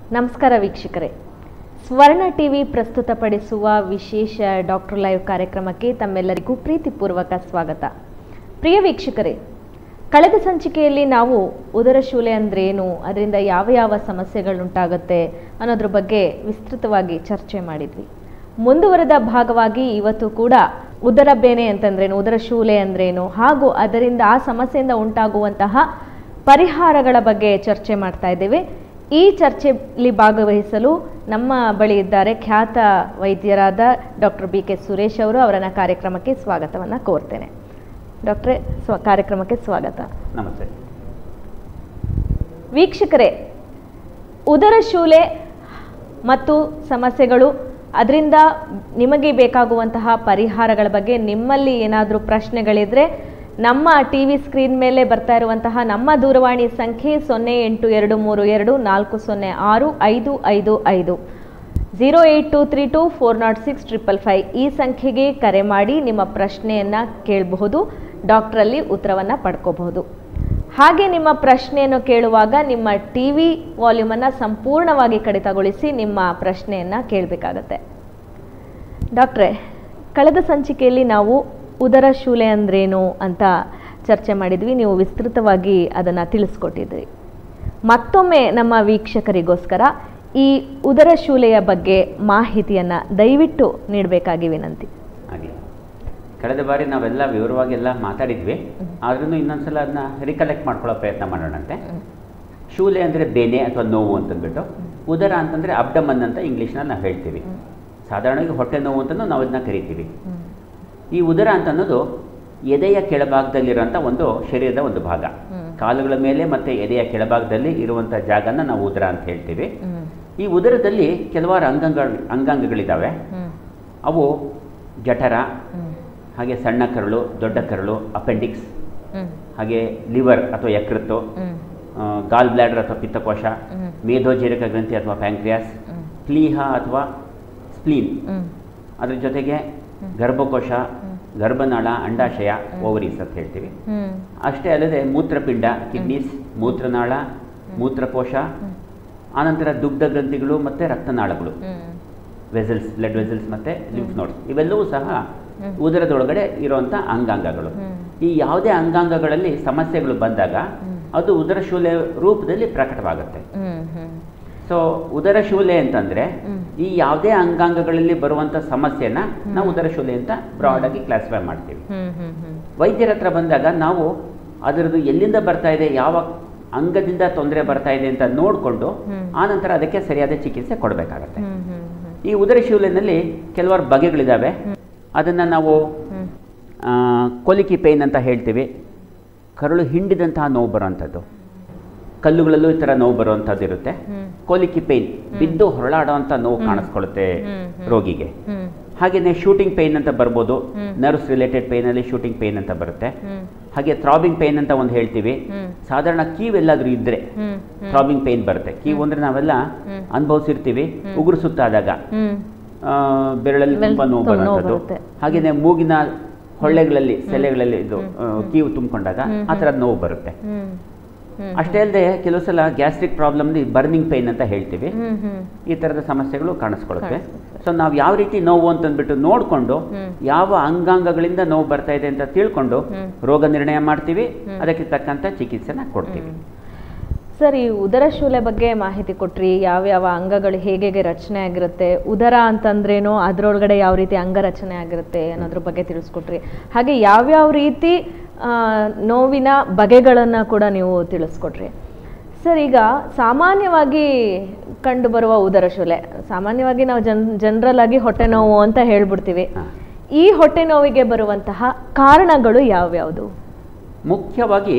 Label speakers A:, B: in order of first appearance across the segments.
A: ನಮಸ್ಕಾರ ವೀಕ್ಷಕರೇ ಸ್ವರ್ಣ ಟಿವಿ ಪ್ರಸ್ತುತಪಡಿಸುವ ವಿಶೇಷ ಡಾಕ್ಟರ್ ಲೈವ್ ಕಾರ್ಯಕ್ರಮಕ್ಕೆ ತಮ್ಮೆಲ್ಲರಿಗೂ ಪ್ರೀತಿಪೂರ್ವಕ ಸ್ವಾಗತ ಪ್ರಿಯ ವೀಕ್ಷಕರೇ ಕಳೆದ ಸಂಚಿಕೆಯಲ್ಲಿ ನಾವು ಉದರಶೂಲೆ ಅಂದ್ರೇನು ಅದರಿಂದ ಯಾವ ಯಾವ ಸಮಸ್ಯೆಗಳುಂಟಾಗುತ್ತೆ ಅನ್ನೋದ್ರ ಬಗ್ಗೆ ವಿಸ್ತೃತವಾಗಿ ಚರ್ಚೆ ಮಾಡಿದ್ವಿ ಮುಂದುವರೆದ ಭಾಗವಾಗಿ ಇವತ್ತು ಕೂಡ ಉದರ ಬೇನೆ ಅಂತಂದ್ರೇನು ಉದರ ಶೂಲೆ ಅಂದ್ರೇನು ಹಾಗೂ ಅದರಿಂದ ಆ ಸಮಸ್ಯೆಯಿಂದ ಉಂಟಾಗುವಂತಹ ಪರಿಹಾರಗಳ ಬಗ್ಗೆ ಚರ್ಚೆ ಮಾಡ್ತಾ ಇದ್ದೇವೆ ಈ ಚರ್ಚೆಯಲ್ಲಿ ಭಾಗವಹಿಸಲು ನಮ್ಮ ಬಳಿ ಇದ್ದಾರೆ ಖ್ಯಾತ ವೈದ್ಯರಾದ ಡಾಕ್ಟರ್ ಬಿ ಕೆ ಸುರೇಶ್ ಅವರು ಅವರನ್ನ ಕಾರ್ಯಕ್ರಮಕ್ಕೆ ಸ್ವಾಗತವನ್ನು ಕೋರ್ತೇನೆ ಡಾಕ್ಟ್ರೇ ಸ್ವ ಕಾರ್ಯಕ್ರಮಕ್ಕೆ ಸ್ವಾಗತ
B: ನಮಸ್ತೆ
A: ವೀಕ್ಷಕರೇ ಉದರ ಶೂಲೆ ಮತ್ತು ಸಮಸ್ಯೆಗಳು ಅದರಿಂದ ನಿಮಗೆ ಬೇಕಾಗುವಂತಹ ಪರಿಹಾರಗಳ ಬಗ್ಗೆ ನಿಮ್ಮಲ್ಲಿ ಏನಾದರೂ ಪ್ರಶ್ನೆಗಳಿದ್ರೆ ನಮ್ಮ ಟಿ ವಿ ಸ್ಕ್ರೀನ್ ಮೇಲೆ ಬರ್ತಾ ಇರುವಂತಹ ನಮ್ಮ ದೂರವಾಣಿ ಸಂಖ್ಯೆ ಸೊನ್ನೆ ಎಂಟು ಎರಡು ಮೂರು ಎರಡು ನಾಲ್ಕು ಸೊನ್ನೆ ಆರು ಐದು ಐದು ಐದು zero eight two three two four nought six triple five ಈ ಸಂಖ್ಯೆಗೆ ಕರೆ ಮಾಡಿ ನಿಮ್ಮ ಪ್ರಶ್ನೆಯನ್ನು ಕೇಳಬಹುದು ಡಾಕ್ಟ್ರಲ್ಲಿ ಉತ್ತರವನ್ನು ಪಡ್ಕೋಬಹುದು ಹಾಗೆ ನಿಮ್ಮ ಪ್ರಶ್ನೆಯನ್ನು ಕೇಳುವಾಗ ನಿಮ್ಮ ಟಿ ವಿ ವಾಲ್ಯೂಮನ್ನು ಸಂಪೂರ್ಣವಾಗಿ ಕಡಿತಗೊಳಿಸಿ ನಿಮ್ಮ ಪ್ರಶ್ನೆಯನ್ನು ಕೇಳಬೇಕಾಗತ್ತೆ ಡಾಕ್ಟ್ರೇ ಕಳೆದ ಸಂಚಿಕೆಯಲ್ಲಿ ನಾವು ಉದರ ಶೂಲೆ ಅಂದ್ರೇನು ಅಂತ ಚರ್ಚೆ ಮಾಡಿದ್ವಿ ನೀವು ವಿಸ್ತೃತವಾಗಿ ಅದನ್ನು ತಿಳಿಸ್ಕೊಟ್ಟಿದ್ರಿ ಮತ್ತೊಮ್ಮೆ ನಮ್ಮ ವೀಕ್ಷಕರಿಗೋಸ್ಕರ ಈ ಉದರ ಶೂಲೆಯ ಬಗ್ಗೆ ಮಾಹಿತಿಯನ್ನು ದಯವಿಟ್ಟು ನೀಡಬೇಕಾಗಿ ವಿನಂತಿ
B: ಹಾಗೆ ಕಳೆದ ಬಾರಿ ನಾವೆಲ್ಲ ವಿವರವಾಗಿ ಎಲ್ಲ ಮಾತಾಡಿದ್ವಿ ಆದ್ರೂ ಇನ್ನೊಂದ್ಸಲ ಅದನ್ನ ರಿಕಲೆಕ್ಟ್ ಮಾಡ್ಕೊಳ್ಳೋ ಪ್ರಯತ್ನ ಮಾಡೋಣಂತೆ ಶೂಲೆ ಅಂದರೆ ಬೇನೆ ಅಥವಾ ನೋವು ಅಂತಂದ್ಬಿಟ್ಟು ಉದರ ಅಂತಂದರೆ ಅಬ್ಡಮನ್ ಅಂತ ಇಂಗ್ಲೀಷ್ನಲ್ಲಿ ನಾವು ಹೇಳ್ತೀವಿ ಸಾಧಾರಣವಾಗಿ ಹೊಟ್ಟೆ ನೋವು ಅಂತಲೂ ನಾವು ಅದನ್ನ ಕರಿತೀವಿ ಈ ಉದರ ಅಂತ ಅನ್ನೋದು ಎದೆಯ ಕೆಳಭಾಗದಲ್ಲಿರುವಂಥ ಒಂದು ಶರೀರದ ಒಂದು ಭಾಗ ಕಾಲುಗಳ ಮೇಲೆ ಮತ್ತು ಎದೆಯ ಕೆಳಭಾಗದಲ್ಲಿ ಇರುವಂಥ ಜಾಗನ ನಾವು ಉದರ ಅಂತ ಹೇಳ್ತೀವಿ ಈ ಉದರದಲ್ಲಿ ಕೆಲವಾರು ಅಂಗಾಂಗ ಅಂಗಾಂಗಗಳಿದ್ದಾವೆ ಅವು ಜಠರ ಹಾಗೆ ಸಣ್ಣ ಕರಳು ದೊಡ್ಡ ಕರಳು ಅಪೆಂಡಿಕ್ಸ್ ಹಾಗೆ ಲಿವರ್ ಅಥವಾ ಯಕೃತ್ತು ಗಾಲ್ ಬ್ಲ್ಯಾಡರ್ ಅಥವಾ ಪಿತ್ತಕೋಶ ಮೇಧೋಜೀರಕ ಗ್ರಂಥಿ ಅಥವಾ ಪ್ಯಾಂಕ್ರಿಯಾಸ್ ಪ್ಲೀಹ ಅಥವಾ ಸ್ಪ್ಲೀನ್ ಅದ್ರ ಜೊತೆಗೆ ಗರ್ಭಕೋಶ ಗರ್ಭನಾಳ ಅಂಡಾಶಯ ಓವರೀಸ್ ಅಂತ ಹೇಳ್ತೀವಿ ಅಷ್ಟೇ ಅಲ್ಲದೆ ಮೂತ್ರಪಿಂಡ ಕಿಡ್ನೀಸ್ ಮೂತ್ರನಾಳ ಮೂತ್ರಕೋಶ ಆನಂತರ ದುಗ್ಧ ಗ್ರಂಥಿಗಳು ಮತ್ತು ರಕ್ತನಾಳಗಳು ವೆಸಲ್ಸ್ ಬ್ಲಡ್ ವೆಸಲ್ಸ್ ಮತ್ತು ಲಿಂಫ್ ನೋಡ್ಸ್ ಇವೆಲ್ಲವೂ ಸಹ ಉದರದೊಳಗಡೆ ಇರುವಂಥ ಅಂಗಾಂಗಗಳು ಈ ಯಾವುದೇ ಅಂಗಾಂಗಗಳಲ್ಲಿ ಸಮಸ್ಯೆಗಳು ಬಂದಾಗ ಅದು ಉದರ ಶೂಲೆ ರೂಪದಲ್ಲಿ ಪ್ರಕಟವಾಗುತ್ತೆ ಸೊ ಉದರ ಶೂಲೆ ಅಂತಂದ್ರೆ ಈ ಯಾವುದೇ ಅಂಗಾಂಗಗಳಲ್ಲಿ ಬರುವಂಥ ಸಮಸ್ಯೆನ ನಾವು ಉದರ ಶೂಲೆ ಅಂತ ಬ್ರಾಡ್ ಆಗಿ ಕ್ಲಾಸಿಫೈ ಮಾಡ್ತೀವಿ ವೈದ್ಯರ ಹತ್ರ ಬಂದಾಗ ನಾವು ಅದರದ್ದು ಎಲ್ಲಿಂದ ಬರ್ತಾ ಇದೆ ಯಾವ ಅಂಗದಿಂದ ತೊಂದರೆ ಬರ್ತಾ ಇದೆ ಅಂತ ನೋಡಿಕೊಂಡು ಆನಂತರ ಅದಕ್ಕೆ ಸರಿಯಾದ ಚಿಕಿತ್ಸೆ ಕೊಡಬೇಕಾಗತ್ತೆ ಈ ಉದರ ಶೂಲೆನಲ್ಲಿ ಕೆಲವಾರು ಬಗೆಗಳಿದ್ದಾವೆ ಅದನ್ನು ನಾವು ಆ, ಕೊಲಿಕಿ ಪೇಯ್ನ್ ಅಂತ ಹೇಳ್ತೀವಿ ಕರುಳು ಹಿಂಡಿದಂತಹ ನೋವು ಬರುವಂಥದ್ದು ಕಲ್ಲುಗಳಲ್ಲೂ ಈ ಥರ ನೋವು ಬರುವಂಥದ್ದು ಇರುತ್ತೆ ಕೋಲಿಕಿ ಪೇಯ್ನ್ ಬಿದ್ದು ಹೊರಳಾಡುವಂಥ ನೋವು ಕಾಣಿಸ್ಕೊಳ್ಳುತ್ತೆ ರೋಗಿಗೆ ಹಾಗೆಯೇ ಶೂಟಿಂಗ್ ಪೇಯ್ನ್ ಅಂತ ಬರ್ಬೋದು ನರ್ವ್ಸ್ ರಿಲೇಟೆಡ್ ಪೇಯ್ನಲ್ಲಿ ಶೂಟಿಂಗ್ ಪೇಯ್ನ್ ಅಂತ ಬರುತ್ತೆ ಹಾಗೆ ಥ್ರಾಬಿಂಗ್ ಪೇಯ್ನ್ ಅಂತ ಒಂದು ಹೇಳ್ತೀವಿ ಸಾಧಾರಣ ಕೀವ್ ಎಲ್ಲಾದರೂ ಇದ್ದರೆ ಥ್ರಾಬಿಂಗ್ ಪೇಯ್ನ್ ಬರುತ್ತೆ ಕೀವು ಅಂದರೆ ನಾವೆಲ್ಲ ಅನುಭವಿಸಿರ್ತೀವಿ ಉಗುರು ಸುತ್ತಾದಾಗ ಆ, ಬೆರಳಲ್ಲಿ
A: ಬೆರಳ್
B: ತುಂಬ ನೋವು
A: ತುಂಬ ನೋವು
B: ಬರುವಂಥದ್ದು
A: ಬರುತ್ತೆ.
B: ಹಾಗೆಯೇ ಮೂಗಿನ ಹೊಳ್ಳೆಗಳಲ್ಲಿ ಸೆಲೆಗಳಲ್ಲಿ ಇದು ಆ, ಕೀವು ತುಂಬಿಕೊಂಡಾಗ ಆ ಥರದ ನೋವು ಬರುತ್ತೆ ಅಷ್ಟೇ ಅಲ್ಲದೆ ಕೆಲವು ಸಲ ಗ್ಯಾಸ್ಟ್ರಿಕ್ ಪ್ರಾಬ್ಲಮ್ ಬರ್ನಿಂಗ್ ಪೇನ್ ಅಂತ ಹೇಳ್ತೀವಿ ಈ ಥರದ ಸಮಸ್ಯೆಗಳು ಕಾಣಿಸ್ಕೊಳ್ಳುತ್ತೆ ಸೊ ನಾವು ಯಾವ ರೀತಿ ನೋವು ಅಂತಂದ್ಬಿಟ್ಟು ನೋಡಿಕೊಂಡು ಯಾವ ಅಂಗಾಂಗಗಳಿಂದ ನೋವು ಬರ್ತಾ ಇದೆ ಅಂತ ತಿಳ್ಕೊಂಡು ರೋಗ ನಿರ್ಣಯ ಮಾಡ್ತೀವಿ ಅದಕ್ಕೆ ತಕ್ಕಂಥ ಚಿಕಿತ್ಸೆನ ಕೊಡ್ತೀವಿ
A: ಸರ್ ಈ ಉದರ ಶೂಲೆ ಬಗ್ಗೆ ಮಾಹಿತಿ ಕೊಟ್ರಿ ಯಾವ್ಯಾವ ಅಂಗಗಳು ಹೇಗೆ ಹೇಗೆ ರಚನೆ ಆಗಿರುತ್ತೆ ಉದರ ಅಂತಂದ್ರೇನು ಅದರೊಳಗಡೆ ಯಾವ ರೀತಿ ಅಂಗರಚನೆ ಆಗಿರುತ್ತೆ ಅನ್ನೋದ್ರ ಬಗ್ಗೆ ತಿಳಿಸ್ಕೊಟ್ರಿ ಹಾಗೆ ಯಾವ್ಯಾವ ರೀತಿ ಆ, ನೋವಿನ ಬಗೆಗಳನ್ನು ಕೂಡ ನೀವು ತಿಳಿಸ್ಕೊಟ್ರಿ ಸರ್ ಈಗ ಸಾಮಾನ್ಯವಾಗಿ ಕಂಡುಬರುವ ಉದರ ಶೂಲೆ ಸಾಮಾನ್ಯವಾಗಿ ನಾವು ಜನ್ ಜನರಲ್ ಆಗಿ ಹೊಟ್ಟೆ ನೋವು ಅಂತ ಹೇಳ್ಬಿಡ್ತೀವಿ
B: ಹಾ.
A: ಈ ಹೊಟ್ಟೆ ನೋವಿಗೆ ಬರುವಂತಹ ಕಾರಣಗಳು ಯಾವ್ಯಾವುದು
B: ಮುಖ್ಯವಾಗಿ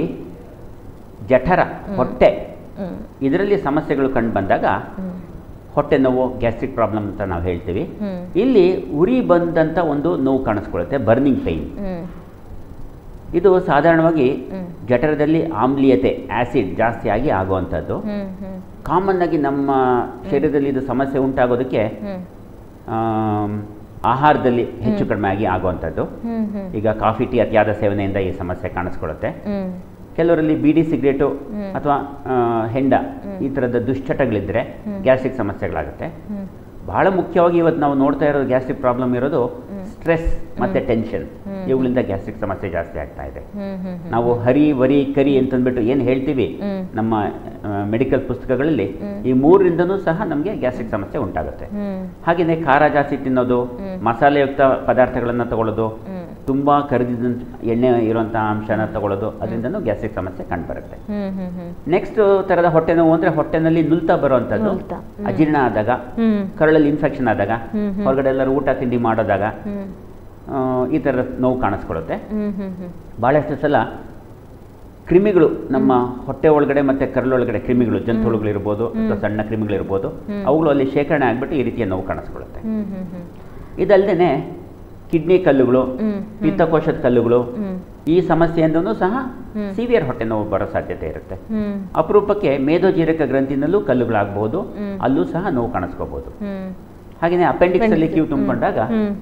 B: ಜಠರ ಹೊಟ್ಟೆ
A: ಹ್ಮ್
B: ಇದರಲ್ಲಿ ಸಮಸ್ಯೆಗಳು ಕಂಡು ಬಂದಾಗ
A: ಹ್ಮ್
B: ಹೊಟ್ಟೆ ನೋವು ಗ್ಯಾಸ್ಟ್ರಿಕ್ ಪ್ರಾಬ್ಲಮ್ ಅಂತ ನಾವು ಹೇಳ್ತೀವಿ
A: ಹ್ಮ್
B: ಇಲ್ಲಿ ಉರಿ ಬಂದಂಥ ಒಂದು ನೋವು ಕಾಣಿಸ್ಕೊಳ್ಳುತ್ತೆ ಬರ್ನಿಂಗ್ ಪೈನ್
A: ಹ್ಮ್
B: ಇದು ಸಾಧಾರಣವಾಗಿ
A: ಹ್ಮ್.
B: ಜಠರದಲ್ಲಿ ಆಮ್ಲೀಯತೆ ಆ್ಯಸಿಡ್ ಜಾಸ್ತಿ ಆಗಿ ಆಗುವಂಥದ್ದು
A: ಹ್ಮ್ ಹ್ಮ್
B: ಕಾಮನ್ ಆಗಿ ನಮ್ಮ ಶರೀರದಲ್ಲಿ ಇದು ಸಮಸ್ಯೆ ಉಂಟಾಗೋದಕ್ಕೆ
A: ಹ್ಮ್
B: ಆಮ್, ಆಹಾರದಲ್ಲಿ ಹೆಚ್ಚು ಕಡಿಮೆ ಆಗಿ ಆಗುವಂಥದ್ದು
A: ಹ್ಮ್ ಹ್ಮ್
B: ಈಗ ಕಾಫಿ ಟೀ ಅತಿಯಾದ ಸೇವನೆಯಿಂದ ಈ ಸಮಸ್ಯೆ ಕಾಣಿಸ್ಕೊಳ್ಳುತ್ತೆ
A: ಹ್ಮ್
B: ಕೆಲವರಲ್ಲಿ ಬೀಡಿ ಸಿಗರೇಟು
A: ಹ್ಮ್.
B: ಅಥವಾ ಹೆಂಡ ಈ ಥರದ ದುಶ್ಚಟಗಳಿದ್ದರೆ ಗ್ಯಾಸ್ಟ್ರಿಕ್ ಸಮಸ್ಯೆಗಳಾಗುತ್ತೆ
A: ಹ್ಮ್
B: ಬಹಳ ಮುಖ್ಯವಾಗಿ ಇವತ್ತು ನಾವು ನೋಡ್ತಾ ಇರೋದು ಗ್ಯಾಸ್ಟ್ರಿಕ್ ಪ್ರಾಬ್ಲಮ್ ಇರೋದು ಸ್ಟ್ರೆಸ್ ಮತ್ತು ಟೆನ್ಷನ್
A: ಹ್ಮ್.
B: ಇವುಗಳಿಂದ ಗ್ಯಾಸ್ಟ್ರಿಕ್ ಸಮಸ್ಯೆ ಜಾಸ್ತಿ ಆಗ್ತಾ ಇದೆ
A: ಹ್ಮ್ ಹ್ಮ್ ಹ್ಮ್
B: ನಾವು ಹರಿ ವರಿ ಕರಿ ಅಂತಂದ್ಬಿಟ್ಟು ಏನು ಹೇಳ್ತೀವಿ
A: ಹ್ಮ್.
B: ನಮ್ಮ ಮೆಡಿಕಲ್ ಪುಸ್ತಕಗಳಲ್ಲಿ
A: ಹ್ಮ್.
B: ಈ ಮೂರರಿಂದನೂ ಸಹ ನಮಗೆ ಗ್ಯಾಸ್ಟ್ರಿಕ್ ಸಮಸ್ಯೆ ಉಂಟಾಗುತ್ತೆ
A: ಹ್ಮ್
B: ಹಾಗೆಯೇ ಖಾರ ಜಾಸ್ತಿ ತಿನ್ನೋದು
A: ಹ್ಮ್.
B: ಮಸಾಲೆಯುಕ್ತ ಪದಾರ್ಥಗಳನ್ನು ತಗೊಳ್ಳೋದು
A: ಹ್ಮ್
B: ತುಂಬ ಕರಿದಿದ್ದಂಥ ಎಣ್ಣೆ ಇರುವಂಥ ಅಂಶನ ತಗೊಳ್ಳೋದು ಅದರಿಂದನೂ ಗ್ಯಾಸ್ಟ್ರಿಕ್ ಸಮಸ್ಯೆ ಕಂಡುಬರುತ್ತೆ
A: ಹ್ಮ್ ಹ್ಮ್ ಹ್ಮ್
B: ನೆಕ್ಸ್ಟ್ ಥರದ ಹೊಟ್ಟೆ ನೋವು ಅಂದರೆ ಹೊಟ್ಟೆನಲ್ಲಿ ನುಲ್ತಾ ಬರುವಂಥದ್ದು
A: ನುಲ್ತಾ, ಹ್ಮ್.
B: ಅಜೀರ್ಣ ಆದಾಗ
A: ಹ್ಮ್
B: ಕರಳಲ್ಲಿ ಇನ್ಫೆಕ್ಷನ್ ಆದಾಗ
A: ಹ್ಮ್, ಹ್ಮ್.
B: ಹೊರಗಡೆ ಎಲ್ಲರೂ ಊಟ ತಿಂಡಿ ಮಾಡೋದಾಗ
A: ಹ್ಮ್
B: ಆ, ಈ ಥರದ ನೋವು ಕಾಣಿಸ್ಕೊಳ್ಳುತ್ತೆ
A: ಹ್ಮ್ ಹ್ಮ್ ಹ್ಮ್
B: ಭಾಳಷ್ಟು ಸಲ ಕ್ರಿಮಿಗಳು ನಮ್ಮ ಹೊಟ್ಟೆ ಒಳಗಡೆ ಮತ್ತು ಕರಳೊಳಗಡೆ ಕ್ರಿಮಿಗಳು ಜಂತುಹುಳುಗಳಿರ್ಬೋದು ಅಥವಾ ಸಣ್ಣ ಕ್ರಿಮಿಗಳಿರ್ಬೋದು
A: ಹ್ಮ್.
B: ಅವುಗಳು ಅಲ್ಲಿ ಶೇಖರಣೆ ಆಗಿಬಿಟ್ಟು ಈ ರೀತಿಯ ನೋವು ಕಾಣಿಸ್ಕೊಳ್ಳುತ್ತೆ
A: ಹ್ಮ್ ಹ್ಮ್ ಹ್ಮ್
B: ಇದಲ್ಲದೆ ಕಿಡ್ನಿ ಕಲ್ಲುಗಳು
A: ಹ್ಮ್
B: ಪಿತ್ತಕೋಶದ ಕಲ್ಲುಗಳು
A: ಹ್ಮ್
B: ಈ ಸಮಸ್ಯೆಯಿಂದನೂ ಸಹ
A: ಹ್ಮ್.
B: ಸಿವಿಯರ್ ಹೊಟ್ಟೆ ನೋವು ಬರೋ ಸಾಧ್ಯತೆ ಇರುತ್ತೆ
A: ಹ್ಮ್
B: ಅಪರೂಪಕ್ಕೆ ಮೇಧೋಜೀರಕ ಗ್ರಂಥಿನಲ್ಲೂ ಕಲ್ಲುಗಳಾಗಬಹುದು
A: ಹ್ಮ್.
B: ಅಲ್ಲೂ ಸಹ ನೋವು ಕಾಣಿಸ್ಕೋಬಹುದು
A: ಹ್ಮ್
B: ಹಾಗೆಯೇ ಅಪೆಂಡಿಕ್ಸ್ ಅಲ್ಲಿ ಕ್ಯೂ ತುಂಬಿಕೊಂಡಾಗ
A: ಹ್ಮ್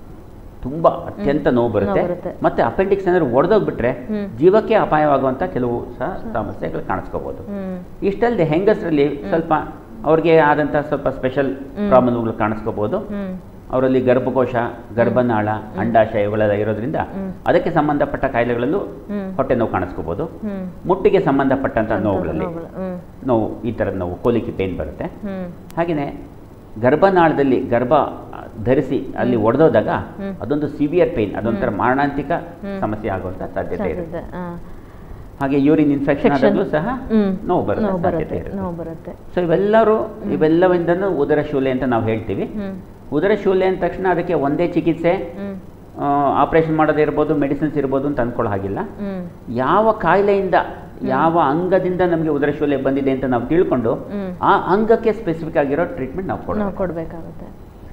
B: ತುಂಬಾ ಅತ್ಯಂತ ನೋವು ಬರುತ್ತೆ
A: ನೋವು ಬರುತ್ತೆ.
B: ಮತ್ತೆ ಅಪೆಂಡಿಕ್ಸ್ ಏನಾದ್ರು ಒಡೆದೋಗ್ಬಿಟ್ರೆ
A: ಹ್ಮ್.
B: ಜೀವಕ್ಕೆ ಅಪಾಯವಾಗುವಂತ ಕೆಲವು ಸಹ ಸಮಸ್ಯೆಗಳು ಕಾಣಿಸ್ಕೋಬಹುದು
A: ಹ್ಮ್
B: ಇಷ್ಟಲ್ಲದೆ ಹೆಂಗಸರಲ್ಲಿ ಸ್ವಲ್ಪ ಅವ್ರಿಗೆ ಆದಂಥ ಸ್ವಲ್ಪ ಸ್ಪೆಷಲ್ ಪ್ರಾಬ್ಲಮ್ಗಳು ಕಾಣಿಸ್ಕೋಬಹುದು
A: ಹ್ಮ್
B: ಅವರಲ್ಲಿ ಗರ್ಭಕೋಶ ಗರ್ಭನಾಳ ಅಂಡಾಶಯ ಇವುಗಳೆಲ್ಲ ಇರೋದ್ರಿಂದ
A: ಹ್ಮ್.
B: ಅದಕ್ಕೆ ಸಂಬಂಧಪಟ್ಟ ಕಾಯಿಲೆಗಳಲ್ಲೂ
A: ಹ್ಮ್.
B: ಹೊಟ್ಟೆ ನೋವು ಕಾಣಿಸ್ಕೋಬಹುದು
A: ಹ್ಮ್
B: ಮುಟ್ಟಿಗೆ ಸಂಬಂಧಪಟ್ಟಂಥ ನೋವುಗಳಲ್ಲಿ
A: ನೋವುಗಳು, ಹ್ಮ್
B: ನೋವು ಈ ಥರದ ನೋವು ಕೋಲಿಕೆ ಪೇನ್ ಬರುತ್ತೆ
A: ಹ್ಮ್
B: ಹಾಗೆಯೇ ಗರ್ಭನಾಳದಲ್ಲಿ ಗರ್ಭ ಧರಿಸಿ ಅಲ್ಲಿ ಒಡೆದೋದಾಗ
A: ಹ್ಮ್.
B: ಅದೊಂದು ಸಿವಿಯರ್ ಪೇನ್ ಅದೊಂಥರ ಮಾರಣಾಂತಿಕ
A: ಹ್ಮ್.
B: ಸಮಸ್ಯೆ ಆಗುವಂಥ ಸಾಧ್ಯತೆ ಇರುತ್ತೆ
A: ಸಾಧ್ಯತೆ, ಆ.
B: ಹಾಗೆ ಯೂರಿನ್ ಇನ್ಫೆಕ್ಷನ್
A: Infection.
B: ಆದಾಗಲೂ ಸಹ
A: ಹ್ಮ್.
B: ನೋವು ಬರುತ್ತೆ
A: ನೋವು
B: ಸಾಧ್ಯತೆ
A: ಬರುತ್ತೆ
B: ಇರುತ್ತೆ
A: ನೋವು ಬರುತ್ತೆ
B: ಸೊ ಇವೆಲ್ಲರೂ ಇವೆಲ್ಲವಿಂದನೂ ಉದರ ಶೂಲೆ ಅಂತ ನಾವು ಹೇಳ್ತೀವಿ
A: ಹ್ಮ್
B: ಉದರ ಶೂಲೆ ಅಂದ ತಕ್ಷಣ ಅದಕ್ಕೆ ಒಂದೇ ಚಿಕಿತ್ಸೆ
A: ಹ್ಮ್
B: ಆಪರೇಷನ್ ಮಾಡೋದೇ ಇರ್ಬೋದು ಮೆಡಿಸಿನ್ಸ್ ಇರ್ಬೋದು ಅಂತ ಅಂದ್ಕೊಳ್ಳೋ ಹಾಗಿಲ್ಲ
A: ಹ್ಮ್
B: ಯಾವ ಕಾಯಿಲೆಯಿಂದ ಯಾವ ಅಂಗದಿಂದ ನಮಗೆ ಉದರ ಶೂಲೆ ಬಂದಿದೆ ಅಂತ ನಾವು ತಿಳ್ಕೊಂಡು
A: ಹ್ಮ್.
B: ಆ ಅಂಗಕ್ಕೆ ಸ್ಪೆಸಿಫಿಕ್ ಆಗಿರೋ ಟ್ರೀಟ್ಮೆಂಟ್ ನಾವು
A: ನಾವು
B: ಕೊಡೋಣ
A: ಕೊಡಬೇಕಾಗುತ್ತೆ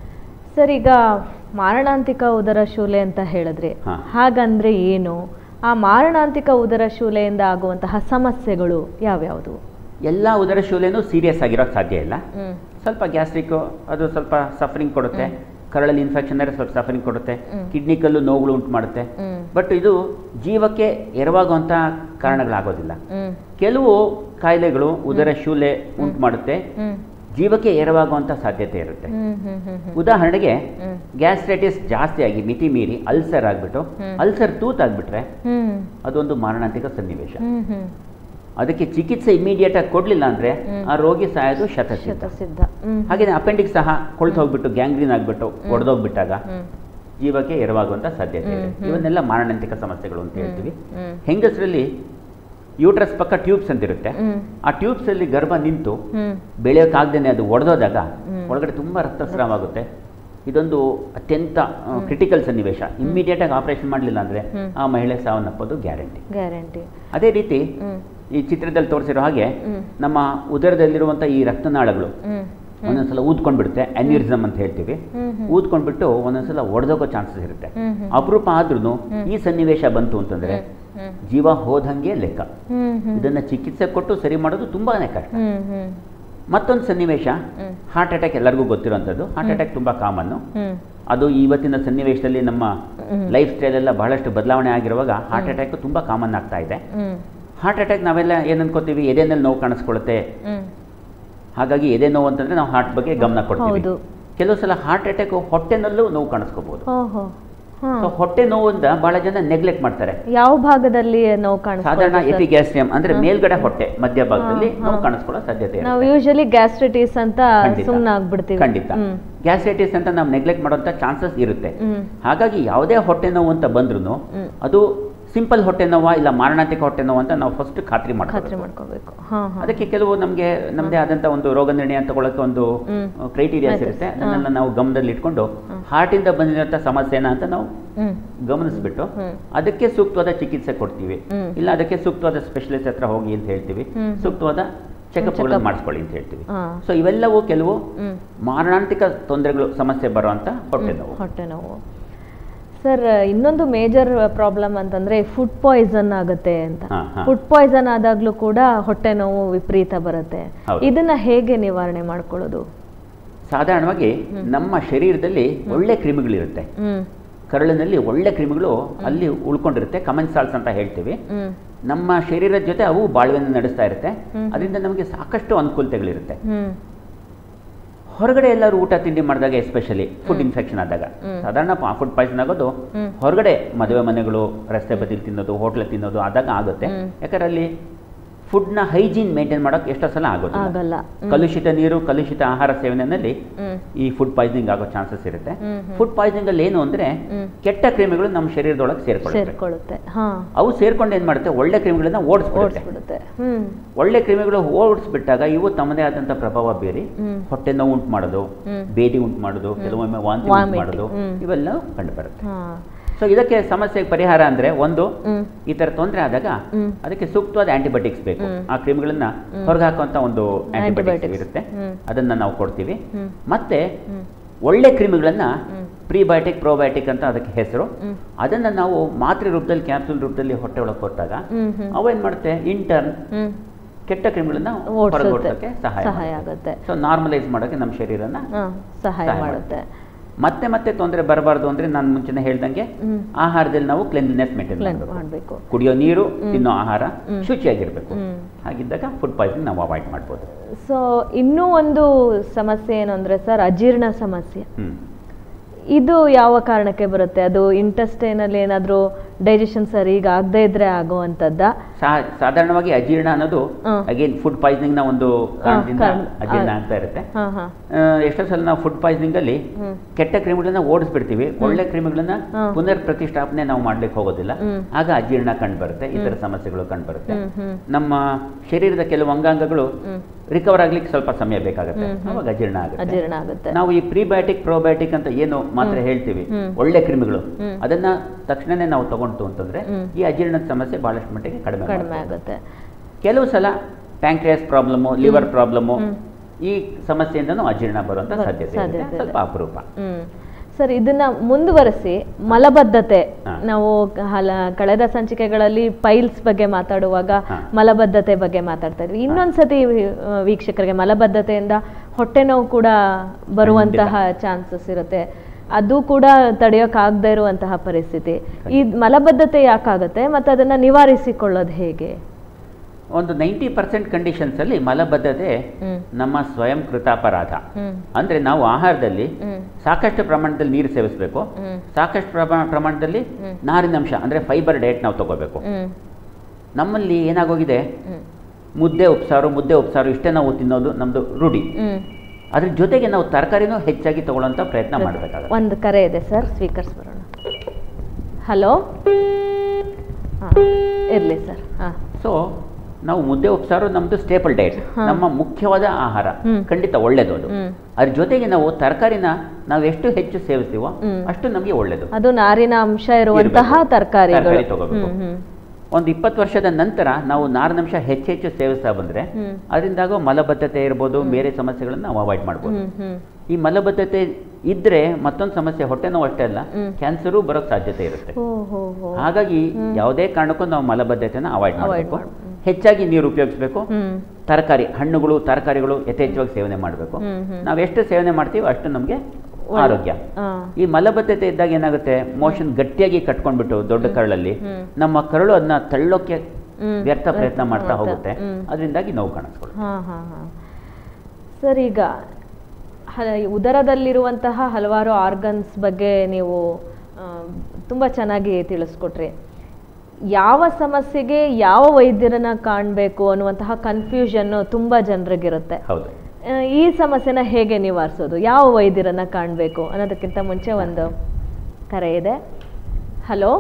A: ಸರ್ ಈಗ ಮಾರಣಾಂತಿಕ ಉದರ ಶೂಲೆ ಅಂತ ಹೇಳಿದ್ರಿ
B: ಹಾ.
A: ಹಾಗಂದ್ರೆ ಏನು ಆ ಮಾರಣಾಂತಿಕ ಉದರ ಶೂಲೆಯಿಂದ ಆಗುವಂತಹ ಸಮಸ್ಯೆಗಳು ಯಾವ್ಯಾವುದು
B: ಎಲ್ಲ ಉದರ ಶೂಲೆನೂ ಸೀರಿಯಸ್ ಆಗಿರೋಕ್ಕೆ ಸಾಧ್ಯ ಇಲ್ಲ
A: ಹ್ಮ್
B: ಸ್ವಲ್ಪ ಗ್ಯಾಸ್ಟ್ರಿಕ್ಕು ಅದು ಸ್ವಲ್ಪ ಸಫರಿಂಗ್ ಕೊಡುತ್ತೆ ಕರಳಲ್ಲಿ ಇನ್ಫೆಕ್ಷನ್ ಆದರೆ ಸ್ವಲ್ಪ ಸಫರಿಂಗ್ ಕೊಡುತ್ತೆ
A: ಹ್ಮ್.
B: ಕಿಡ್ನಿ ಕಲ್ಲು ನೋವುಗಳು ಉಂಟು ಮಾಡುತ್ತೆ
A: ಹ್ಮ್
B: ಬಟ್ ಇದು ಜೀವಕ್ಕೆ ಎರವಾಗುವಂಥ ಕಾರಣಗಳಾಗೋದಿಲ್ಲ
A: ಹ್ಮ್
B: ಕೆಲವು ಕಾಯಿಲೆಗಳು ಉದರ ಶೂಲೆ ಉಂಟು ಮಾಡುತ್ತೆ
A: ಹ್ಮ್
B: ಜೀವಕ್ಕೆ ಎರವಾಗುವಂಥ ಸಾಧ್ಯತೆ ಇರುತ್ತೆ
A: ಹ್ಮ್ ಹ್ಮ್ ಹ್ಮ್ ಹ್ಮ್
B: ಉದಾಹರಣೆಗೆ
A: ಹ್ಮ್
B: ಗ್ಯಾಸ್ಟ್ರೈಟಿಸ್ ಜಾಸ್ತಿ ಆಗಿ ಮಿತಿ ಮೀರಿ ಅಲ್ಸರ್ ಆಗಿಬಿಟ್ಟು
A: ಹ್ಮ್.
B: ಅಲ್ಸರ್ ತೂತ್ ಆಗಿಬಿಟ್ರೆ
A: ಹ್ಮ್
B: ಅದೊಂದು ಮಾರಣಾಂತಿಕ ಸನ್ನಿವೇಶ
A: ಹ್ಮ್ ಹ್ಮ್
B: ಅದಕ್ಕೆ ಚಿಕಿತ್ಸೆ ಇಮಿಡಿಯೇಟ್ ಆಗಿ ಕೊಡಲಿಲ್ಲ ಅಂದರೆ
A: ಹ್ಮ್.
B: ಆ ರೋಗಿ ಸಾಯೋದು ಶತಸಿದ್ಧ
A: ಶತಸಿದ್ಧ ಹ್ಮ್
B: ಹಾಗೆಯೇ ಅಪೆಂಡಿಕ್ಸ್ ಸಹ ಕೊಳ್ತು ಹೋಗ್ಬಿಟ್ಟು ಗ್ಯಾಂಗ್ರೀನ್ ಆಗಿಬಿಟ್ಟು ಒಡೆದೋಗ್ಬಿಟ್ಟಾಗ
A: ಹ್ಮ್
B: ಜೀವಕ್ಕೆ ಎರವಾಗುವಂಥ ಸಾಧ್ಯತೆ ಇದೆ
A: ಹ್ಮ್, ಹ್ಮ್.
B: ಇವನ್ನೆಲ್ಲ ಮಾರಣಾಂತಿಕ ಸಮಸ್ಯೆಗಳು ಅಂತ ಹೇಳ್ತೀವಿ
A: ಹ್ಮ್
B: ಹೆಂಗಸರಲ್ಲಿ ಯೂಟ್ರಸ್ ಪಕ್ಕ ಟ್ಯೂಬ್ಸ್ ಅಂತ ಇರುತ್ತೆ
A: ಹ್ಮ್
B: ಆ ಟ್ಯೂಬ್ಸ್ ಅಲ್ಲಿ ಗರ್ಭ ನಿಂತು
A: ಹ್ಮ್
B: ಬೆಳೆಯೋಕ್ಕಾಗ್ದೇನೆ ಅದು ಒಡೆದೋದಾಗ
A: ಹ್ಮ್.
B: ಒಳಗಡೆ ತುಂಬ ರಕ್ತಸ್ರಾವ ಇದೊಂದು ಅತ್ಯಂತ ಕ್ರಿಟಿಕಲ್ ಸನ್ನಿವೇಶ ಇಮ್ಮಿಡಿಯೇಟ್ ಆಗಿ ಆಪರೇಷನ್ ಮಾಡಲಿಲ್ಲ ಅಂದರೆ
A: ಹ್ಮ್.
B: ಆ ಮಹಿಳೆ ಸಾವನ್ನಪ್ಪೋದು ಗ್ಯಾರಂಟಿ
A: ಗ್ಯಾರಂಟಿ
B: ಅದೇ ರೀತಿ
A: ಹ್ಮ್
B: ಈ ಚಿತ್ರದಲ್ಲಿ ತೋರಿಸಿರೋ ಹಾಗೆ
A: ಹ್ಮ್.
B: ನಮ್ಮ ಉದರದಲ್ಲಿರುವಂಥ ಈ ರಕ್ತನಾಳಗಳು
A: ಹ್ಮ್
B: ಒಂದೊಂದ್ಸಲ ಊದ್ಕೊಂಡ್ಬಿಡುತ್ತೆ ಅನ್ಯೂರಿಸಮ್ ಅಂತ ಹೇಳ್ತೀವಿ
A: ಹ್ಮ್ ಹ್ಮ್
B: ಊದ್ಕೊಂಡ್ಬಿಟ್ಟು ಒಂದೊಂದ್ಸಲ ಒಡೆದೋಗೋ ಚಾನ್ಸಸ್ ಇರುತ್ತೆ
A: ಹ್ಮ್ ಹ್ಮ್
B: ಅಪರೂಪ ಆದ್ರೂ ಈ ಸನ್ನಿವೇಶ ಬಂತು ಅಂತಂದ್ರೆ
A: ಹ್ಮ್
B: ಜೀವ ಹೋದಂಗೆ ಲೆಕ್ಕ
A: ಹ್ಮ್ ಹ್ಮ್
B: ಇದನ್ನ ಚಿಕಿತ್ಸೆ ಕೊಟ್ಟು ಸರಿ ಮಾಡೋದು ತುಂಬಾನೇ ಕಷ್ಟ
A: ಹ್ಮ್ ಹ್ಮ್
B: ಮತ್ತೊಂದು ಸನ್ನಿವೇಶ
A: ಹ್ಮ್.
B: ಹಾರ್ಟ್ ಅಟ್ಯಾಕ್ ಎಲ್ಲರಿಗೂ ಗೊತ್ತಿರೋಂಥದ್ದು ಹಾರ್ಟ್ ಅಟ್ಯಾಕ್ ತುಂಬ ಕಾಮನ್ನು
A: ಹ್ಮ್
B: ಅದು ಇವತ್ತಿನ ಸನ್ನಿವೇಶದಲ್ಲಿ ನಮ್ಮ
A: ಹ್ಮ್.
B: ಲೈಫ್ ಸ್ಟೈಲ್ ಎಲ್ಲ ಬಹಳಷ್ಟು ಬದಲಾವಣೆ ಆಗಿರುವಾಗ ಹಾರ್ಟ್ ಅಟ್ಯಾಕ್ ತುಂಬ ಕಾಮನ್ ಆಗ್ತಾ ಇದೆ
A: ಹ್ಮ್
B: ಹಾರ್ಟ್ ಅಟ್ಯಾಕ್ ನಾವೆಲ್ಲ ಏನು ಅನ್ಕೋತೀವಿ ಎದೆನಲ್ಲಿ ನೋವು ಕಾಣಿಸ್ಕೊಳ್ಳುತ್ತೆ
A: ಹ್ಮ್
B: ಹಾಗಾಗಿ ಎದೆ ನೋವು ಅಂತಂದ್ರೆ ನಾವು ಹಾರ್ಟ್ ಬಗ್ಗೆ ಗಮನ ಕೊಡ್ತೀವಿ
A: ಹೌದು.
B: ಕೆಲವು ಸಲ ಹಾರ್ಟ್ ಅಟ್ಯಾಕ್ ಹೊಟ್ಟೆನಲ್ಲೂ ನೋವು ಕಾಣಿಸ್ಕೋಬಹುದು
A: ಓಹೋ ಹಾ
B: ಸೊ ಹೊಟ್ಟೆ ನೋವಿಂದ ಬಹಳ ಜನ ನೆಗ್ಲೆಕ್ಟ್ ಮಾಡ್ತಾರೆ
A: ಯಾವ ಭಾಗದಲ್ಲಿ ನೋವು
B: ಸಾಧಾರಣ
A: ಕಾಣಿಸ್ಕೊಳ್ಳುತ್ತೆ ಸರ್?
B: ಎಪಿಗ್ಯಾಸ್ಟ್ರಿಯಂ ಅಂದ್ರೆ ಮೇಲ್ಗಡೆ ಹೊಟ್ಟೆ ಮಧ್ಯಭಾಗದಲ್ಲಿ
A: ಹಾ,
B: ನೋವು
A: ಹಾ.
B: ಕಾಣಿಸ್ಕೊಳ್ಳೋ ಸಾಧ್ಯತೆ
A: ನಾವು
B: ಇರುತ್ತೆ
A: ಯೂಶಲಿ ಗ್ಯಾಸ್ಟ್ರಿಟಿಸ್ ಅಂತ
B: ಖಂಡಿತ.
A: ಸುಮ್ಮನೆ ಆಗ್ಬಿಡ್ತೀವಿ
B: ಖಂಡಿತ
A: ಹ್ಮ್
B: ಗ್ಯಾಸ್ಟ್ರೈಟಿಸ್ ಅಂತ ನಾವು ನೆಗ್ಲೆಕ್ಟ್ ಮಾಡುವಂಥ ಚಾನ್ಸಸ್ ಇರುತ್ತೆ
A: ಹ್ಮ್
B: ಹಾಗಾಗಿ ಯಾವುದೇ ಹೊಟ್ಟೆ ನೋವು ಅಂತ ಬಂದ್ರೂ
A: ಹ್ಮ್.
B: ಅದು ಸಿಂಪಲ್ ಹೊಟ್ಟೆ ನೋವಾ ಇಲ್ಲ ಮಾರಣಾಂತಿಕ ಹೊಟ್ಟೆ ನೋವು ಅಂತ ನಾವು ಫಸ್ಟ್ ಖಾತ್ರಿ
A: ಖಾತ್ರಿ
B: ಮಾಡ್ತೀವಿ
A: ಮಾಡ್ಕೋಬೇಕು ಹಾ ಹಾ
B: ಅದಕ್ಕೆ ಕೆಲವು ನಮಗೆ ನಮ್ಮದೇ ಆದಂಥ ಒಂದು ರೋಗ ನಿರ್ಣಯ ತಗೊಳ್ಳೋಕೆ ಒಂದು
A: ಹ್ಮ್.
B: Criterias
A: Methods.
B: ಇರುತ್ತೆ
A: ಹಾ.
B: ಅದನ್ನೆಲ್ಲ ನಾವು ಗಮನದಲ್ಲಿ ಇಟ್ಕೊಂಡು ಹಾರ್ಟಿಂದ ಬಂದಿರೋಂಥ ಸಮಸ್ಯೆನ ಅಂತ ನಾವು
A: ಹ್ಮ್
B: ಗಮನಿಸ್ಬಿಟ್ಟು
A: ಹ್ಮ್.
B: ಅದಕ್ಕೆ ಸೂಕ್ತವಾದ ಚಿಕಿತ್ಸೆ ಕೊಡ್ತೀವಿ
A: ಹ್ಮ್.
B: ಇಲ್ಲ ಅದಕ್ಕೆ ಸೂಕ್ತವಾದ ಸ್ಪೆಷಲಿಸ್ಟ್ ಹತ್ರ ಹೋಗಿ ಅಂತ ಹೇಳ್ತೀವಿ
A: ಹ್ಮ್.
B: ಸೂಕ್ತವಾದ ಚೆಕಪ್ಗಳನ್ನು
A: Checkup.
B: ಮಾಡಿಸ್ಕೊಳ್ಳಿ ಅಂತ ಹೇಳ್ತೀವಿ
A: ಹಾ
B: ಸೊ ಇವೆಲ್ಲವೂ ಕೆಲವು
A: ಹ್ಮ್
B: ಮಾರಣಾಂತಿಕ ತೊಂದರೆಗಳು ಸಮಸ್ಯೆ ಬರುವಂಥ ಹೊಟ್ಟೆ ನೋವು
A: ಹೊಟ್ಟೆ ನೋವು ಸರ್ ಇನ್ನೊಂದು ಮೇಜರ್ ಪ್ರಾಬ್ಲಮ್ ಅಂತಂದ್ರೆ ಫುಡ್ ಪಾಯ್ಸನ್ ಆಗುತ್ತೆ ಅಂತ
B: ಹಾ, ಹಾ.
A: ಫುಡ್ ಪಾಯ್ಸನ್ ಆದಾಗ್ಲೂ ಕೂಡ ಹೊಟ್ಟೆ ನೋವು ವಿಪರೀತ ಬರುತ್ತೆ
B: ಹೌದು.
A: ಇದನ್ನ ಹೇಗೆ ನಿವಾರಣೆ ಮಾಡ್ಕೊಳ್ಳೋದು
B: ಸಾಧಾರಣವಾಗಿ ನಮ್ಮ ಶರೀರದಲ್ಲಿ ಒಳ್ಳೆ ಕ್ರಿಮಿಗಳಿರುತ್ತೆ
A: ಹ್ಮ್
B: ಕರಳಿನಲ್ಲಿ ಒಳ್ಳೆ ಕ್ರಿಮಿಗಳು ಅಲ್ಲಿ ಉಳ್ಕೊಂಡಿರುತ್ತೆ ಕಮೆನ್ಸಾಲ್ಸ್ ಅಂತ ಹೇಳ್ತೀವಿ
A: ಹ್ಮ್
B: ನಮ್ಮ ಶರೀರದ ಜೊತೆ ಅವು ಬಾಳ್ವೆಯನ್ನು ನಡೆಸ್ತಾ ಇರುತ್ತೆ
A: ಹ್ಮ್.
B: ಅದರಿಂದ ನಮಗೆ ಸಾಕಷ್ಟು ಅನುಕೂಲತೆಗಳಿರುತ್ತೆ
A: ಹ್ಮ್
B: ಹೊರಗಡೆ ಎಲ್ಲರೂ ಊಟ ತಿಂಡಿ ಮಾಡಿದಾಗ ಎಸ್ಪೆಷಲಿ ಫುಡ್ ಇನ್ಫೆಕ್ಷನ್ ಆದಾಗ
A: ಹ್ಮ್.
B: ಸಾಧಾರಣ ಫುಡ್ ಪಾಯ್ಸನ್ ಆಗೋದು
A: ಹ್ಮ್.
B: ಹೊರಗಡೆ ಮದುವೆ ಮನೆಗಳು ರಸ್ತೆ ಬದಿಲಿ ತಿನ್ನೋದು ಹೋಟ್ಲ್ ತಿನ್ನೋದು ಆದಾಗ ಆಗುತ್ತೆ
A: ಹ್ಮ್.
B: ಯಾಕಂದ್ರೆ ಅಲ್ಲಿ ಫುಡ್ನ ಹೈಜೀನ್ ಮೇಂಟೈನ್ ಮಾಡೋಕೆ ಎಷ್ಟೋ ಸಲ ಆಗೋದಿಲ್ಲ
A: ಆಗಲ್ಲ ಹ್ಮ್.
B: ಕಲುಷಿತ ನೀರು ಕಲುಷಿತ ಆಹಾರ ಸೇವನೆಯಲ್ಲಿ
A: ಹ್ಮ್
B: ಈ ಫುಡ್ ಪಾಯ್ಸನಿಂಗ್ ಆಗೋ ಚಾನ್ಸಸ್ ಇರುತ್ತೆ
A: ಹ್ಮ್, ಹ್ಮ್.
B: ಫುಡ್ ಪಾಯ್ಸನಿಂಗ್ ಅಲ್ಲಿ ಏನು ಅಂದ್ರೆ
A: ಹ್ಮ್.
B: ಕೆಟ್ಟ ಕ್ರಿಮಿಗಳು ನಮ್ಮ ಶರೀರದೊಳಗೆ ಸೇರ್ಕೊಳ್ಳುತ್ತೆ
A: ಸೇರ್ಕೊಳ್ಳುತ್ತೆ ಹಾ
B: ಅವು ಸೇರ್ಕೊಂಡು ಏನು ಮಾಡುತ್ತೆ ಒಳ್ಳೆ ಕ್ರಿಮಿಗಳನ್ನ ಓಡಿಸ್ಬಿಡುತ್ತೆ
A: ಓಡಿಸ್ಬಿಡುತ್ತೆ ಹ್ಮ್
B: ಒಳ್ಳೆ ಕ್ರಿಮಿಗಳು ಓಡಿಸ್ಬಿಟ್ಟಾಗ ಇವು ತಮ್ಮದೇ ಆದಂಥ ಪ್ರಭಾವ ಬೀರಿ
A: ಹ್ಮ್.
B: ಹೊಟ್ಟೆ ನೋವು ಉಂಟು ಮಾಡೋದು
A: ಹ್ಮ್.
B: ಬೇದಿ ಉಂಟು ಮಾಡೋದು ಕೆಲವೊಮ್ಮೆ ವಾಂತಿ ಉಂಟು
A: Vomiting,
B: ಮಾಡೋದು
A: ಹ್ಮ್.
B: ಇವೆಲ್ಲ ಕಂಡು ಬರುತ್ತೆ
A: ಹಾ
B: ಸೊ ಇದಕ್ಕೆ ಸಮಸ್ಯೆಗೆ ಪರಿಹಾರ ಅಂದ್ರೆ ಒಂದು
A: ಹ್ಮ್
B: ಈ ಥರ ತೊಂದರೆ ಆದಾಗ
A: ಹ್ಮ್.
B: ಅದಕ್ಕೆ ಸೂಕ್ತವಾದ ಆಂಟಿಬಯೋಟಿಕ್ಸ್ ಬೇಕು
A: ಹ್ಮ್.
B: ಆ ಕ್ರಿಮಿಗಳನ್ನ ಹೊರಗೆ ಹಾಕುವಂತ ಒಂದು ಆಂಟಿಬಯೋಟಿಕ್ಸ್
A: Antibiotics.
B: ಇರುತ್ತೆ
A: ಹ್ಮ್.
B: ಅದನ್ನ ನಾವು ಕೊಡ್ತೀವಿ
A: ಹ್ಮ್.
B: ಮತ್ತೆ
A: ಹ್ಮ್
B: ಒಳ್ಳೆ ಕ್ರಿಮಿಗಳನ್ನ
A: ಹ್ಮ್.
B: ಪ್ರೀಬಯೋಟಿಕ್ ಪ್ರೋಬಯೋಟಿಕ್ ಅಂತ ಅದಕ್ಕೆ ಹೆಸರು
A: ಹ್ಮ್.
B: ಅದನ್ನ ನಾವು ಮಾತ್ರೆ ರೂಪದಲ್ಲಿ ಕ್ಯಾಪ್ಸೂಲ್ ರೂಪದಲ್ಲಿ ಹೊಟ್ಟೆ ಒಳಗೆ ಕೊಟ್ಟಾಗ
A: ಹ್ಮ್ ಹ್ಮ್
B: ಅವೇನ್ ಮಾಡುತ್ತೆ ಇಂಟರ್ನ್
A: ಹ್ಮ್
B: ಕೆಟ್ಟ ಕ್ರಿಮಿಗಳನ್ನ
A: ಓಡ್ಸುತ್ತೆ.
B: ಹೊರಗೋಡ್ಸೋಕ್ಕೆ ಸಹಾಯ
A: ಸಹಾಯ ಆಗುತ್ತೆ
B: ಸೊ ನಾರ್ಮಲೈಸ್ ಮಾಡೋಕ್ಕೆ ನಮ್ಮ ಶರೀರನ
A: ಹಾ ಸಹಾಯ
B: ಸಹಾಯ
A: ಮಾಡುತ್ತೆ
B: ಮತ್ತೆ ಮತ್ತೆ ತೊಂದರೆ ಬರಬಾರ್ದು ಅಂದ್ರೆ ನಾನು ಮುಂಚೆನೆ ಹೇಳ್ದಂಗೆ
A: ಹ್ಮ್
B: ಆಹಾರದಲ್ಲಿ ನಾವು ಕ್ಲೆನ್ಲಿನೆಸ್ ಮೇಂಟೈನ್
A: Clean
B: ಮಾಡಬೇಕು
A: ಮಾಡ್ಬೇಕು
B: ಕುಡಿಯೋ ನೀರು ತಿನ್ನೋ ಆಹಾರ
A: ಹ್ಮ್.
B: ಶುಚಿಯಾಗಿರ್ಬೇಕು
A: ಹ್ಮ್.
B: ಹಾಗಿದ್ದಾಗ ಫುಡ್ ಪಾಯ್ಸನ್ ನಾವು ಅವಾಯ್ಡ್ ಮಾಡ್ಬೋದು
A: ಸೊ ಇನ್ನೂ ಒಂದು ಸಮಸ್ಯೆ ಏನು ಅಂದ್ರೆ ಸರ್ ಅಜೀರ್ಣ ಸಮಸ್ಯೆ
B: ಹ್ಮ್
A: ಇದು ಯಾವ ಕಾರಣಕ್ಕೆ ಬರುತ್ತೆ ಅದು ಇಂಟೆಸ್ಟೈನಲ್ಲಿ ಏನಾದರೂ ಡೈಜೆಷನ್ ಸರಿ ಈಗ ಆಗದೇ ಇದ್ರೆ ಆಗುವಂಥದ್ದ
B: ಸಾ- ಸಾಧಾರಣವಾಗಿ ಅಜೀರ್ಣ ಅನ್ನೋದು
A: ಹ್ಮ್.
B: ಅಗೇನ್ ಫುಡ್ ಪಾಯ್ಸನಿಂಗ್ ನ ಒಂದು ಕಾರಣದಿಂದ
A: ಕಾರಣ.
B: ಅಜೀರ್ಣ
A: ಆ.
B: ಆಗ್ತಾ ಇರುತ್ತೆ
A: ಹಾ ಹಾ
B: ಆ, ಎಷ್ಟೋ ಸಲ ನಾವು ಫುಡ್ ಪಾಯ್ಸನಿಂಗ್ ಅಲ್ಲಿ
A: ಹ್ಮ್
B: ಕೆಟ್ಟ ಕ್ರಿಮಿಗಳನ್ನ ಓಡಿಸ್ಬಿಡ್ತೀವಿ ಒಳ್ಳೆ ಕ್ರಿಮಿಗಳನ್ನ
A: ಹ್ಮ್.
B: ಪುನರ್ ಪ್ರತಿಷ್ಠಾಪನೆ ನಾವು ಮಾಡ್ಲಿಕ್ಕೆ ಹೋಗೋದಿಲ್ಲ
A: ಹ್ಮ್.
B: ಆಗ ಅಜೀರ್ಣ ಕಂಡು ಬರುತ್ತೆ ಈ ಥರ ಸಮಸ್ಯೆಗಳು ಕಂಡು ಬರುತ್ತೆ
A: ಹ್ಮ್ ಹ್ಮ್
B: ನಮ್ಮ ಶರೀರದ ಕೆಲವು ಅಂಗಾಂಗಗಳು
A: ಹ್ಮ್
B: ರಿಕವರ್ ಆಗ್ಲಿಕ್ಕೆ ಸ್ವಲ್ಪ ಸಮಯ ಬೇಕಾಗುತ್ತೆ
A: ಹ್ಮ್, ಹ್ಮ್.
B: ಅವಾಗ ಅಜೀರ್ಣ ಆಗುತ್ತೆ
A: ಅಜೀರ್ಣ ಆಗುತ್ತೆ
B: ನಾವು ಈ ಪ್ರಿಬಯೋಟಿಕ್ ಪ್ರೋಬಯೋಟಿಕ್ ಅಂತ ಏನು ಮಾತ್ರ ಹೇಳ್ತೀವಿ
A: ಹ್ಮ್.
B: ಒಳ್ಳೆ ಕ್ರಿಮಿಗಳು
A: ಹ್ಮ್.
B: ಅದನ್ನ ತಕ್ಷಣನೇ ನಾವು ತಗೊಂಡು ಅಂತಂದ್ರೆ
A: ಹ್ಮ್.
B: ಈ ಅಜೀರ್ಣದ ಸಮಸ್ಯೆ ಬಹಳಷ್ಟು ಮಟ್ಟಿಗೆ ಕಡಿಮೆ
A: ಕಡಿಮೆ
B: ಮಾಡ್ಬೋದು.
A: ಆಗುತ್ತೆ
B: ಕೆಲವು ಸಲ ಪ್ಯಾಂಕ್ರಿಯಾಸ್ ಪ್ರಾಬ್ಲಮ್ಮು ಲಿವರ್ ಪ್ರಾಬ್ಲಮ್ಮು
A: ಹ್ಮ್.
B: ಈ ಸಮಸ್ಯೆಯಿಂದನೂ ಅಜೀರ್ಣ ಬರುವಂತ
A: ಬರ್-
B: ಸಾಧ್ಯತೆ
A: ಸಾಧ್ಯತೆ
B: ಇದೆ
A: ಇದೆ.
B: ಸ್ವಲ್ಪ ಅಪರೂಪ
A: ಹ್ಮ್ ಸರ್ ಇದನ್ನ ಮುಂದುವರಿಸಿ ಮಲಬದ್ಧತೆ
B: ಹಾ.
A: ನಾವು ಹಲ ಕಳೆದ ಸಂಚಿಕೆಗಳಲ್ಲಿ ಪೈಲ್ಸ್ ಬಗ್ಗೆ ಮಾತಾಡುವಾಗ
B: ಹಾ.
A: ಮಲಬದ್ಧತೆ ಬಗ್ಗೆ ಮಾತಾಡ್ತಾ ಇದ್ವಿ ಇನ್ನೊಂದ್ಸತಿ ಆ, ವೀಕ್ಷಕರಿಗೆ ಮಲಬದ್ಧತೆಯಿಂದ ಹೊಟ್ಟೆ ನೋವು ಕೂಡ ಬರುವಂತಹ ಚಾನ್ಸಸ್ ಇರುತ್ತೆ ಅದು ಕೂಡ ತಡೆಯೋಕ್ಕಾಗದೇ ಇರುವಂತಹ ಪರಿಸ್ಥಿತಿ ಈ ಮಲಬದ್ಧತೆ ಯಾಕಾಗುತ್ತೆ ಮತ್ತೆ ಅದನ್ನ ನಿವಾರಿಸಿಕೊಳ್ಳೋದು ಹೇಗೆ
B: ಒಂದು ನೈಂಟಿ ಪರ್ಸೆಂಟ್ ಕಂಡೀಷನ್ಸ್ ಅಲ್ಲಿ ಮಲಬದ್ಧತೆ
A: ಹ್ಮ್
B: ನಮ್ಮ ಸ್ವಯಂ ಕೃತಾಪರಾಧ
A: ಹ್ಮ್
B: ಅಂದ್ರೆ ನಾವು ಆಹಾರದಲ್ಲಿ
A: ಹ್ಮ್
B: ಸಾಕಷ್ಟು ಪ್ರಮಾಣದಲ್ಲಿ ನೀರು ಸೇವಿಸಬೇಕು
A: ಹ್ಮ್
B: ಸಾಕಷ್ಟು ಪ್ರಮಾಣ ಪ್ರಮಾಣದಲ್ಲಿ
A: ಹ್ಮ್.
B: ನಾರಿನಂಶ ಅಂದ್ರೆ ಫೈಬರ್ ಡಯಟ್ ನಾವು ತಗೋಬೇಕು
A: ಹ್ಮ್
B: ನಮ್ಮಲ್ಲಿ ಏನಾಗೋಗಿದೆ
A: ಹ್ಮ್
B: ಮುದ್ದೆ ಉಪ್ಸಾರು ಮುದ್ದೆ ಉಪ್ಸಾರು ಇಷ್ಟೇ ನಾವು ತಿನ್ನೋದು ನಮ್ದು ರೂಢಿ
A: ಹ್ಮ್
B: ಅದ್ರ ಜೊತೆಗೆ ನಾವು ತರಕಾರಿನೂ ಹೆಚ್ಚಾಗಿ ತಗೊಳ್ಳೋಂಥ ಪ್ರಯತ್ನ ಮಾಡಬೇಕಾಗುತ್ತೆ
A: ಒಂದು ಕರೆ ಇದೆ ಸರ್ ಸ್ವೀಕರಿಸಿ ಬರೋಣ ಹಲೋ ಹಾಂ ಇರಲಿ ಸರ್ ಹಾಂ
B: ಸೊ ನಾವು ಮುದ್ದೆ ಉಪ್ಸಾರು ನಮ್ದು ಸ್ಟೇಪಲ್ ಡಯಟ್
A: ಹಾ.
B: ನಮ್ಮ ಮುಖ್ಯವಾದ ಆಹಾರ
A: ಹ್ಮ್.
B: ಖಂಡಿತ ಒಳ್ಳೇದು ಅದು
A: ಹ್ಮ್.
B: ಅದ್ರ ಜೊತೆಗೆ ನಾವು ತರಕಾರಿನ ನಾವು ಎಷ್ಟು ಹೆಚ್ಚು ಸೇವಿಸ್ತೀವೋ
A: ಹ್ಮ್.
B: ಅಷ್ಟು ನಮಗೆ ಒಳ್ಳೇದು
A: ಅದು ನಾರಿನ ಅಂಶ ಇರುವಂತಹ
B: ಇರ್ಬೇಕು.
A: ತರಕಾರಿಗಳು
B: ತರಕಾರಿ ತಗೋಬೇಕು.
A: ಹ್ಮ್ ಹ್ಮ್
B: ಒಂದು ಇಪ್ಪತ್ತು ವರ್ಷದ ನಂತರ ನಾವು ನಾರಿನಂಶ ಹೆಚ್ಚೆಚ್ಚು ಸೇವಿಸ್ತಾ ಬಂದ್ರೆ
A: ಹ್ಮ್.
B: ಅದರಿಂದಾಗೋ ಮಲಬದ್ಧತೆ ಇರ್ಬೋದು ಬೇರೆ ಸಮಸ್ಯೆಗಳನ್ನ ನಾವು ಅವಾಯ್ಡ್ ಮಾಡ್ಬೋದು
A: ಹ್ಮ್ ಹ್ಮ್
B: ಈ ಮಲಬದ್ಧತೆ ಇದ್ರೆ ಮತ್ತೊಂದು ಸಮಸ್ಯೆ ಹೊಟ್ಟೆ ನೋವು ಅಷ್ಟೇ ಅಲ್ಲ
A: ಹ್ಮ್.
B: ಕ್ಯಾನ್ಸರು ಬರೋಕ್ ಸಾಧ್ಯತೆ ಇರುತ್ತೆ
A: ಓ ಹೋ ಹೋ
B: ಹಾಗಾಗಿ ಯಾವುದೇ ಕಾರಣಕ್ಕೂ ನಾವು ಮಲಬದ್ಧತೆನ ಅವಾಯ್ಡ್
A: Avoid
B: ಮಾಡಬೇಕು
A: ಮಾಡ್- ಹ್ಮ್.
B: ಹೆಚ್ಚಾಗಿ ನೀರು ಉಪಯೋಗಿಸಬೇಕು
A: ಹ್ಮ್
B: ತರಕಾರಿ ಹಣ್ಣುಗಳು ತರಕಾರಿಗಳು ಯಥೇಚ್ಛವಾಗಿ ಸೇವನೆ ಮಾಡಬೇಕು
A: ಹ್ಮ್, ಹ್ಮ್.
B: ನಾವು ಎಷ್ಟು ಸೇವನೆ ಮಾಡ್ತೀವೋ ಅಷ್ಟು ನಮಗೆ
A: ಒಳ್ಳೆ-
B: ಆರೋಗ್ಯ
A: ಆ,
B: ಈ ಮಲಬದ್ಧತೆ ಇದ್ದಾಗ ಏನಾಗುತ್ತೆ ಮೋಷನ್ ಗಟ್ಟಿಯಾಗಿ ಕಟ್ಕೊಂಡ್ಬಿಟ್ಟು ದೊಡ್ಡ ಕರಳಲ್ಲಿ
A: ಹ್ಮ್.
B: ನಮ್ಮ ಕರಳು ಅದನ್ನ ತಳ್ಳೋಕೆ
A: ಹ್ಮ್.
B: ವ್ಯರ್ಥ ಪ್ರಯತ್ನ ಮಾಡ್ತಾ
A: ಮಾಡ್ತಾ-
B: ಹೋಗುತ್ತೆ
A: ಹ್ಮ್.
B: ಅದರಿಂದಾಗಿ ನೋವು ಕಾಣಿಸ್ಕೊಳ್ಳುತ್ತೆ
A: ಹಾ ಹಾ ಹಾ ಸರ್ ಈಗ ಹ- ಉದರದಲ್ಲಿರುವಂತಹ ಹಲವಾರು ಆರ್ಗನ್ಸ್ ಬಗ್ಗೆ ನೀವು ಆ, ತುಂಬ ಚೆನ್ನಾಗಿ ತಿಳಿಸ್ಕೊಟ್ರಿ ಯಾವ ಸಮಸ್ಯೆಗೆ ಯಾವ ವೈದ್ಯರನ್ನ ಕಾಣಬೇಕು ಅನ್ನುವಂತಹ ಕನ್ಫ್ಯೂಷನ್ನು ತುಂಬ ಜನರಿಗಿರುತ್ತೆ
B: ಹೌದು
A: ಆ, ಈ ಸಮಸ್ಯೆನ ಹೇಗೆ ನಿವಾರಿಸೋದು ಯಾವ ವೈದ್ಯರನ್ನ ಕಾಣಬೇಕು ಅನ್ನೋದಕ್ಕಿಂತ ಮುಂಚೆ ಒಂದು ಕರೆ ಇದೆ ಹಲೋ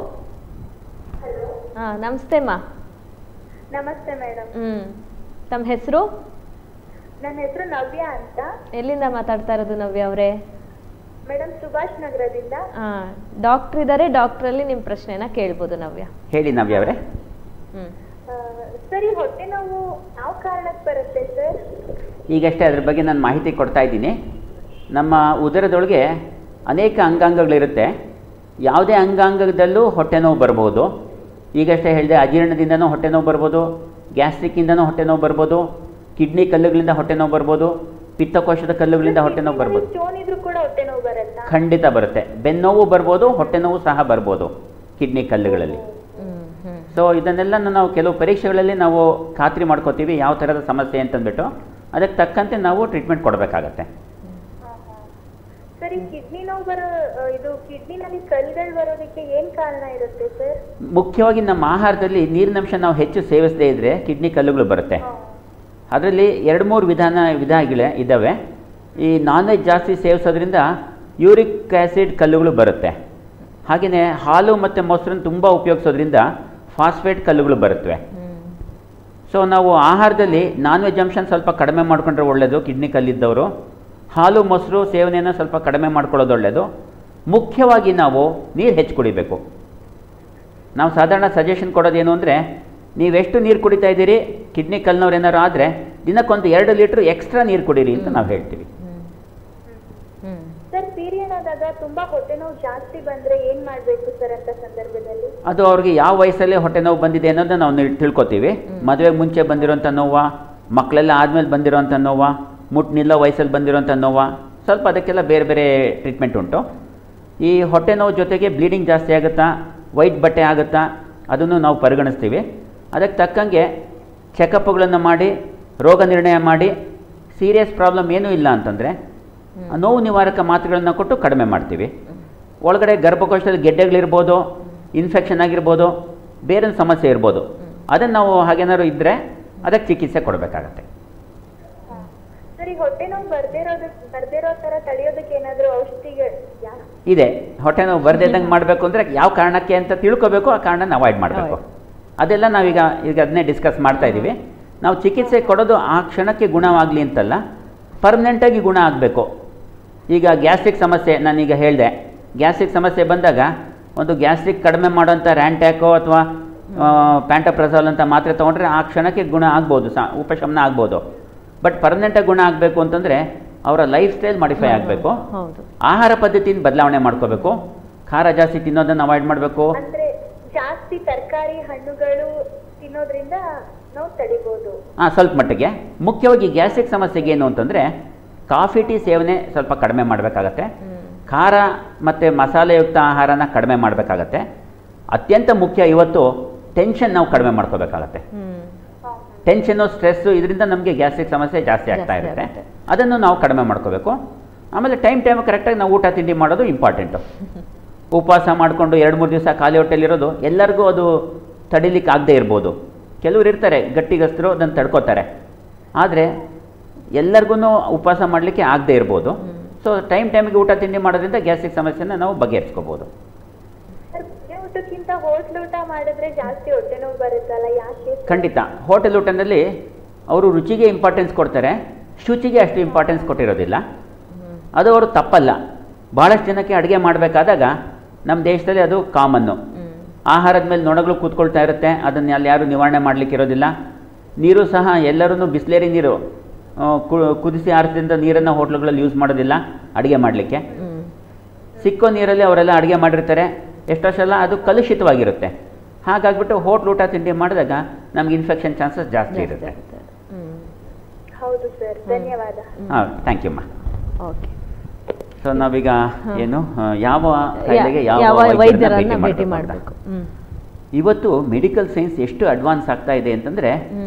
A: ಹಾಂ ನಮಸ್ತೆ ಮಾ
C: ನಮಸ್ತೆ ಮೇಡಮ್
A: ಹ್ಞೂ ತಮ್ಮ ಹೆಸರು
C: ನನ್ನ ಹೆಸರು ನವ್ಯ ಅಂತ
A: ಎಲ್ಲಿಂದ ಮಾತಾಡ್ತಾ ಇರೋದು ನವ್ಯ ಅವರೇ
C: ಮೇಡಮ್ ಸುಭಾಷ್ ನಗರದಿಂದ
A: ಹಾಂ ಡಾಕ್ಟ್ರ್ ಇದ್ದಾರೆ ಡಾಕ್ಟ್ರಲ್ಲಿ ನಿಮ್ಮ ಪ್ರಶ್ನೆನ ಕೇಳ್ಬೋದು ನವ್ಯ
B: ಹೇಳಿ ನವ್ಯ ಅವರೇ
A: ಹ್ಞೂ
C: ಆ, ಸರಿ ಹೊಟ್ಟೆ ನೋವು ಯಾವ ಕಾರಣಕ್ಕೆ ಬರುತ್ತೆ ಸರ್
B: ಈಗಷ್ಟೇ ಅದ್ರ ಬಗ್ಗೆ ನಾನು ಮಾಹಿತಿ ಕೊಡ್ತಾ ಇದ್ದೀನಿ ನಮ್ಮ ಉದರದೊಳಗೆ ಅನೇಕ ಅಂಗಾಂಗಗಳಿರುತ್ತೆ ಯಾವುದೇ ಅಂಗಾಂಗದಲ್ಲೂ ಹೊಟ್ಟೆ ನೋವು ಬರ್ಬೋದು ಈಗಷ್ಟೇ ಹೇಳಿದೆ ಅಜೀರ್ಣದಿಂದನೂ ಹೊಟ್ಟೆ ನೋವು ಬರ್ಬೋದು ಗ್ಯಾಸ್ಟ್ರಿಕ್ಕಿಂದನೂ ಹೊಟ್ಟೆ ನೋವು ಬರ್ಬೋದು ಕಿಡ್ನಿ ಕಲ್ಲುಗಳಿಂದ ಹೊಟ್ಟೆ ನೋವು ಬರ್ಬೋದು ಪಿತ್ತಕೋಶದ ಕಲ್ಲುಗಳಿಂದ ಹೊಟ್ಟೆ ನೋವು ಬರ್ಬೋದು
C: ಸ್ಟೋನ್ ಇದ್ರೂ ಕೂಡ ಹೊಟ್ಟೆ ನೋವು ಬರುತ್ತಾ
B: ಖಂಡಿತ ಬರುತ್ತೆ ಬೆನ್ನೋವು ಬರ್ಬೋದು ಹೊಟ್ಟೆ ನೋವು ಸಹ ಬರ್ಬೋದು ಕಿಡ್ನಿ ಕಲ್ಲುಗಳಲ್ಲಿ
A: ಹ್ಮ್ ಹ್ಮ್
B: ಸೊ ಇದನ್ನೆಲ್ಲ ನಾವು ಕೆಲವು ಪರೀಕ್ಷೆಗಳಲ್ಲಿ ನಾವು ಖಾತ್ರಿ ಮಾಡ್ಕೋತೀವಿ ಯಾವ ಥರದ ಸಮಸ್ಯೆ ಅಂತಂದ್ಬಿಟ್ಟು ಅದಕ್ಕೆ ತಕ್ಕಂತೆ ನಾವು ಟ್ರೀಟ್ಮೆಂಟ್ ಕೊಡಬೇಕಾಗತ್ತೆ
C: ಸರಿ ಕಿಡ್ನಿ ನೋವು ಬರೋ ಆ, ಇದು ಕಿಡ್ನಿನಲ್ಲಿ ಕಲ್ಗಳು ಬರೋದಕ್ಕೆ ಏನ್ ಕಾರಣ ಇರುತ್ತೆ ಸರ್
B: ಮುಖ್ಯವಾಗಿ ನಮ್ಮ ಆಹಾರದಲ್ಲಿ ನೀರಿನಂಶ ನಾವು ಹೆಚ್ಚು ಸೇವಿಸದೇ ಇದ್ದರೆ ಕಿಡ್ನಿ ಕಲ್ಲುಗಳು ಬರುತ್ತೆ ಅದರಲ್ಲಿ ಎರಡು ಮೂರು ವಿಧಾನ ವಿಧಗಳೇ ಇದ್ದಾವೆ ಈ ನಾನ್ ವೆಜ್ ಜಾಸ್ತಿ ಸೇವಿಸೋದ್ರಿಂದ ಯೂರಿಕ್ ಆ್ಯಸಿಡ್ ಕಲ್ಲುಗಳು ಬರುತ್ತೆ ಹಾಗೆಯೇ ಹಾಲು ಮತ್ತು ಮೊಸರನ್ನು ತುಂಬ ಉಪಯೋಗಿಸೋದ್ರಿಂದ ಫಾಸ್ಫೇಟ್ ಕಲ್ಲುಗಳು ಬರುತ್ತವೆ
A: ಹ್ಮ್
B: ಸೊ ನಾವು ಆಹಾರದಲ್ಲಿ ನಾನ್ ವೆಜ್ ಅಂಶನ ಸ್ವಲ್ಪ ಕಡಿಮೆ ಮಾಡ್ಕೊಂಡ್ರೆ ಒಳ್ಳೆಯದು ಕಿಡ್ನಿ ಕಲ್ಲಿದ್ದವರು ಹಾಲು ಮೊಸರು ಸೇವನೆಯನ್ನು ಸ್ವಲ್ಪ ಕಡಿಮೆ ಮಾಡ್ಕೊಳ್ಳೋದು ಒಳ್ಳೆಯದು ಮುಖ್ಯವಾಗಿ ನಾವು ನೀರು ಹೆಚ್ಚು ಕುಡಿಬೇಕು ನಾವು ಸಾಧಾರಣ ಸಜೆಷನ್ ಕೊಡೋದೇನು ಅಂದರೆ ನೀವೆಷ್ಟು ನೀರು ಕುಡಿತಾ ಇದ್ದೀರಿ ಕಿಡ್ನಿ ಕಲ್ನವ್ರು ಏನಾರು ಆದರೆ ದಿನಕ್ಕೊಂದು ಎರಡು ಲೀಟ್ರ್ ಎಕ್ಸ್ಟ್ರಾ ನೀರು ಕುಡೀರಿ ಅಂತ ನಾವು ಹೇಳ್ತೀವಿ
A: ಹ್ಮ್ ಹ್ಮ್
C: ಸರ್ ಪೀರಿಯಡ್ ಆದಾಗ ತುಂಬಾ ಹೊಟ್ಟೆ ನೋವು ಜಾಸ್ತಿ ಬಂದ್ರೆ ಏನ್ ಮಾಡ್ಬೇಕು ಸರ್ ಅಂತ ಸಂದರ್ಭದಲ್ಲಿ
B: ಅದು ಅವ್ರಿಗೆ ಯಾವ ವಯಸ್ಸಲ್ಲಿ ಹೊಟ್ಟೆ ನೋವು ಬಂದಿದೆ ಅನ್ನೋದನ್ನ ನಾವು ನಿ- ತಿಳ್ಕೊತೀವಿ ಮದುವೆಗೆ ಮುಂಚೆ ಬಂದಿರೋಂಥ ನೋವಾ ಮಕ್ಕಳೆಲ್ಲ ಆದಮೇಲೆ ಬಂದಿರೋಂಥ ನೋವಾ ಮುಟ್ಟು ನಿಲ್ಲೋ ವಯಸ್ಸಲ್ಲಿ ಬಂದಿರೋಂಥ ನೋವಾ ಸ್ವಲ್ಪ ಅದಕ್ಕೆಲ್ಲ ಬೇರೆ ಬೇರೆ ಟ್ರೀಟ್ಮೆಂಟ್ ಉಂಟು ಈ ಹೊಟ್ಟೆ ನೋವು ಜೊತೆಗೆ ಬ್ಲೀಡಿಂಗ್ ಜಾಸ್ತಿ ಆಗುತ್ತಾ ವೈಟ್ ಬಟ್ಟೆ ಆಗುತ್ತಾ ಅದನ್ನು ನಾವು ಪರಿಗಣಿಸ್ತೀವಿ ಅದಕ್ಕೆ ತಕ್ಕಂಗೆ ಚೆಕಪ್ಗಳನ್ನು ಮಾಡಿ ರೋಗ ನಿರ್ಣಯ ಮಾಡಿ ಸೀರಿಯಸ್ ಪ್ರಾಬ್ಲಮ್ ಏನೂ ಇಲ್ಲ ಅಂತಂದರೆ ನೋವು ನಿವಾರಕ ಮಾತ್ರೆಗಳನ್ನು ಕೊಟ್ಟು ಕಡಿಮೆ ಮಾಡ್ತೀವಿ ಒಳಗಡೆ ಗರ್ಭಕೋಶದಲ್ಲಿ ಗೆಡ್ಡೆಗಳಿರ್ಬೋದು ಇನ್ಫೆಕ್ಷನ್ ಆಗಿರ್ಬೋದು ಬೇರೆ ಸಮಸ್ಯೆ ಇರ್ಬೋದು ಅದನ್ನು ನಾವು ಹಾಗೇನಾದ್ರು ಇದ್ದರೆ ಅದಕ್ಕೆ ಚಿಕಿತ್ಸೆ ಕೊಡಬೇಕಾಗತ್ತೆ
C: ಸರಿ ಹೊಟ್ಟೆ ನೋವು ಬರ್ದಿರೋದಕ್ ಬರ್ದಿರೋ ತರ ತಡೆಯೋದಕ್ಕೆ ಏನಾದ್ರು ಔಷಧಿಗಳು ಯಾ
B: ಇದೆ ಹೊಟ್ಟೆ ನೋವು ಬರ್ದಿದ್ದಂಗೆ ಮಾಡಬೇಕು ಅಂದರೆ ಯಾವ ಕಾರಣಕ್ಕೆ ಅಂತ ತಿಳ್ಕೊಬೇಕು ಆ ಕಾರಣನ ಅವಾಯ್ಡ್ ಮಾಡಬೇಕು
A: Avoid.
B: ಅದೆಲ್ಲ ನಾವೀಗ ಈಗ ಅದನ್ನೇ ಡಿಸ್ಕಸ್ ಮಾಡ್ತಾ ಇದ್ದೀವಿ ನಾವು ಚಿಕಿತ್ಸೆ ಕೊಡೋದು ಆ ಕ್ಷಣಕ್ಕೆ ಗುಣವಾಗಲಿ ಅಂತಲ್ಲ ಪರ್ಮನೆಂಟಾಗಿ ಗುಣ ಆಗಬೇಕು ಈಗ ಗ್ಯಾಸ್ಟ್ರಿಕ್ ಸಮಸ್ಯೆ ನಾನೀಗ ಹೇಳಿದೆ ಗ್ಯಾಸ್ಟ್ರಿಕ್ ಸಮಸ್ಯೆ ಬಂದಾಗ ಒಂದು ಗ್ಯಾಸ್ಟ್ರಿಕ್ ಕಡಿಮೆ ಮಾಡೋಂಥ ರ್ಯಾಂಟ್ಯಾಕೋ ಅಥವಾ ಪ್ಯಾಂಟಪ್ರಸಾಲ್ ಅಂತ ಮಾತ್ರೆ ತೊಗೊಂಡ್ರೆ ಆ ಕ್ಷಣಕ್ಕೆ ಗುಣ ಆಗ್ಬೋದು ಸ ಉಪಶಮನ ಆಗ್ಬೋದು ಬಟ್ ಪರ್ಮನೆಂಟಾಗಿ ಗುಣ ಆಗಬೇಕು ಅಂತಂದರೆ ಅವರ ಲೈಫ್ ಸ್ಟೈಲ್ ಮಾಡಿಫೈ ಆಗಬೇಕು
A: ಹೌದು
B: ಆಹಾರ ಪದ್ಧತಿನ ಬದಲಾವಣೆ ಮಾಡ್ಕೋಬೇಕು ಖಾರ ಜಾಸ್ತಿ ತಿನ್ನೋದನ್ನು ಅವಾಯ್ಡ್ ಮಾಡಬೇಕು
C: ಅಂದ್ರೆ ಜಾಸ್ತಿ ತರಕಾರಿ ಹಣ್ಣುಗಳು ತಿನ್ನೋದ್ರಿಂದ ನೋವು ತಡಿಬಹುದು
B: ಹಾಂ ಸ್ವಲ್ಪ ಮಟ್ಟಿಗೆ ಮುಖ್ಯವಾಗಿ ಗ್ಯಾಸ್ಟ್ರಿಕ್ ಸಮಸ್ಯೆಗೆ ಏನು ಅಂತಂದರೆ ಕಾಫಿ ಟೀ ಸೇವನೆ ಸ್ವಲ್ಪ ಕಡಿಮೆ ಮಾಡಬೇಕಾಗತ್ತೆ
A: ಹ್ಮ್
B: ಖಾರ ಮತ್ತು ಮಸಾಲೆಯುಕ್ತ ಆಹಾರನ ಕಡಿಮೆ ಮಾಡಬೇಕಾಗತ್ತೆ ಅತ್ಯಂತ ಮುಖ್ಯ ಇವತ್ತು ಟೆನ್ಷನ್ ನಾವು ಕಡಿಮೆ ಮಾಡ್ಕೋಬೇಕಾಗತ್ತೆ
A: ಹ್ಮ್
B: ಟೆನ್ಷನ್ನು ಸ್ಟ್ರೆಸ್ಸು ಇದರಿಂದ ನಮಗೆ ಗ್ಯಾಸ್ಟ್ರಿಕ್ ಸಮಸ್ಯೆ ಜಾಸ್ತಿ ಆಗ್ತಾ
A: ಜಾಸ್ತಿ
B: ಇರುತ್ತೆ
A: ಆಗುತ್ತೆ.
B: ಅದನ್ನು ನಾವು ಕಡಿಮೆ ಮಾಡ್ಕೋಬೇಕು ಆಮೇಲೆ ಟೈಮ್ ಟೈಮ್ ಕರೆಕ್ಟಾಗಿ ನಾವು ಊಟ ತಿಂಡಿ ಮಾಡೋದು ಇಂಪಾರ್ಟೆಂಟು ಉಪವಾಸ ಮಾಡಿಕೊಂಡು ಎರಡು ಮೂರು ದಿವಸ ಖಾಲಿ ಹೊಟ್ಟೆಲಿರೋದು ಎಲ್ಲರಿಗೂ ಅದು ತಡಿಲಿಕ್ಕೆ ಆಗದೆ ಇರ್ಬೋದು ಕೆಲವ್ರು ಇರ್ತಾರೆ ಗಟ್ಟಿಗಸ್ತರು ಅದನ್ನು ತಡ್ಕೋತಾರೆ ಆದರೆ ಎಲ್ಲರಿಗೂ ಉಪವಾಸ ಮಾಡಲಿಕ್ಕೆ ಆಗದೆ ಇರ್ಬೋದು ಸೊ ಟೈಮ್ ಟೈಮಿಗೆ ಊಟ ತಿಂಡಿ ಮಾಡೋದ್ರಿಂದ ಗ್ಯಾಸ್ಟ್ರಿಕ್ ಸಮಸ್ಯೆನ ನಾವು ಬಗೆಹರಿಸ್ಕೋಬೋದು
C: ಸರ್ ಮನೆ ಊಟಕ್ಕಿಂತ ಹೋಟ್ಲ್ ಊಟ ಮಾಡಿದ್ರೆ ಜಾಸ್ತಿ ಹೊಟ್ಟೆ ನೋವು ಬರುತ್ತಲ್ಲ ಯಾಕೆ
B: ಖಂಡಿತ ಹೋಟೆಲ್ ಊಟದಲ್ಲಿ ಅವರು ರುಚಿಗೆ ಇಂಪಾರ್ಟೆನ್ಸ್ ಕೊಡ್ತಾರೆ ಶುಚಿಗೆ ಅಷ್ಟು ಇಂಪಾರ್ಟೆನ್ಸ್ ಕೊಟ್ಟಿರೋದಿಲ್ಲ
A: ಹ್ಮ್
B: ಅದು ಅವರು ತಪ್ಪಲ್ಲ ಭಾಳಷ್ಟು ಜನಕ್ಕೆ ಅಡುಗೆ ಮಾಡಬೇಕಾದಾಗ ನಮ್ಮ ದೇಶದಲ್ಲಿ ಅದು ಕಾಮನ್ನು
A: ಹ್ಮ್
B: ಆಹಾರದ ಮೇಲೆ ನೊಣಗಳು ಕೂತ್ಕೊಳ್ತಾ ಇರುತ್ತೆ ಅದನ್ನು ಅಲ್ಲಿ ಯಾರು ನಿವಾರಣೆ ಮಾಡಲಿಕ್ಕೆ ಇರೋದಿಲ್ಲ ನೀರು ಸಹ ಎಲ್ಲರೂ ಬಿಸ್ಲೇರಿ ನೀರು ಆ, ಕು- ಕುದಿಸಿ ಆರಿಸಿದ ನೀರನ್ನು ಹೋಟ್ಲುಗಳಲ್ಲಿ ಯೂಸ್ ಮಾಡೋದಿಲ್ಲ ಅಡುಗೆ ಮಾಡಲಿಕ್ಕೆ
A: ಹ್ಮ್
B: ಸಿಕ್ಕೋ ನೀರಲ್ಲಿ ಅವರೆಲ್ಲ ಅಡುಗೆ ಮಾಡಿರ್ತಾರೆ ಎಷ್ಟೋ ಸಲ ಅದು ಕಲುಷಿತವಾಗಿರುತ್ತೆ ಹಾಗಾಗ್ಬಿಟ್ಟು ಹೋಟ್ಲ್ ಊಟ ತಿಂಡಿ ಮಾಡಿದಾಗ ನಮ್ಗೆ ಇನ್ಫೆಕ್ಷನ್ ಚಾನ್ಸಸ್ ಜಾಸ್ತಿ
A: ಜಾಸ್ತಿ
B: ಇರುತ್ತೆ
A: ಆಗುತ್ತೆ ಹ್ಮ್
C: ಹೌದು ಸರ್ ಧನ್ಯವಾದ
B: ಹಾಂ ಥ್ಯಾಂಕ್ ಯು ಅಮ್ಮ
A: ಓಕೆ
B: ಸೊ ನಾವೀಗ
A: ಹಾ.
B: ಏನು ಆ, ಯಾವ ಕಾಯಿಲೆಗೆ
A: ಯಾವ
B: ಯಾವ
A: ವೈದ್ಯರನ್ನ
B: ವೈದ್ಯರನ್ನ
A: ಭೇಟಿ
B: ಭೇಟಿ
A: ಮಾಡಬೇಕು
B: ಮಾಡಬೇಕು
A: ಹ್ಮ್
B: ಇವತ್ತು ಮೆಡಿಕಲ್ ಸೈನ್ಸ್ ಎಷ್ಟು ಅಡ್ವಾನ್ಸ್ ಆಗ್ತಾ ಇದೆ ಅಂತಂದ್ರೆ
A: ಹ್ಮ್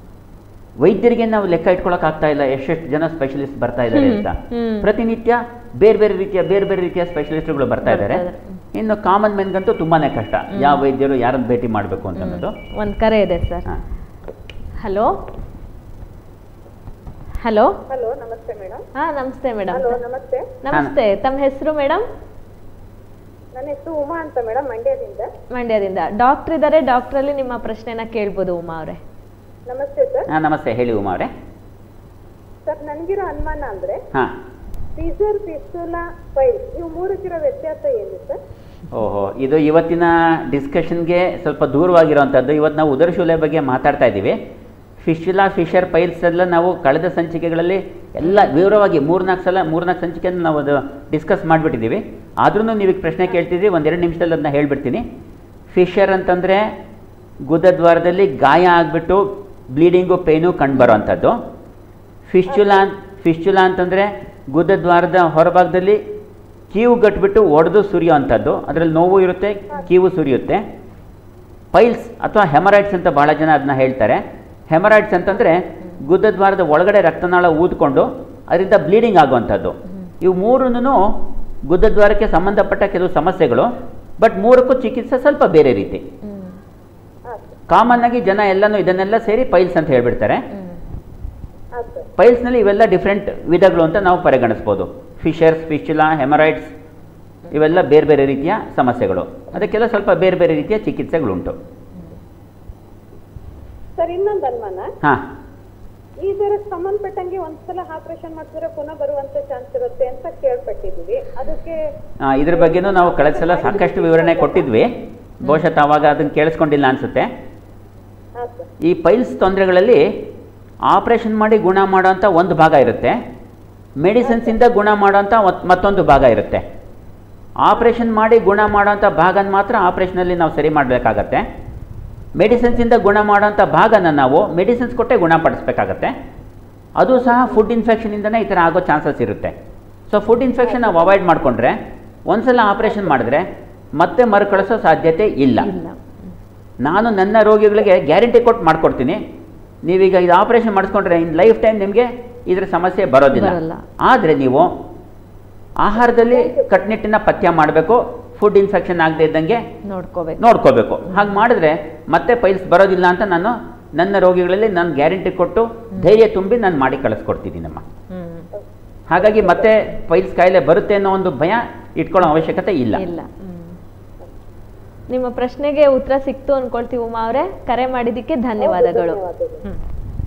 B: ವೈದ್ಯರಿಗೆ ನಾವು ಲೆಕ್ಕ ಇಟ್ಕೊಳಕ್ ಆಗ್ತಾ ಇಲ್ಲ ಎಷ್ಟೆಷ್ಟು ಜನ ಸ್ಪೆಷಲಿಸ್ಟ್ ಬರ್ತಾ ಇದ್ದಾರೆ
A: ಹ್ಮ್,
B: ಅಂತ
A: ಹ್ಮ್.
B: ಪ್ರತಿನಿತ್ಯ ಬೇರೆ ಬೇರೆ ರೀತಿಯ ಬೇರೆ ಬೇರೆ ರೀತಿಯ ಸ್ಪೆಷಲಿಸ್ಟ್ಗಳು ಬರ್ತಾ ಇದ್ದಾರೆ
A: ಬರ್ತಾ ಇದ್ದಾರೆ.
B: ಇನ್ನು ಕಾಮನ್ ಮೆನ್ಗಂತೂ ತುಂಬಾನೇ ಕಷ್ಟ ಯಾವ ವೈದ್ಯರು ಯಾರನ್ನ ಭೇಟಿ ಮಾಡಬೇಕು ಅಂತ ಅನ್ನೋದು
A: ಒಂದು ಕರೆ ಇದೆ ಸರ್
B: ಹಾ.
A: ಹಲೋ ಹಲೋ
C: ಹಲೋ ನಮಸ್ತೆ ಮೇಡಮ್
A: ಹಾ ನಮಸ್ತೆ ಮೇಡಮ್
C: ಹಲೋ ನಮಸ್ತೆ
A: ನಮಸ್ತೆ ತಮ್ಮ ಹೆಸರು ಮೇಡಮ್
C: ನನ್ನ ಹೆಸರು ಉಮಾ ಅಂತ ಮೇಡಮ್ ಮಂಡ್ಯದಿಂದ
A: ಮಂಡ್ಯದಿಂದ ಡಾಕ್ಟರ್ ಇದ್ದಾರೆ ಡಾಕ್ಟ್ರಲ್ಲಿ ನಿಮ್ಮ ಪ್ರಶ್ನೆನ ಕೇಳ್ಬೋದು ಉಮಾ ಅವರೇ
C: ನಮಸ್ತೆ ಸರ್
B: ಹಾ, ನಮಸ್ತೆ ಹೇಳಿ ಉಮಾ ಅವರೇ
C: ಸರ್ ನನಗಿರೋ ಅನುಮಾನ ಅಂದ್ರೆ
B: ಹಾಂ
C: ಸೀಸರ್ ಫಿಸ್ಟುಲಾ ಫೈಲ್ ಇವು ಮೂರಕ್ಕಿರೋ ವ್ಯತ್ಯಾಸ ಏನು ಸರ್
B: ಓಹೋ ಇದು ಇವತ್ತಿನ ಡಿಸ್ಕಷನ್ಗೆ ಸ್ವಲ್ಪ ದೂರವಾಗಿರುವಂಥದ್ದು ಇವತ್ತು ನಾವು ಉದರಶೂಲೆ ಬಗ್ಗೆ ಮಾತಾಡ್ತಾ ಇದ್ದೀವಿ ಫಿಶಿಲಾ ಫಿಶರ್ ಪೈಲ್ಸ್ ಎಲ್ಲ ನಾವು ಕಳೆದ ಸಂಚಿಕೆಗಳಲ್ಲಿ ಎಲ್ಲ ವಿವರವಾಗಿ ಮೂರ್ನಾಲ್ಕು ಸಲ ಮೂರ್ನಾಲ್ಕು ಸಂಚಿಕೆಯನ್ನು ನಾವು ಅದು ಡಿಸ್ಕಸ್ ಮಾಡಿಬಿಟ್ಟಿದ್ದೀವಿ ಆದ್ರೂ ನೀವು ಈಗ ಪ್ರಶ್ನೆ ಕೇಳ್ತಿದ್ದೀವಿ ಒಂದೆರಡು ನಿಮಿಷದಲ್ಲಿ ಅದನ್ನ ಹೇಳ್ಬಿಡ್ತೀನಿ ಫಿಶರ್ ಅಂತಂದರೆ ಗುದದ್ವಾರದಲ್ಲಿ ಗಾಯ ಆಗಿಬಿಟ್ಟು ಬ್ಲೀಡಿಂಗು ಪೇಯ್ನು ಕಂಡುಬರೋವಂಥದ್ದು ಫಿಶ್ಚುಲಾ ಫಿಶ್ಚುಲಾ ಅಂತಂದರೆ ಗುದದ್ವಾರದ ಹೊರಭಾಗದಲ್ಲಿ ಕೀವು ಗಟ್ಬಿಟ್ಟು ಒಡೆದು ಸುರಿಯೋ ಅಂಥದ್ದು ಅದರಲ್ಲಿ ನೋವು ಇರುತ್ತೆ ಕೀವು ಸುರಿಯುತ್ತೆ ಪೈಲ್ಸ್ ಅಥವಾ ಹೆಮರಾಯ್ಡ್ಸ್ ಅಂತ ಭಾಳ ಜನ ಅದನ್ನ ಹೇಳ್ತಾರೆ ಹೆಮರಾಯ್ಡ್ಸ್ ಅಂತಂದರೆ ಗುದದ್ವಾರದ ಒಳಗಡೆ ರಕ್ತನಾಳ ಊದ್ಕೊಂಡು ಅದರಿಂದ ಬ್ಲೀಡಿಂಗ್ ಆಗುವಂಥದ್ದು ಇವು ಮೂರನ್ನು ಗುದದ್ವಾರಕ್ಕೆ ಸಂಬಂಧಪಟ್ಟ ಕೆಲವು ಸಮಸ್ಯೆಗಳು ಬಟ್ ಮೂರಕ್ಕೂ ಚಿಕಿತ್ಸೆ ಸ್ವಲ್ಪ ಬೇರೆ ರೀತಿ
A: ಹ್ಮ್
C: ಹಾಂ ಸರ್
B: ಕಾಮನ್ ಆಗಿ ಜನ ಎಲ್ಲನೂ ಇದನ್ನೆಲ್ಲ ಸೇರಿ ಪೈಲ್ಸ್ ಅಂತ ಹೇಳ್ಬಿಡ್ತಾರೆ
A: ಹ್ಮ್
C: ಹಾಂ ಸರ್
B: ಪೈಲ್ಸ್ನಲ್ಲಿ ಇವೆಲ್ಲ ಡಿಫ್ರೆಂಟ್ ವಿಧಗಳು ಅಂತ ನಾವು ಪರಿಗಣಿಸ್ಬೋದು ಫಿಶರ್ಸ್ ಫಿಶುಲಾ ಹೆಮರಾಯ್ಡ್ಸ್ ಇವೆಲ್ಲ ಬೇರೆ ಬೇರೆ ರೀತಿಯ ಸಮಸ್ಯೆಗಳು ಅದಕ್ಕೆಲ್ಲ ಸ್ವಲ್ಪ ಬೇರೆ ಬೇರೆ ರೀತಿಯ ಚಿಕಿತ್ಸೆಗಳುಂಟು
C: ಸರ್ ಇನ್ನೊಂದು ಅನುಮಾನ
B: ಹಾಂ
C: ಇದಕ್ಕೆ ಸಂಬಂಧಪಟ್ಟಂಗೆ ಒಂದ್ಸಲ ಆಪರೇಷನ್ ಮಾಡಿದ್ರೆ ಪುನಃ ಬರುವಂತ ಚಾನ್ಸ್ ಇರುತ್ತೆ ಅಂತ ಕೇಳ್ಪಟ್ಟಿದ್ವಿ ಅದಕ್ಕೆ
B: ಇದ್ರ ಬಗ್ಗೆನೂ ನಾವು ಕಳೆದ ಸಲ ಸಾಕಷ್ಟು ವಿವರಣೆ ಕೊಟ್ಟಿದ್ವಿ ಬಹುಶಃ ತಾವಾಗ ಅದನ್ನು ಕೇಳಿಸ್ಕೊಂಡಿಲ್ಲ ಅನಿಸುತ್ತೆ
C: ಹಾಂ ಸರ್
B: ಈ ಪೈಲ್ಸ್ ತೊಂದರೆಗಳಲ್ಲಿ ಆಪ್ರೇಷನ್ ಮಾಡಿ ಗುಣ ಮಾಡೋಂಥ ಒಂದು ಭಾಗ ಇರುತ್ತೆ ಮೆಡಿಸಿನ್ಸಿಂದ ಗುಣ ಮಾಡೋಂಥ ಮತ್- ಮತ್ತೊಂದು ಭಾಗ ಇರುತ್ತೆ ಆಪ್ರೇಷನ್ ಮಾಡಿ ಗುಣ ಮಾಡೋಂಥ ಭಾಗನ ಮಾತ್ರ ಆಪ್ರೇಷನಲ್ಲಿ ನಾವು ಸರಿ ಮಾಡಬೇಕಾಗತ್ತೆ ಮೆಡಿಸಿನ್ಸಿಂದ ಗುಣ ಮಾಡೋಂಥ ಭಾಗನ ನಾವು ಮೆಡಿಸಿನ್ಸ್ ಕೊಟ್ಟೆ ಗುಣಪಡಿಸ್ಬೇಕಾಗತ್ತೆ ಅದು ಸಹ ಫುಡ್ ಇನ್ಫೆಕ್ಷನಿಂದನೇ ಈ ಥರ ಆಗೋ ಚಾನ್ಸಸ್ ಇರುತ್ತೆ ಸೊ ಫುಡ್ ಇನ್ಫೆಕ್ಷನ್ ನಾವು ಅವಾಯ್ಡ್ ಮಾಡಿಕೊಂಡ್ರೆ ಒಂದ್ಸಲ ಆಪ್ರೇಷನ್ ಮಾಡಿದ್ರೆ ಮತ್ತೆ ಮರುಕಳಿಸೋ ಸಾಧ್ಯತೆ ಇಲ್ಲ
A: ಇಲ್ಲ
B: ನಾನು ನನ್ನ ರೋಗಿಗಳಿಗೆ ಗ್ಯಾರಂಟಿ ಕೊಟ್ಟು ಮಾಡಿಕೊಡ್ತೀನಿ ನೀವೀಗ ಇದು ಆಪರೇಷನ್ ಮಾಡಿಸ್ಕೊಂಡ್ರೆ ಇನ್ ಲೈಫ್ ಟೈಮ್ ನಿಮಗೆ ಇದ್ರ ಸಮಸ್ಯೆ ಬರೋದಿಲ್ಲ
A: ಬರಲ್ಲ.
B: ಆದರೆ ನೀವು ಆಹಾರದಲ್ಲಿ ಕಟ್ಟುನಿಟ್ಟಿನ ಪಥ್ಯ ಮಾಡಬೇಕು ಫುಡ್ ಇನ್ಫೆಕ್ಷನ್ ಆಗದೆ ಇದ್ದಂಗೆ
A: ನೋಡ್ಕೋಬೇಕು
B: ನೋಡ್ಕೋಬೇಕು ಹಾಗೆ ಮಾಡಿದ್ರೆ ಮತ್ತೆ ಪೈಲ್ಸ್ ಬರೋದಿಲ್ಲ ಅಂತ ನಾನು ನನ್ನ ರೋಗಿಗಳಲ್ಲಿ ನಾನು ಗ್ಯಾರಂಟಿ ಕೊಟ್ಟು ಧೈರ್ಯ ತುಂಬಿ ನಾನು ಮಾಡಿ ಕಳಿಸ್ಕೊಡ್ತಿದ್ದೀನಮ್ಮ
A: ಹ್ಮ್
B: ಹಾಗಾಗಿ ಮತ್ತೆ ಪೈಲ್ಸ್ ಕಾಯಿಲೆ ಬರುತ್ತೆ ಅನ್ನೋ ಒಂದು ಭಯ ಇಟ್ಕೊಳ್ಳೋ ಅವಶ್ಯಕತೆ ಇಲ್ಲ
A: ಇಲ್ಲ ಹ್ಮ್. ನಿಮ್ಮ ಪ್ರಶ್ನೆಗೆ ಉತ್ತರ ಸಿಕ್ತು ಅನ್ಕೊಳ್ತೀವಿ ಉಮಾ ಅವರೇ ಕರೆ ಮಾಡಿದ್ದಕ್ಕೆ ಧನ್ಯವಾದಗಳು
C: ಧನ್ಯವಾದಗಳು.
A: ಹ್ಮ್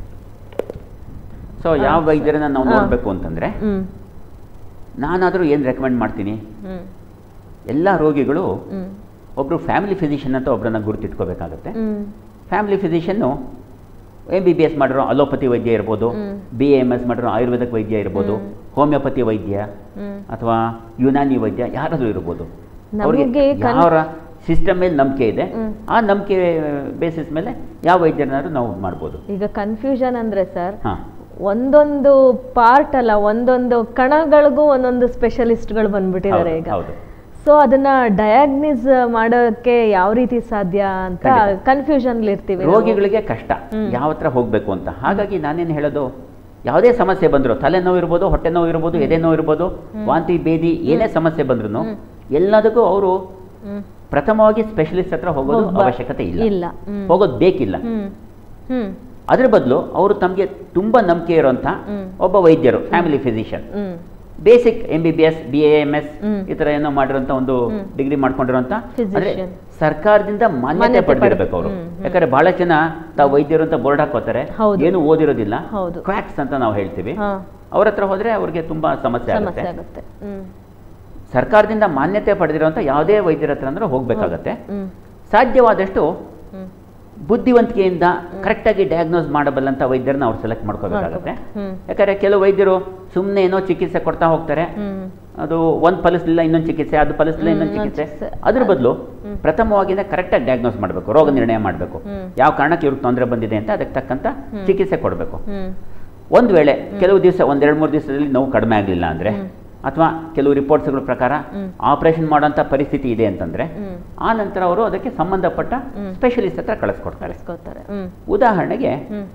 B: ಸೊ ಯಾವ ವೈದ್ಯರನ್ನ ನಾವು
A: ಹಾ.
B: ನೋಡಬೇಕು ಅಂತಂದರೆ
A: ಹ್ಮ್
B: ನಾನಾದರೂ ಏನು ರೆಕಮೆಂಡ್ ಮಾಡ್ತೀನಿ
A: ಹ್ಮ್
B: ಎಲ್ಲ ರೋಗಿಗಳು
A: ಹ್ಮ್
B: ಒಬ್ಬರು ಫ್ಯಾಮಿಲಿ ಫಿಸಿಷಿಯನ್ ಅಂತ ಒಬ್ಬರನ್ನ ಗುರುತಿಟ್ಕೋಬೇಕಾಗತ್ತೆ
A: ಹ್ಮ್
B: ಫ್ಯಾಮಿಲಿ ಫಿಸಿಷಿಯನ್ನು ಎಮ್ ಬಿ ಬಿ ಎಸ್ ಮಾಡಿರೋ ಅಲೋಪತಿ ವೈದ್ಯ ಇರ್ಬೋದು
A: ಹ್ಮ್.
B: ಬಿ ಎಮ್ ಎಸ್ ಮಾಡಿರೋ ಆಯುರ್ವೇದಿಕ್ ವೈದ್ಯ ಇರ್ಬೋದು
A: ಹ್ಮ್.
B: ಹೋಮಿಯೋಪತಿ ವೈದ್ಯ
A: ಹ್ಮ್
B: ಅಥವಾ ಯುನಾನಿ ವೈದ್ಯ ಯಾರಾದರೂ ಇರ್ಬೋದು ಅವ್ರಿಗೆ
A: ನಮಗೆ ಕನ್-
B: ಯಾರ ಸಿಸ್ಟಮ್ ಮೇಲೆ ನಂಬಿಕೆ ಇದೆ
A: ಹ್ಮ್.
B: ಆ ನಂಬಿಕೆ ಬೇಸಿಸ್ ಮೇಲೆ ಯಾವ ವೈದ್ಯರನ್ನಾದ್ರೂ ನಾವು ಮಾಡ್ಬೋದು
A: ಈಗ ಕನ್ಫ್ಯೂಷನ್ ಅಂದ್ರೆ ಸರ್
B: ಹಾಂ
A: ಒಂದೊಂದು ಪಾರ್ಟ್ ಅಲ್ಲ ಒಂದೊಂದು ಕಣಗಳಿಗೂ ಒಂದೊಂದು ಸ್ಪೆಷಲಿಸ್ಟ್ಗಳು ಬಂದ್ಬಿಟ್ಟಿದ್ದಾರೆ ಈಗ
B: ಹೌದು
A: ಸೊ ಅದನ್ನ ಡಯಾಗ್ನಿಸ್ ಮಾಡೋಕೆ ಯಾವ ರೀತಿ ಸಾಧ್ಯ ಅಂತ
B: ಖಂಡಿತ.
A: ಕನ್ಫ್ಯೂಷನ್ ಇರ್ತೀವಿ ನಾವು.
B: ರೋಗಿಗಳಿಗೆ ಕಷ್ಟ
A: ಹ್ಮ್.
B: ಯಾವ ಹತ್ರ ಹೋಗಬೇಕು ಅಂತ ಹಾಗಾಗಿ ನಾನೇನು ಹೇಳೋದು ಯಾವುದೇ ಸಮಸ್ಯೆ ಬಂದರೂ ತಲೆನೋವು ಇರ್ಬೋದು ಹೊಟ್ಟೆ ನೋವು ಇರ್ಬೋದು ಎದೆ ನೋವು ಇರ್ಬೋದು ವಾಂತಿ ಭೇದಿ ಏನೇ ಸಮಸ್ಯೆ ಬಂದ್ರೂ
A: ಹ್ಮ್.
B: ಎಲ್ಲದಕ್ಕೂ ಅವರು
A: ಹ್ಮ್
B: ಪ್ರಥಮವಾಗಿ ಸ್ಪೆಷಲಿಸ್ಟ್ ಹತ್ರ ಹೋಗೋದು
A: ಹೋಗ್ಬಾ-
B: ಅವಶ್ಯಕತೆ ಇಲ್ಲ
A: ಇಲ್ಲ. ಹ್ಮ್.
B: ಹೋಗೋದು ಬೇಕಿಲ್ಲ
A: ಹ್ಮ್ ಹ್ಮ್
B: ಅದ್ರ ಬದಲು ಅವರು ತಮಗೆ ತುಂಬ ನಂಬಿಕೆ ಇರೋಂಥ
A: ಹ್ಮ್.
B: ಒಬ್ಬ ವೈದ್ಯರು ಫ್ಯಾಮಿಲಿ ಫಿಸಿಷಿಯನ್
A: ಹ್ಮ್
B: basic M B B S B A M S
A: ಹ್ಮ್.
B: ಈ ಥರ ಏನೋ ಮಾಡಿರೋಂಥ ಒಂದು
A: ಹ್ಮ್.
B: ಡಿಗ್ರಿ ಮಾಡ್ಕೊಂಡಿರೋಂಥ ಅಂದರೆ
A: Physician.
B: ಸರ್ಕಾರದಿಂದ ಮಾನ್ಯತೆ
A: ಮಾನ್ಯತೆ
B: ಪಡೆದಿರಬೇಕು
A: ಪಡೆದು-
B: ಅವರು
A: ಹ್ಮ್, ಹ್ಮ್.
B: ಯಾಕಂದ್ರೆ ಬಹಳ ಜನ ತಾವು ವೈದ್ಯರು ಅಂತ ಬೋರ್ಡ್ ಹಾಕೋತಾರೆ
A: ಹೌದು.
B: ಏನು ಓದಿರೋದಿಲ್ಲ
A: ಹೌದು.
B: ಕ್ವಾಕ್ಸ್ ಅಂತ ನಾವು ಹೇಳ್ತೀವಿ
A: ಹಾ
B: ಅವ್ರ ಹತ್ರ ಹೋದ್ರೆ ಅವ್ರಿಗೆ ತುಂಬಾ ಸಮಸ್ಯೆ ಆಗುತ್ತೆ
A: ಸಮಸ್ಯೆ ಆಗುತ್ತೆ ಹ್ಮ್
B: ಸರ್ಕಾರದಿಂದ ಮಾನ್ಯತೆ ಪಡೆದಿರುವಂಥ ಯಾವುದೇ ವೈದ್ಯರ ಹತ್ರ ಅಂದ್ರೆ ಹೋಗ್ಬೇಕಾಗತ್ತೆ
A: ಹ್ಮ್
B: ಸಾಧ್ಯವಾದಷ್ಟು
A: ಹ್ಮ್
B: ಬುದ್ಧಿವಂತಿಕೆಯಿಂದ ಕರೆಕ್ಟಾಗಿ ಡಯಾಗ್ನೋಸ್ ಮಾಡಬಲ್ಲಂಥ ವೈದ್ಯರನ್ನ ಅವ್ರು ಸೆಲೆಕ್ಟ್ ಮಾಡ್ಕೋಬೇಕಾಗತ್ತೆ
A: ಹ್ಮ್
B: ಯಾಕಂದ್ರೆ ಕೆಲವು ವೈದ್ಯರು ಸುಮ್ಮನೆ ಏನೋ ಚಿಕಿತ್ಸೆ ಕೊಡ್ತಾ ಹೋಗ್ತಾರೆ
A: ಹ್ಮ್
B: ಅದು ಒಂದು ಫಲಿಸಲಿಲ್ಲ ಇನ್ನೊಂದು ಚಿಕಿತ್ಸೆ ಅದು ಫಲಿಸಲಿಲ್ಲ ಇನ್ನೊಂದು
A: ಹ್ಮ್,
B: ಚಿಕಿತ್ಸೆ
A: ಇನ್ನೊಂದ್ ಚಿಕಿತ್ಸೆ.
B: ಅದ್ರ ಬದಲು
A: ಹ್ಮ್.
B: ಪ್ರಥಮವಾಗಿನೇ ಕರೆಕ್ಟಾಗಿ ಡಯಾಗ್ನೋಸ್ ಮಾಡಬೇಕು ರೋಗ ನಿರ್ಣಯ ಮಾಡಬೇಕು
A: ಹ್ಮ್.
B: ಯಾವ ಕಾರಣಕ್ಕೆ ಇವ್ರಿಗೆ ತೊಂದರೆ ಬಂದಿದೆ ಅಂತ ಅದಕ್ಕೆ ತಕ್ಕಂತ
A: ಹ್ಮ್.
B: ಚಿಕಿತ್ಸೆ ಕೊಡಬೇಕು
A: ಹ್ಮ್
B: ಒಂದು ವೇಳೆ ಕೆಲವು ದಿವಸ ಒಂದೆರಡು ಮೂರು ದಿವಸದಲ್ಲಿ ನೋವು ಕಡಿಮೆ ಆಗಲಿಲ್ಲ ಅಂದರೆ
A: ಹ್ಮ್.
B: ಅಥವಾ ಕೆಲವು ರಿಪೋರ್ಟ್ಸ್ಗಳ ಪ್ರಕಾರ
A: ಹ್ಮ್.
B: ಆಪರೇಷನ್ ಮಾಡೋಂಥ ಪರಿಸ್ಥಿತಿ ಇದೆ ಅಂತಂದರೆ
A: ಹ್ಮ್
B: ಆ ನಂತರ ಅವರು ಅದಕ್ಕೆ ಸಂಬಂಧಪಟ್ಟ
A: ಹ್ಮ್.
B: ಸ್ಪೆಷಲಿಸ್ಟ್ ಹತ್ರ ಕಳಿಸ್ಕೊಡ್ತಾರೆ
A: ಕಳಿಸ್ಕೋತಾರೆ ಹ್ಮ್
B: ಉದಾಹರಣೆಗೆ
A: ಹ್ಮ್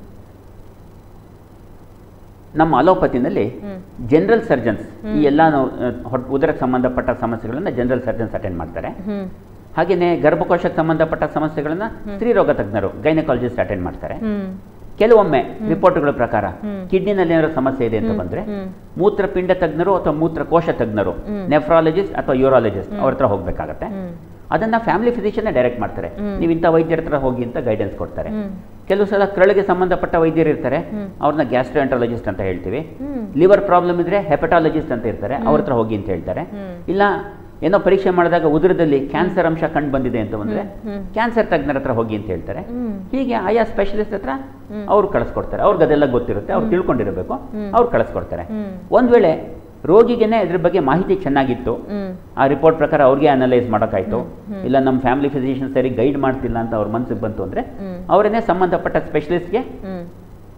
B: ನಮ್ಮ ಅಲೋಪತಿನಲ್ಲಿ
A: ಹ್ಮ್
B: ಜನರಲ್ ಸರ್ಜನ್ಸ್
A: ಹ್ಮ್.
B: ಈ ಎಲ್ಲ ನಾವು, ಆ, ಹೊಟ್- ಉದರಕ್ಕೆ ಸಂಬಂಧಪಟ್ಟ ಸಮಸ್ಯೆಗಳನ್ನು ಜನರಲ್ ಸರ್ಜನ್ಸ್ ಅಟೆಂಡ್ ಮಾಡ್ತಾರೆ
A: ಹ್ಮ್
B: ಹಾಗೆಯೇ ಗರ್ಭಕೋಶಕ್ಕೆ ಸಂಬಂಧಪಟ್ಟ ಸಮಸ್ಯೆಗಳನ್ನು
A: ಹ್ಮ್.
B: ಸ್ತ್ರೀರೋಗ ತಜ್ಞರು ಗೈನಕಾಲಜಿಸ್ಟ್ ಅಟೆಂಡ್ ಮಾಡ್ತಾರೆ
A: ಹ್ಮ್
B: ಕೆಲವೊಮ್ಮೆ ರಿಪೋರ್ಟ್ಗಳ ಪ್ರಕಾರ
A: ಹ್ಮ್.
B: ಕಿಡ್ನಿನಲ್ಲಿ ಏನಾದ್ರು ಸಮಸ್ಯೆ ಇದೆ ಅಂತ
A: ಹ್ಮ್.
B: ಬಂದ್ರೆ
A: ಹ್ಮ್.
B: ಮೂತ್ರಪಿಂಡ ತಜ್ಞರು ಅಥವಾ ಮೂತ್ರಕೋಶ ತಜ್ಞರು
A: ಹ್ಮ್.
B: ನೆಫ್ರಾಲಜಿಸ್ಟ್ ಅಥವಾ ಯೂರಾಲಜಿಸ್ಟ್
A: ಹ್ಮ್.
B: ಅವ್ರ ಹತ್ರ ಹೋಗಬೇಕಾಗತ್ತೆ
A: ಹ್ಮ್
B: ಅದನ್ನ ಫ್ಯಾಮಿಲಿ ಫಿಸಿಷಿಯನ್ ಡೈರೆಕ್ಟ್ ಮಾಡ್ತಾರೆ
A: ಹ್ಮ್.
B: ನೀವು ಇಂಥ ವೈದ್ಯರ ಹತ್ರ ಹೋಗಿ ಅಂತ ಗೈಡೆನ್ಸ್ ಕೊಡ್ತಾರೆ
A: ಹ್ಮ್
B: ಕೆಲವು ಸಲ ಕರಳಿಗೆ ಸಂಬಂಧಪಟ್ಟ ವೈದ್ಯರು ಇರ್ತಾರೆ
A: ಹ್ಮ್.
B: ಅವ್ರನ್ನ ಗ್ಯಾಸ್ಟ್ರೋಎಂಟ್ರಾಲಜಿಸ್ಟ್ ಅಂತ ಹೇಳ್ತೀವಿ
A: ಹ್ಮ್
B: ಲಿವರ್ ಪ್ರಾಬ್ಲಮ್ ಇದ್ರೆ ಹೆಪಟಾಲಜಿಸ್ಟ್ ಅಂತ ಇರ್ತಾರೆ ಅವ್ರ ಹತ್ರ ಹೋಗಿ ಅಂತ ಹೇಳ್ತಾರೆ
A: ಹ್ಮ್.
B: ಇಲ್ಲ ಏನೋ ಪರೀಕ್ಷೆ ಮಾಡಿದಾಗ ಉದರದಲ್ಲಿ ಕ್ಯಾನ್ಸರ್ ಅಂಶ ಕಂಡು ಬಂದಿದೆ ಅಂತ ಬಂದ್ರೆ
A: ಹ್ಮ್. ಹ್ಮ್.
B: ಕ್ಯಾನ್ಸರ್ ತಜ್ಞರ ಹತ್ರ ಹೋಗಿ ಅಂತ ಹೇಳ್ತಾರೆ
A: ಹ್ಮ್.
B: ಹೀಗೆ ಆಯಾ ಸ್ಪೆಷಲಿಸ್ಟ್ ಹತ್ರ
A: ಹ್ಮ್.
B: ಅವ್ರು ಕಳಿಸ್ಕೊಡ್ತಾರೆ ಅವ್ರಿಗೆ ಅದೆಲ್ಲ ಗೊತ್ತಿರುತ್ತೆ ಅವ್ರು ತಿಳ್ಕೊಂಡಿರಬೇಕು
A: ಹ್ಮ್.
B: ಅವ್ರು ಕಳಿಸ್ಕೊಡ್ತಾರೆ
A: ಹ್ಮ್.
B: ಒಂದ್ ವೇಳೆ ರೋಗಿಗೆನೆ ಇದ್ರ ಬಗ್ಗೆ ಮಾಹಿತಿ ಚೆನ್ನಾಗಿತ್ತು
A: ಹ್ಮ್
B: ಆ ರಿಪೋರ್ಟ್ ಪ್ರಕಾರ ಅವ್ರಿಗೆ ಅನಲೈಸ್ ಮಾಡೋಕ್ಕಾಯ್ತು
A: ಹ್ಮ್.
B: ಇಲ್ಲ ನಮ್ಮ ಫ್ಯಾಮಿಲಿ ಫಿಸಿಷಿಯನ್ ಸರಿ ಗೈಡ್ ಮಾಡ್ತಿಲ್ಲ ಅಂತ ಅವ್ರ ಮನ್ಸಿಗೆ ಬಂತು ಅಂದ್ರೆ
A: ಹ್ಮ್.
B: ಅವರನ್ನೇ ಸಂಬಂಧಪಟ್ಟ ಸ್ಪೆಷಲಿಸ್ಟ್ಗೆ
A: ಹ್ಮ್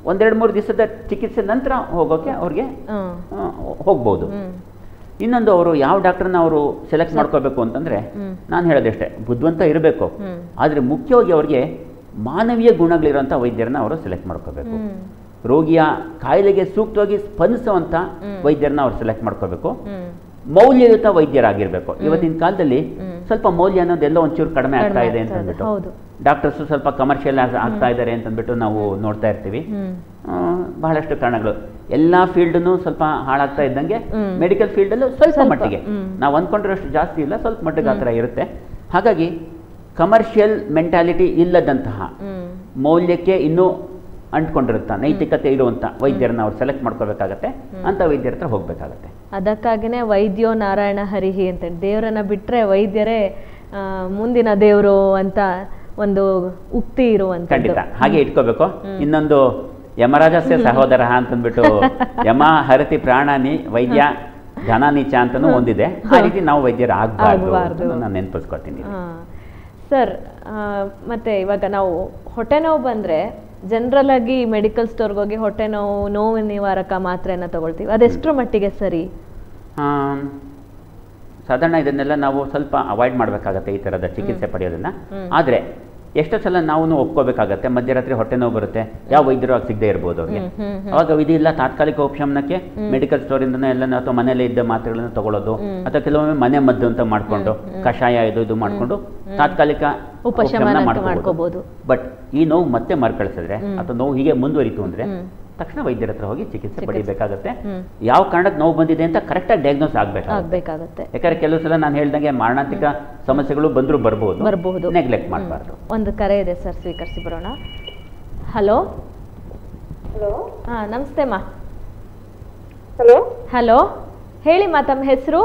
B: ಒಂದೆರಡು ಮೂರು ದಿವಸದ ಚಿಕಿತ್ಸೆ ನಂತರ ಹೋಗೋಕ್ಕೆ ಅವ್ರಿಗೆ
A: ಹ್ಮ್.
B: ಆ, ಹೋಗ್ಬೋದು
A: ಹ್ಮ್.
B: ಇನ್ನೊಂದು ಅವರು ಯಾವ ಡಾಕ್ಟರ್ನ ಅವರು ಸೆಲೆಕ್ಟ್ ಮಾಡ್ಕೋಬೇಕು ಅಂತಂದರೆ
A: ಹ್ಮ್.
B: ನಾನು ಹೇಳೋದಷ್ಟೇ ಬುದ್ಧಿವಂತ ಇರಬೇಕು
A: ಹ್ಮ್.
B: ಆದರೆ ಮುಖ್ಯವಾಗಿ ಅವ್ರಿಗೆ ಮಾನವೀಯ ಗುಣಗಳಿರೋಂಥ ವೈದ್ಯರನ್ನ ಅವರು ಸೆಲೆಕ್ಟ್ ಮಾಡ್ಕೋಬೇಕು
A: ಹ್ಮ್.
B: ರೋಗಿಯ ಕಾಯಿಲೆಗೆ ಸೂಕ್ತವಾಗಿ ಸ್ಪಂದಿಸುವಂಥ
A: ಹ್ಮ್.
B: ವೈದ್ಯರನ್ನ ಅವ್ರು ಸೆಲೆಕ್ಟ್ ಮಾಡ್ಕೋಬೇಕು
A: ಹ್ಮ್.
B: ಮೌಲ್ಯಯುತ ವೈದ್ಯರಾಗಿರ್ಬೇಕು ಇವತ್ತಿನ ಕಾಲದಲ್ಲಿ
A: ಹ್ಮ್.
B: ಸ್ವಲ್ಪ ಮೌಲ್ಯ ಅನ್ನೋದು ಎಲ್ಲೋ ಒಂಚೂರು ಕಡಿಮೆ ಆಗ್ತಾ
A: ಕಡಿಮೆ
B: ಇದೆ
A: ಆಗ್ತಾ ಇದೆ,
B: ಅಂತಂದ್ಬಿಟ್ಟು
A: ಹೌದು.
B: ಡಾಕ್ಟರ್ಸ್ ಸ್ವಲ್ಪ ಕಮರ್ಷಿಯಲ್ ಆಗ್ತಾ ಇದ್ದಾರೆ ಅಂತಂದ್ಬಿಟ್ಟು ನಾವು ನೋಡ್ತಾ ಇರ್ತೀವಿ
A: ಹ್ಮ್.
B: ಆ, ಬಹಳಷ್ಟು ಕಾರಣಗಳು ಎಲ್ಲ ಫೀಲ್ಡ್ನು ಸ್ವಲ್ಪ ಹಾಳಾಗ್ತಾ ಇದ್ದಂಗೆ
A: ಹ್ಮ್.
B: ಮೆಡಿಕಲ್ ಫೀಲ್ಡಲ್ಲೂ ಸ್ವಲ್ಪ
A: ಸ್ವಲ್ಪ,
B: ಮಟ್ಟಿಗೆ
A: ಹ್ಮ್.
B: ನಾವು ಅಂದ್ಕೊಂಡಿರೋಷ್ಟು ಜಾಸ್ತಿ ಇಲ್ಲ ಸ್ವಲ್ಪ ಮಟ್ಟಿಗೆ ಆ ಥರ ಇರುತ್ತೆ ಹಾಗಾಗಿ ಕಮರ್ಷಿಯಲ್ ಮೆಂಟಾಲಿಟಿ ಇಲ್ಲದಂತಹ
A: ಹ್ಮ್.
B: ಮೌಲ್ಯಕ್ಕೆ ಇನ್ನೂ ಅಂಟ್ಕೊಂಡಿರುತ್ತ ನೈತಿಕತೆ ಇರುವಂಥ ವೈದ್ಯರನ್ನ ಅವ್ರು ಸೆಲೆಕ್ಟ್ ಮಾಡ್ಕೋಬೇಕಾಗತ್ತೆ ಅಂಥ ವೈದ್ಯರ ಹತ್ರ ಹೋಗಬೇಕಾಗತ್ತೆ
A: ಅದಕ್ಕಾಗಿನೇ ವೈದ್ಯೋ ನಾರಾಯಣ ಹರಿಹಿ ಅಂತ ದೇವರನ್ನ ಬಿಟ್ರೆ ವೈದ್ಯರೇ ಆ, ಮುಂದಿನ ದೇವರು ಅಂತ ಒಂದು ಉಕ್ತಿ ಇರುವಂತದ್ದು
B: ಖಂಡಿತ ಹಾಗೆ ಇಟ್ಕೋಬೇಕು ಇನ್ನೊಂದು ಯಮರಾಜಸ್ಯ ಸಹೋದರ ಅಂತಂದ್ಬಿಟ್ಟು ಯಮ ಹರತಿ ಪ್ರಾಣಾನಿ ವೈದ್ಯ ಧನಾನೀಚ ಅಂತನೂ ಒಂದಿದೆ ಆ ರೀತಿ ನಾವು ವೈದ್ಯರು ಆಗಬಾರ್ದು
A: ಆಗ್ಬಾರ್ದು.
B: ನಾನು ನೆನಪಿಸ್ಕೊತೀನಿ
A: ಸರ್ ಮತ್ತೆ ಇವಾಗ ನಾವು ಹೊಟ್ಟೆ ನೋವು ಬಂದ್ರೆ ಜನರಲ್ ಆಗಿ ಮೆಡಿಕಲ್ ಸ್ಟೋರ್ಗೆ ಹೋಗಿ ಹೊಟ್ಟೆ ನೋವು ನೋವು ನಿವಾರಕ ಮಾತ್ರೆನ ತಗೊಳ್ತೀವಿ ಅದೆಷ್ಟರ ಮಟ್ಟಿಗೆ ಸರಿ
B: ಆಮ್, ಸಾಧಾರಣ ಇದನ್ನೆಲ್ಲ ನಾವು ಸ್ವಲ್ಪ ಅವಾಯ್ಡ್ ಮಾಡಬೇಕಾಗತ್ತೆ ಈ ಥರದ ಚಿಕಿತ್ಸೆ ಪಡೆಯೋದನ್ನ
A: ಹ್ಮ್.
B: ಆದರೆ ಎಷ್ಟೋ ಸಲ ನಾವು ಒಪ್ಕೋಬೇಕಾಗತ್ತೆ ಮಧ್ಯರಾತ್ರಿ ಹೊಟ್ಟೆ ನೋವು ಬರುತ್ತೆ ಯಾವ ವೈದ್ಯರು ಆಗ ಸಿಗದೆ ಇರ್ಬೋದು ಅವ್ರಿಗೆ
A: ಹ್ಮ್, ಹ್ಮ್, ಹ್ಮ್.
B: ಅವಾಗ ವಿಧಿ ಇಲ್ಲ ತಾತ್ಕಾಲಿಕ ಉಪಶಮನಕ್ಕೆ ಮೆಡಿಕಲ್ ಸ್ಟೋರಿಂದನೋ ಎಲ್ಲ ಅಥವಾ ಮನೇಲಿ ಇದ್ದ ಮಾತ್ರೆಗಳನ್ನು ತಗೊಳ್ಳೋದು
A: ಹ್ಮ್.
B: ಅಥವಾ ಕೆಲವೊಮ್ಮೆ ಮನೆ ಮದ್ದು ಅಂತ ಮಾಡಿಕೊಂಡು ಕಷಾಯ ಇದು ಇದು ಮಾಡಿಕೊಂಡು ತಾತ್ಕಾಲಿಕ
A: ಉಪಶಮನ ಅಂತ ಮಾಡ್ಕೋಬೋದು.
B: ಬಟ್ ಈ ನೋವು ಮತ್ತೆ ಮರುಕಳಿಸಿದ್ರೆ
A: ಹ್ಮ್.
B: ಅಥವಾ ನೋವು ಹೀಗೆ ಮುಂದುವರಿತು ಅಂದ್ರೆ
A: ಹ್ಮ್.
B: ತಕ್ಷಣ ವೈದ್ಯರ ಹತ್ರ ಹೋಗಿ ಚಿಕಿತ್ಸೆ
A: ಚಿಕಿತ್ಸೆ.
B: ಪಡಿಬೇಕಾಗತ್ತೆ
A: ಹ್ಮ್.
B: ಯಾವ ಕಾರಣಕ್ಕೆ ನೋವು ಬಂದಿದೆ ಅಂತ ಕರೆಕ್ಟಾಗಿ ಡಯಾಗ್ನೋಸ್ ಆಗಬೇಕಾಗುತ್ತೆ
A: ಆಗ್ಬೇಕಾಗತ್ತೆ
B: ಯಾಕಂದ್ರೆ ಕೆಲವು ಸಲ ನಾನು ಹೇಳ್ದಂಗೆ ಮಾರಣಾಂತಿಕ ಸಮಸ್ಯೆಗಳು ಬಂದರೂ ಬರ್ಬೋದು
A: ಬರಬಹುದು
B: ನೆಗ್ಲೆಕ್ಟ್ ಮಾಡಬಾರ್ದು
A: ಒಂದು ಕರೆ ಇದೆ ಸರ್ ಸ್ವೀಕರಿಸಿ ಬರೋಣ ಹಲೋ
C: ಹಲೋ
A: ಹಾ ನಮಸ್ತೆ ಮಾ
C: ಹಲೋ
A: ಹಲೋ ಹೇಳಿ ಮಾ ತಮ್ಮ ಹೆಸರು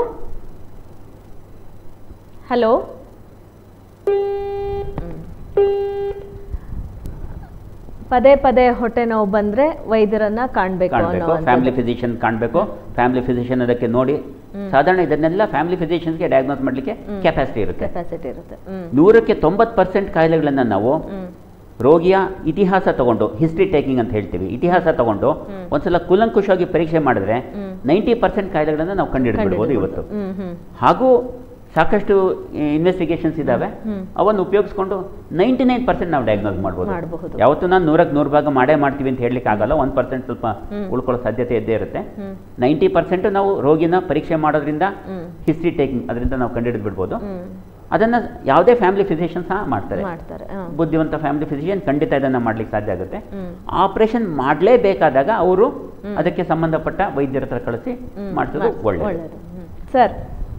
A: ಹಲೋ ಪದೇ ಪದೇ ಹೊಟ್ಟೆ ನೋವು ಬಂದ್ರೆ ವೈದ್ಯರನ್ನ ಕಾಣ್ಬೇಕು
B: ಕಾಣಬೇಕು ಫ್ಯಾಮಿಲಿ
A: ಅನ್ನೋ
B: ಫಿಸಿಷಿಯನ್ ಕಾಣಬೇಕು ಫ್ಯಾಮಿಲಿ ಫಿಸಿಷಿಯನ್ ಅದಕ್ಕೆ ನೋಡಿ ಸಾಧಾರಣ ಇದನ್ನೆಲ್ಲ ಫ್ಯಾಮಿಲಿ ಫಿಸಿಷಿಯನ್ಸ್ಗೆ ಡಯಾಗ್ನೋಸ್ ಮಾಡಲಿಕ್ಕೆ
A: ಹ್ಮ್.
B: ಕೆಪಾಸಿಟಿ ಇರುತ್ತೆ
A: ಕೆಪಾಸಿಟಿ ಇರುತ್ತೆ ಹ್ಮ್
B: ನೂರಕ್ಕೆ ತೊಂಬತ್ತು ಪರ್ಸೆಂಟ್ ಕಾಯಿಲೆಗಳನ್ನು ನಾವು
A: ಹ್ಮ್
B: ರೋಗಿಯ ಇತಿಹಾಸ ತಗೊಂಡು ಹಿಸ್ಟ್ರಿ ಟೇಕಿಂಗ್ ಅಂತ ಹೇಳ್ತೀವಿ ಇತಿಹಾಸ ತಗೊಂಡು
A: ಹ್ಮ್.
B: ಒಂದ್ಸಲ ಕೂಲಂಕುಷವಾಗಿ ಪರೀಕ್ಷೆ ಮಾಡಿದ್ರೆ
A: ಹ್ಮ್.
B: ನೈಂಟಿ ಪರ್ಸೆಂಟ್ ಕಾಯಿಲೆಗಳನ್ನು ನಾವು ಕಂಡುಹಿಡಿದ್ಬಿಡ್ಬೋದು ಇವತ್ತು
A: ಹ್ಮ್ ಹ್ಮ್
B: ಹಾಗೂ ಸಾಕಷ್ಟು ಇನ್ವೆಸ್ಟಿಗೇಷನ್ಸ್ ಇದ್ದಾವೆ
A: ಹ್ಮ್.
B: ಅವನ್ನು ಉಪಯೋಗಿಸ್ಕೊಂಡು ನೈಂಟಿ ನೈನ್ ಪರ್ಸೆಂಟ್ ನಾವು ಡಯಾಗ್ನೋಸ್ ಮಾಡ್ಬೋದು
A: ಮಾಡಬಹುದು
B: ಯಾವತ್ತು ನಾನು ನೂರಕ್ಕೆ ನೂರು ಭಾಗ ಮಾಡೇ ಮಾಡ್ತೀವಿ ಅಂತ ಹೇಳಲಿಕ್ಕೆ ಆಗಲ್ಲ ಒಂದು ಪರ್ಸೆಂಟ್ ಸ್ವಲ್ಪ
A: ಹ್ಮ್.
B: ಉಳ್ಕೊಳ್ಳೋ ಸಾಧ್ಯತೆ ಇದ್ದೇ ಇರುತ್ತೆ
A: ಹ್ಮ್
B: ನೈಂಟಿ ಪರ್ಸೆಂಟ್ ನಾವು ರೋಗಿನ ಪರೀಕ್ಷೆ ಮಾಡೋದ್ರಿಂದ
A: ಹ್ಮ್
B: ಹಿಸ್ಟ್ರಿ ಟೇಕಿಂಗ್ ಅದರಿಂದ ನಾವು ಕಂಡುಹಿಡಿದು ಬಿಡ್ಬೋದು
A: ಹ್ಮ್
B: ಅದನ್ನು ಯಾವುದೇ ಫ್ಯಾಮಿಲಿ ಫಿಸಿಷಿಯನ್ ಸಹ ಮಾಡ್ತಾರೆ
A: ಮಾಡ್ತಾರೆ ಹಾ.
B: ಬುದ್ಧಿವಂತ ಫ್ಯಾಮಿಲಿ ಫಿಸಿಷಿಯನ್ ಖಂಡಿತ ಇದನ್ನು ಮಾಡ್ಲಿಕ್ಕೆ ಸಾಧ್ಯ ಆಗುತ್ತೆ
A: ಹ್ಮ್
B: ಆಪರೇಷನ್ ಮಾಡಲೇಬೇಕಾದಾಗ ಅವರು ಅದಕ್ಕೆ ಸಂಬಂಧಪಟ್ಟ ವೈದ್ಯರ ಹತ್ರ ಕಳಿಸಿ
A: ಹ್ಮ್.
B: ಮಾಡಿಸೋದು
A: ಮಾಡ್-
B: ಒಳ್ಳೆಯದು
A: ಒಳ್ಳೆಯದು ಹ್ಮ್. ಸರ್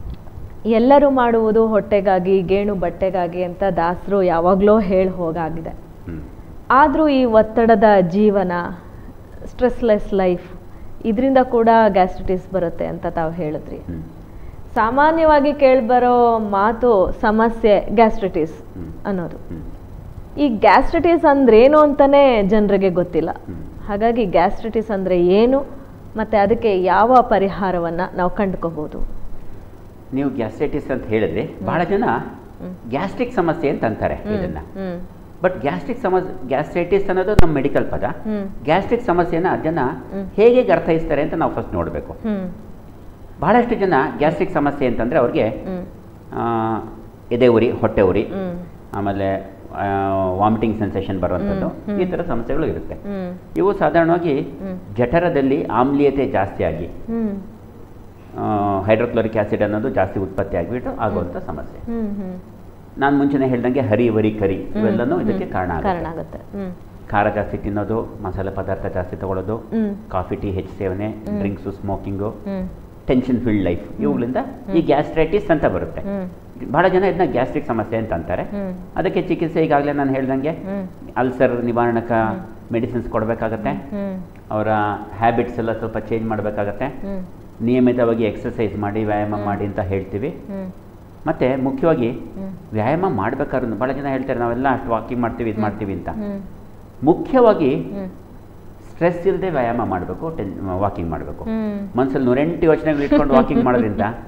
A: ಎಲ್ಲರೂ ಮಾಡುವುದು ಹೊಟ್ಟೆಗಾಗಿ ಗೇಣು ಬಟ್ಟೆಗಾಗಿ ಅಂತ ದಾಸರು ಯಾವಾಗಲೂ ಹೇಳಿ ಹೋಗಾಗಿದೆ
B: ಹ್ಮ್.
A: ಆದರೂ ಈ ಒತ್ತಡದ ಜೀವನ ಸ್ಟ್ರೆಸ್ಲೆಸ್ ಲೈಫ್ ಇದರಿಂದ ಕೂಡ ಗ್ಯಾಸ್ಟ್ರಿಟಿಸ್ ಬರುತ್ತೆ ಅಂತ ತಾವು ಹೇಳಿದ್ರಿ
B: ಹ್ಮ್.
A: ಸಾಮಾನ್ಯವಾಗಿ ಕೇಳಿಬರೋ ಮಾತು ಸಮಸ್ಯೆ ಗ್ಯಾಸ್ಟ್ರಿಟಿಸ್
B: ಹ್ಮ್.
A: ಅನ್ನೋದು
B: ಹ್ಮ್.
A: ಈ ಗ್ಯಾಸ್ಟ್ರಿಟಿಸ್ ಅಂದ್ರೇನು ಅಂತಾನೆ ಜನರಿಗೆ ಗೊತ್ತಿಲ್ಲ
B: ಹ್ಮ್.
A: ಹಾಗಾಗಿ ಗ್ಯಾಸ್ಟ್ರಿಟಿಸ್ ಅಂದ್ರೆ ಏನು ಮತ್ತೆ ಅದಕ್ಕೆ ಯಾವ ಪರಿಹಾರವನ್ನ ನಾವು ಕಂಡುಕೋಬಹುದು
B: ನೀವು ಗ್ಯಾಸ್ಟ್ರೈಟಿಸ್ ಅಂತ ಹೇಳಿದ್ರೆ ಬಹಳ ಜನ
A: ಹ್ಮ್.
B: ಗ್ಯಾಸ್ಟ್ರಿಕ್ ಸಮಸ್ಯೆ ಅಂತ ಅಂತಾರೆ ಇದನ್ನ
A: ಹ್ಮ್
B: ಬಟ್ ಗ್ಯಾಸ್ಟ್ರಿಕ್ ಸಮಸ್ಯೆ ಗ್ಯಾಸ್ಟ್ರೈಟಿಸ್ ಅನ್ನೋದು ನಮ್ಮ ಮೆಡಿಕಲ್ ಪದ
A: ಹ್ಮ್
B: ಗ್ಯಾಸ್ಟ್ರಿಕ್ ಸಮಸ್ಯೆನ ಜನ
A: ಹ್ಮ್.
B: ಹೇಗೆ ಅರ್ಥೈಸ್ತಾರೆ ಅಂತ ನಾವು ಫಸ್ಟ್ ನೋಡಬೇಕು
A: ಹ್ಮ್
B: ಬಹಳಷ್ಟು ಜನ ಗ್ಯಾಸ್ಟ್ರಿಕ್ ಸಮಸ್ಯೆ ಅಂತಂದ್ರೆ ಅವ್ರಿಗೆ
A: ಹ್ಮ್
B: ಆ, ಎದೆ ಉರಿ ಹೊಟ್ಟೆ ಉರಿ
A: ಹ್ಮ್
B: ಆಮೇಲೆ ವಾಮಿಟಿಂಗ್ ಸೆನ್ಸೇಷನ್ ಬರುವಂಥದ್ದು
A: ಹ್ಮ್,
B: ಈ
A: ಹ್ಮ್.
B: ಥರ ಸಮಸ್ಯೆಗಳು ಇರುತ್ತೆ
A: ಹ್ಮ್
B: ಇವು ಸಾಧಾರಣವಾಗಿ
A: ಹ್ಮ್.
B: ಜಠರದಲ್ಲಿ ಆಮ್ಲೀಯತೆ ಜಾಸ್ತಿಯಾಗಿ
A: ಹ್ಮ್
B: ಹೈಡ್ರೋಕ್ಲೋರಿಕ್ ಆಸಿಡ್ ಅನ್ನೋದು ಜಾಸ್ತಿ ಉತ್ಪತ್ತಿ ಆಗಿಬಿಟ್ಟು ಆಗುವಂಥ ಸಮಸ್ಯೆ
A: ಹ್ಮ್ ಹ್ಮ್
B: ನಾನು ಮುಂಚೆನೇ ಹೇಳ್ದಂಗೆ ಹರಿ ವರಿ ಕರಿ
A: ಹ್ಮ್.
B: ಇವೆಲ್ಲನೂ
A: ಹ್ಮ್.
B: ಇದಕ್ಕೆ ಕಾರಣ
A: ಕಾರಣ
B: ಆಗುತ್ತೆ
A: ಆಗುತ್ತೆ ಹ್ಮ್
B: ಖಾರ ಜಾಸ್ತಿ ತಿನ್ನೋದು ಮಸಾಲೆ ಪದಾರ್ಥ ಜಾಸ್ತಿ ತಗೊಳ್ಳೋದು
A: ಹ್ಮ್
B: ಕಾಫಿ ಟೀ ಹೆಚ್ಚು ಸೇವನೆ
A: ಹ್ಮ್.
B: ಡ್ರಿಂಕ್ಸು ಸ್ಮೋಕಿಂಗು
A: ಹ್ಮ್
B: ಟೆನ್ಷನ್ ಫೀಲ್ಡ್ ಲೈಫ್ ಇವುಗಳಿಂದ ಈ ಗ್ಯಾಸ್ಟ್ರೈಟಿಸ್ ಅಂತ ಬರುತ್ತೆ
A: ಹ್ಮ್
B: ಬಹಳ ಜನ ಇದನ್ನ ಗ್ಯಾಸ್ಟ್ರಿಕ್ ಸಮಸ್ಯೆ ಅಂತ ಅಂತಾರೆ
A: ಹ್ಮ್
B: ಅದಕ್ಕೆ ಚಿಕಿತ್ಸೆ ಈಗಾಗಲೇ ನಾನು ಹೇಳ್ದಂಗೆ
A: ಹ್ಮ್
B: ಅಲ್ಸರ್ ನಿವಾರಣಕ ಮೆಡಿಸಿನ್ಸ್ ಕೊಡಬೇಕಾಗತ್ತೆ
A: ಹ್ಮ್
B: ಅವರ ಹ್ಯಾಬಿಟ್ಸ್ ಎಲ್ಲ ಸ್ವಲ್ಪ ಚೇಂಜ್ ಮಾಡಬೇಕಾಗತ್ತೆ
A: ಹ್ಮ್
B: ನಿಯಮಿತವಾಗಿ ಎಕ್ಸಸೈಸ್ ಮಾಡಿ ವ್ಯಾಯಾಮ ಮಾಡಿ ಅಂತ ಹೇಳ್ತೀವಿ
A: ಹ್ಮ್
B: ಮತ್ತು ಮುಖ್ಯವಾಗಿ
A: ಹ್ಮ್
B: ವ್ಯಾಯಾಮ ಮಾಡ್ಬೇಕಾದ್ರೂ ಭಾಳ ಜನ ಹೇಳ್ತಾರೆ ನಾವೆಲ್ಲ ಅಷ್ಟು ವಾಕಿಂಗ್ ಮಾಡ್ತೀವಿ ಇದು ಮಾಡ್ತೀವಿ ಅಂತ
A: ಹ್ಮ್
B: ಮುಖ್ಯವಾಗಿ
A: ಹ್ಮ್
B: ಸ್ಟ್ರೆಸ್ ಇಲ್ಲದೆ ವ್ಯಾಯಾಮ ಮಾಡಬೇಕು ಟೆನ್ ವಾಕಿಂಗ್ ಮಾಡಬೇಕು
A: ಹ್ಮ್
B: ಮನಸ್ಸಲ್ಲಿ ನೂರೆಂಟು ಯೋಚನೆಗಳು ಇಟ್ಕೊಂಡು ವಾಕಿಂಗ್ ಮಾಡೋದ್ರಿಂದ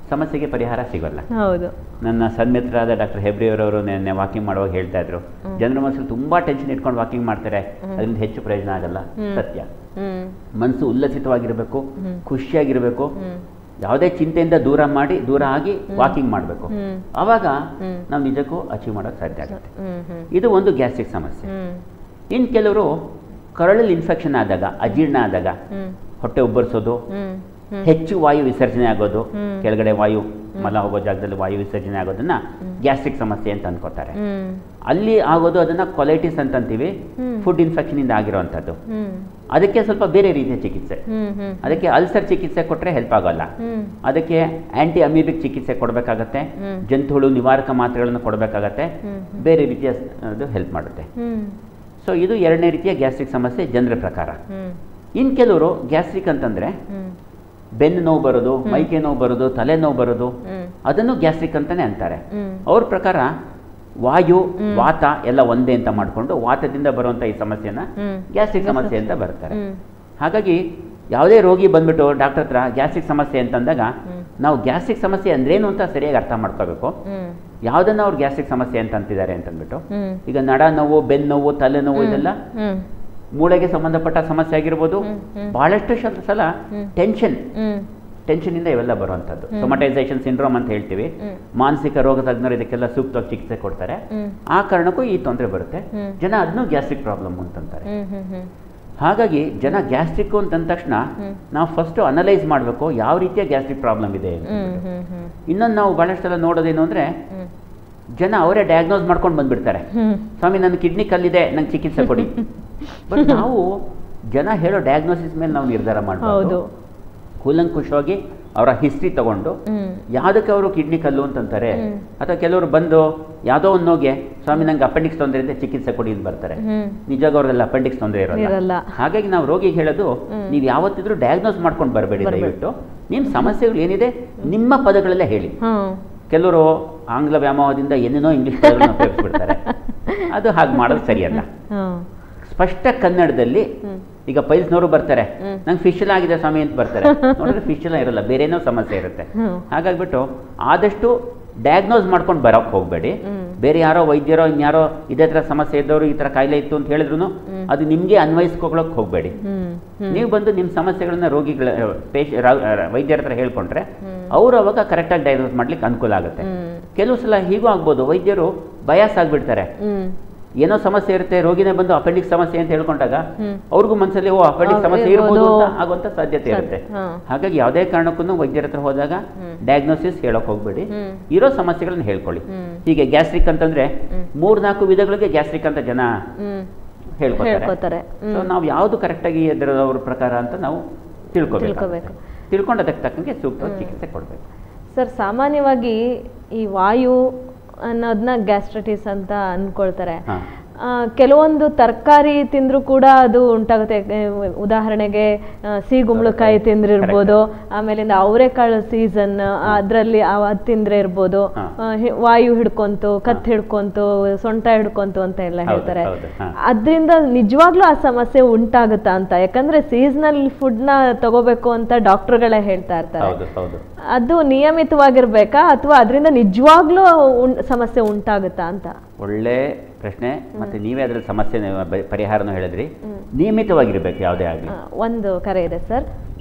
B: ಸಮಸ್ಯೆಗೆ ಪರಿಹಾರ ಸಿಗೋಲ್ಲ
A: ಹೌದು
B: ನನ್ನ ಸನ್ಮಿತ್ರರಾದ ಡಾಕ್ಟರ್ ಹೆಬ್ರಿಯವರವರು ನೆನ್ನೆ ವಾಕಿಂಗ್ ಮಾಡುವಾಗ ಹೇಳ್ತಾ ಇದ್ರು ಜನರ ಮನಸ್ಸಲ್ಲಿ ತುಂಬ ಟೆನ್ಷನ್ ಇಟ್ಕೊಂಡು ವಾಕಿಂಗ್ ಮಾಡ್ತಾರೆ ಅದರಿಂದ ಹೆಚ್ಚು ಪ್ರಯೋಜನ ಆಗಲ್ಲ ಸತ್ಯ
A: ಹ್ಮ್
B: ಮನಸ್ಸು ಉಲ್ಲಸಿತವಾಗಿರಬೇಕು
A: ಹ್ಮ್.
B: ಖುಷಿಯಾಗಿರಬೇಕು
A: ಹ್ಮ್
B: ಯಾವುದೇ ಚಿಂತೆಯಿಂದ ದೂರ ಮಾಡಿ ದೂರ ಆಗಿ ವಾಕಿಂಗ್ ಮಾಡಬೇಕು
A: ಹ್ಮ್.
B: ಆವಾಗ
A: ಹ್ಮ್.
B: ನಾವು ನಿಜಕ್ಕೂ ಅಚೀವ್ ಮಾಡೋಕ್ಕೆ ಸಾಧ್ಯ ಆಗುತ್ತೆ
A: ಹ್ಮ್ ಹ್ಮ್
B: ಇದು ಒಂದು ಗ್ಯಾಸ್ಟ್ರಿಕ್ ಸಮಸ್ಯೆ
A: ಹ್ಮ್
B: ಇನ್ನು ಕೆಲವರು ಕರಳಲ್ಲಿ ಇನ್ಫೆಕ್ಷನ್ ಆದಾಗ ಅಜೀರ್ಣ ಆದಾಗ
A: ಹ್ಮ್
B: ಹೊಟ್ಟೆ ಉಬ್ಬರಿಸೋದು
A: ಹ್ಮ್ ಹ್ಮ್
B: ಹೆಚ್ಚು ವಾಯು ವಿಸರ್ಜನೆ ಆಗೋದು
A: ಹ್ಮ್.
B: ಕೆಳಗಡೆ ವಾಯು ಮಲ ಹೋಗೋ ಜಾಗದಲ್ಲಿ ವಾಯು ವಿಸರ್ಜನೆ ಆಗೋದನ್ನ ಗ್ಯಾಸ್ಟ್ರಿಕ್ ಸಮಸ್ಯೆ ಅಂತ ಅನ್ಕೋತಾರೆ
A: ಹ್ಮ್
B: ಅಲ್ಲಿ ಆಗೋದು ಅದನ್ನ ಕೊಲೈಟಿಸ್ ಅಂತ ಅಂತೀವಿ
A: ಹ್ಮ್.
B: ಫುಡ್ ಇನ್ಫೆಕ್ಷನ್ ಇಂದ ಆಗಿರೋವಂಥದ್ದು
A: ಹ್ಮ್
B: ಅದಕ್ಕೆ ಸ್ವಲ್ಪ ಬೇರೆ ರೀತಿಯ ಚಿಕಿತ್ಸೆ
A: ಹ್ಮ್ ಹ್ಮ್
B: ಅದಕ್ಕೆ ಅಲ್ಸರ್ ಚಿಕಿತ್ಸೆ ಕೊಟ್ಟರೆ ಹೆಲ್ಪ್ ಆಗೋಲ್ಲ
A: ಹ್ಮ್
B: ಅದಕ್ಕೆ ಆಂಟಿ ಅಮೀಬಿಕ್ ಚಿಕಿತ್ಸೆ ಕೊಡಬೇಕಾಗತ್ತೆ
A: ಹ್ಮ್.
B: ಜಂತುಹುಳು ನಿವಾರಕ ಮಾತ್ರೆಗಳನ್ನು ಕೊಡಬೇಕಾಗತ್ತೆ
A: ಹ್ಮ್.
B: ಬೇರೆ ರೀತಿಯ ಸ್- ಅದು ಹೆಲ್ಪ್ ಮಾಡುತ್ತೆ
A: ಹ್ಮ್
B: ಸೊ ಇದು ಎರಡನೇ ರೀತಿಯ ಗ್ಯಾಸ್ಟ್ರಿಕ್ ಸಮಸ್ಯೆ ಜನರ ಪ್ರಕಾರ
A: ಹ್ಮ್
B: ಇನ್ನು ಕೆಲವರು ಗ್ಯಾಸ್ಟ್ರಿಕ್ ಅಂತಂದ್ರೆ
A: ಹ್ಮ್
B: ಬೆನ್ನು ನೋವು ಬರೋದು ಮೈಕೆ ನೋವು ಬರೋದು ತಲೆ ನೋವು ಬರೋದು
A: ಹ್ಮ್
B: ಅದನ್ನು ಗ್ಯಾಸ್ಟ್ರಿಕ್ ಅಂತಾನೆ ಅಂತಾರೆ
A: ಹ್ಮ್
B: ಅವ್ರ ಪ್ರಕಾರ ವಾಯು
A: ಹ್ಮ್.
B: ವಾತ ಎಲ್ಲ ಒಂದೇ ಅಂತ ಮಾಡಿಕೊಂಡು ವಾತದಿಂದ ಬರುವಂಥ ಈ ಸಮಸ್ಯೆನ
A: ಹ್ಮ್
B: ಗ್ಯಾಸ್ಟ್ರಿಕ್ ಸಮಸ್ಯೆ ಅಂತ ಬರ್ತಾರೆ
A: ಹ್ಮ್
B: ಹಾಗಾಗಿ ಯಾವುದೇ ರೋಗಿ ಬಂದ್ಬಿಟ್ಟು ಡಾಕ್ಟರ್ ಹತ್ರ ಗ್ಯಾಸ್ಟ್ರಿಕ್ ಸಮಸ್ಯೆ ಅಂತಂದಾಗ
A: ಹ್ಮ್.
B: ನಾವು ಗ್ಯಾಸ್ಟ್ರಿಕ್ ಸಮಸ್ಯೆ ಅಂದ್ರೇನು ಅಂತ ಸರಿಯಾಗಿ ಅರ್ಥ ಮಾಡ್ಕೋಬೇಕು
A: ಹ್ಮ್
B: ಯಾವುದನ್ನ ಅವ್ರು ಗ್ಯಾಸ್ಟ್ರಿಕ್ ಸಮಸ್ಯೆ ಅಂತ ಅಂತಿದ್ದಾರೆ ಅಂತಂದ್ಬಿಟ್ಟು
A: ಹ್ಮ್
B: ಈಗ ನಡ ನೋವು ಬೆನ್ನು ನೋವು ತಲೆ ನೋವು ಇದೆಲ್ಲ
A: ಹ್ಮ್
B: ಮೂಳೆಗೆ ಸಂಬಂಧಪಟ್ಟ ಸಮಸ್ಯೆ ಆಗಿರ್ಬೋದು
A: ಹ್ಮ್, ಹ್ಮ್.
B: ಬಹಳಷ್ಟು ಶ- ಸಲ
A: ಹ್ಮ್.
B: ಟೆನ್ಷನ್
A: ಹ್ಮ್
B: ಟೆನ್ಷನಿಂದ ಇವೆಲ್ಲ ಬರುವಂಥದ್ದು
A: ಹ್ಮ್.
B: ಸೊಮಟೈಸೇಷನ್ ಸಿಂಡ್ರೋಮ್ ಅಂತ ಹೇಳ್ತೀವಿ
A: ಹ್ಮ್.
B: ಮಾನಸಿಕ ರೋಗ ತಜ್ಞರು ಇದಕ್ಕೆಲ್ಲ ಸೂಕ್ತವಾಗಿ ಚಿಕಿತ್ಸೆ ಕೊಡ್ತಾರೆ
A: ಹ್ಮ್
B: ಆ ಕಾರಣಕ್ಕೂ ಈ ತೊಂದರೆ ಬರುತ್ತೆ
A: ಹ್ಮ್.
B: ಜನ ಅದನ್ನು ಗ್ಯಾಸ್ಟ್ರಿಕ್ ಪ್ರಾಬ್ಲಮ್ ಅಂತಂತಾರೆ
A: ಹ್ಮ್ ಹ್ಮ್ ಹ್ಮ್
B: ಹಾಗಾಗಿ ಜನ ಗ್ಯಾಸ್ಟ್ರಿಕ್ ಅಂತಂದ ತಕ್ಷಣ
A: ಹ್ಮ್.
B: ನಾವು ಫಸ್ಟ್ ಅನಲೈಸ್ ಮಾಡಬೇಕು ಯಾವ ರೀತಿಯ ಗ್ಯಾಸ್ಟ್ರಿಕ್ ಪ್ರಾಬ್ಲಮ್ ಇದೆ ಅಂತ
A: ಹ್ಮ್
B: ಅಂದ್ಬಿಟ್ಟು.
A: ಹ್ಮ್ ಹ್ಮ್
B: ಇನ್ನೊಂದು ನಾವು ಬಹಳಷ್ಟು ಸಲ ನೋಡೋದೇನು ಅಂದರೆ
A: ಹ್ಮ್
B: ಜನ ಅವರೇ ಡಯಾಗ್ನೋಸ್ ಮಾಡ್ಕೊಂಡು ಬಂದ್ಬಿಡ್ತಾರೆ
A: ಹ್ಮ್
B: ಸ್ವಾಮಿ ನನ್ನ ಕಿಡ್ನಿ ಕಲ್ಲಿದೆ ನಂಗೆ ಚಿಕಿತ್ಸೆ ಕೊಡಿ ಬಟ್ ನಾವು ಜನ ಹೇಳೋ ಡಯಾಗ್ನೋಸಿಸ್ ಮೇಲೆ ನಾವು ನಿರ್ಧಾರ
A: ಹೌದು
B: ಮಾಡಬಹುದು ಕೂಲಂಕುಷವಾಗಿ ಅವರ ಹಿಸ್ಟ್ರಿ ತಗೊಂಡು
A: ಹ್ಮ್
B: ಯಾವುದಕ್ಕೆ ಅವರು ಕಿಡ್ನಿ ಕಲ್ಲು ಅಂತಂತಾರೆ
A: ಹ್ಮ್.
B: ಅಥವಾ ಕೆಲವರು ಬಂದು ಯಾವುದೋ ಒಂದು ನೋಗೆ ಸ್ವಾಮಿ ನಂಗೆ ಅಪೆಂಡಿಕ್ಸ್ ತೊಂದರೆ ಇದೆ ಚಿಕಿತ್ಸೆ ಕೊಡಿ ಅಂತ ಬರ್ತಾರೆ
A: ಹ್ಮ್
B: ನಿಜವಾಗ ಅವ್ರಿಗೆಲ್ಲ ಅಪೆಂಡಿಕ್ಸ್ ತೊಂದರೆ
A: ಇರಲ್ಲ.
B: ಇರಲ್ಲ ಹಾಗಾಗಿ ನಾವು ರೋಗಿಗೆ ಹೇಳೋದು
A: ಹ್ಮ್.
B: ನೀವು ಯಾವತ್ತಿದ್ರೂ ಡಯಾಗ್ನೋಸ್ ಮಾಡ್ಕೊಂಡು ಬರಬೇಡಿ
A: ಬರ್ಬೇಡಿ.
B: ದಯವಿಟ್ಟು ನಿಮ್ಮ ಸಮಸ್ಯೆಗಳು ಏನಿದೆ ನಿಮ್ಮ ಪದಗಳಲ್ಲೇ ಹೇಳಿ
A: ಹ್ಮ್
B: ಕೆಲವರು ಆಂಗ್ಲ ವ್ಯಾಮೋಹದಿಂದ ಏನೇನೋ ಇಂಗ್ಲಿಷ್ ಪದಗಳನ್ನು ಉಪಯೋಗಿಸ್ಬಿಡ್ತಾರೆ ಅದು ಹಾಗೆ ಮಾಡೋದು ಸರಿಯಲ್ಲ
A: ಹ್ಮ್
B: ಸ್ಪಷ್ಟ ಕನ್ನಡದಲ್ಲಿ
A: ಹ್ಮ್
B: ಈಗ ಪೈಲ್ಸ್ನವರು ಬರ್ತಾರೆ
A: ಹ್ಮ್.
B: ನಂಗೆ ಫಿಶಲ್ ಆಗಿದೆ ಸ್ವಾಮಿ ಅಂತ ಬರ್ತಾರೆ ನೋಡಿದ್ರೆ ಫಿಶಲ್ ಇರಲ್ಲ ಬೇರೆನೋ ಸಮಸ್ಯೆ ಇರುತ್ತೆ
A: ಹ್ಮ್.
B: ಹಾಗಾಗ್ಬಿಟ್ಟು ಆದಷ್ಟು ಡಯಾಗ್ನೋಸ್ ಮಾಡ್ಕೊಂಡು ಬರೋಕ್ಕೆ ಹೋಗಬೇಡಿ
A: ಹ್ಮ್.
B: ಬೇರೆ ಯಾರೋ ವೈದ್ಯರೋ ಇನ್ಯಾರೋ ಇದೇ ಥರ ಸಮಸ್ಯೆ ಇದ್ದವರು ಈ ಥರ ಕಾಯಿಲೆ ಇತ್ತು ಅಂತ ಹೇಳಿದ್ರು
A: ಹ್ಮ್.
B: ಅದು ನಿಮಗೆ ಅನ್ವಯಿಸ್ಕೊಳ್ಳೋಕೆ ಹೋಗಬೇಡಿ
A: ಹ್ಮ್ ಹ್ಮ್
B: ನೀವು ಬಂದು ನಿಮ್ಮ ಸಮಸ್ಯೆಗಳನ್ನ ರೋಗಿಗಳ ಪೇಶ್ ವೈದ್ಯರ ಹತ್ರ ಹೇಳ್ಕೊಂಡ್ರೆ
A: ಹ್ಮ್.
B: ಅವರು ಅವಾಗ ಕರೆಕ್ಟಾಗಿ ಡಯಾಗ್ನೋಸ್ ಮಾಡ್ಲಿಕ್ಕೆ ಅನುಕೂಲ ಆಗುತ್ತೆ
A: ಹ್ಮ್
B: ಕೆಲವು ಸಲ ಹೀಗೂ ಆಗ್ಬೋದು ವೈದ್ಯರು ಬಯಾಸ್ ಆಗಿಬಿಡ್ತಾರೆ
A: ಹ್ಮ್
B: ಏನೋ ಸಮಸ್ಯೆ ಇರುತ್ತೆ ರೋಗಿನೇ ಬಂದು ಅಪೆಂಡಿಕ್ಸ್ ಸಮಸ್ಯೆ ಅಂತ ಹೇಳ್ಕೊಂಡಾಗ
A: ಹ್ಮ್.
B: ಅವ್ರಿಗೂ ಮನಸ್ಸಲ್ಲಿ ಓ ಅಪೆಂಡಿಕ್ಸ್
A: ಹೌದು,
B: ಸಮಸ್ಯೆ
A: ಇರ್ಬೋದು.
B: ಇರ್ಬೋದು ಅಂತ ಆಗುವಂಥ ಸಾಧ್ಯತೆ ಇರುತ್ತೆ
A: ಹಾ.
B: ಹಾಗಾಗಿ ಯಾವುದೇ ಕಾರಣಕ್ಕೂ ವೈದ್ಯರ ಹತ್ರ ಹೋದಾಗ
A: ಹ್ಮ್.
B: ಡಯಾಗ್ನೋಸಿಸ್ ಹೇಳೋಕೆ ಹೋಗ್ಬೇಡಿ
A: ಹ್ಮ್.
B: ಇರೋ ಸಮಸ್ಯೆಗಳನ್ನ ಹೇಳ್ಕೊಳ್ಳಿ
A: ಹ್ಮ್.
B: ಹೀಗೆ ಗ್ಯಾಸ್ಟ್ರಿಕ್ ಅಂತಂದ್ರೆ
A: ಹ್ಮ್.
B: ಮೂರ್ನಾಲ್ಕು ವಿಧಗಳಿಗೆ ಗ್ಯಾಸ್ಟ್ರಿಕ್ ಅಂತ ಜನ
A: ಹ್ಮ್
B: ಹೇಳ್ಕೊತಾರೆ
A: ಹೇಳ್ಕೊತಾರೆ. ಹ್ಮ್.
B: ಸೊ ನಾವು ಯಾವುದು ಕರೆಕ್ಟಾಗಿ ಅದರ ಅವ್ರ ಪ್ರಕಾರ ಅಂತ ನಾವು ತಿಳ್ಕೊಬೇಕು
A: ತಿಳ್ಕೊಬೇಕು.
B: ತಿಳ್ಕೊಂಡು ಅದಕ್ಕೆ ತಕ್ಕಂಗೆ ಸೂಕ್ತ ಚಿಕಿತ್ಸೆ ಕೊಡಬೇಕು
A: ಸರ್ ಸಾಮಾನ್ಯವಾಗಿ ಈ ವಾಯು ಅನ್ನೋದನ್ನ ಗ್ಯಾಸ್ಟ್ರೈಟಿಸ್ ಅಂತ ಅಂದ್ಕೊಳ್ತಾರೆ
B: ಹಾಂ
A: ಆ, ಕೆಲವೊಂದು ತರಕಾರಿ ತಿಂದರೂ ಕೂಡ ಅದು ಉಂಟಾಗುತ್ತೆ ಏ, ಉದಾಹರಣೆಗೆ ಆ, ಸಿಗುಂಬಳಕಾಯಿ ತಿಂದ್ರಿರ್ಬೋದು ಆಮೇಲಿಂದ ಅವರೆಕಾಳು ಸೀಸನ್ ಅದರಲ್ಲಿ ಅದು ತಿಂದ್ರೆ ಇರ್ಬೋದು
B: ಹಾ.
A: ಆ, ಹಿ- ವಾಯು ಹಿಡ್ಕೊಂತು ಕತ್ ಹಿಡ್ಕೊಂತು ಸೊಂಟ ಹಿಡ್ಕೊಂತು ಅಂತ ಎಲ್ಲ
B: ಹೌದು,
A: ಹೇಳ್ತಾರೆ
B: ಹೌದು, ಹಾ.
A: ಅದರಿಂದ ನಿಜವಾಗ್ಲೂ ಆ ಸಮಸ್ಯೆ ಉಂಟಾಗುತ್ತಾ ಅಂತ ಯಾಕಂದ್ರೆ ಸೀಸನಲ್ ಫುಡ್ನ ತಗೋಬೇಕು ಅಂತ ಡಾಕ್ಟರ್ಗಳೇ ಹೇಳ್ತಾ ಇರ್ತಾರೆ
B: ಹೌದು ಹೌದು
A: ಅದು ನಿಯಮಿತವಾಗಿರ್ಬೇಕಾ ಅಥವಾ ಅದರಿಂದ ನಿಜವಾಗ್ಲೂ ಉಂ- ಸಮಸ್ಯೆ ಉಂಟಾಗುತ್ತಾ ಅಂತ
B: ಒಳ್ಳೆ ಪ್ರಶ್ನೆ ಮತ್ತೆ ನೀವೇ ಅದ್ರ ಸಮಸ್ಯೆ ಪರಿಹಾರನೂ ಹೇಳಿದ್ರಿ ನಿಯಮಿತವಾಗಿರ್ಬೇಕು ಯಾವುದೇ ಆಗಲಿ
A: ಆ, ಒಂದು ಕರೆ ಇದೆ ಸರ್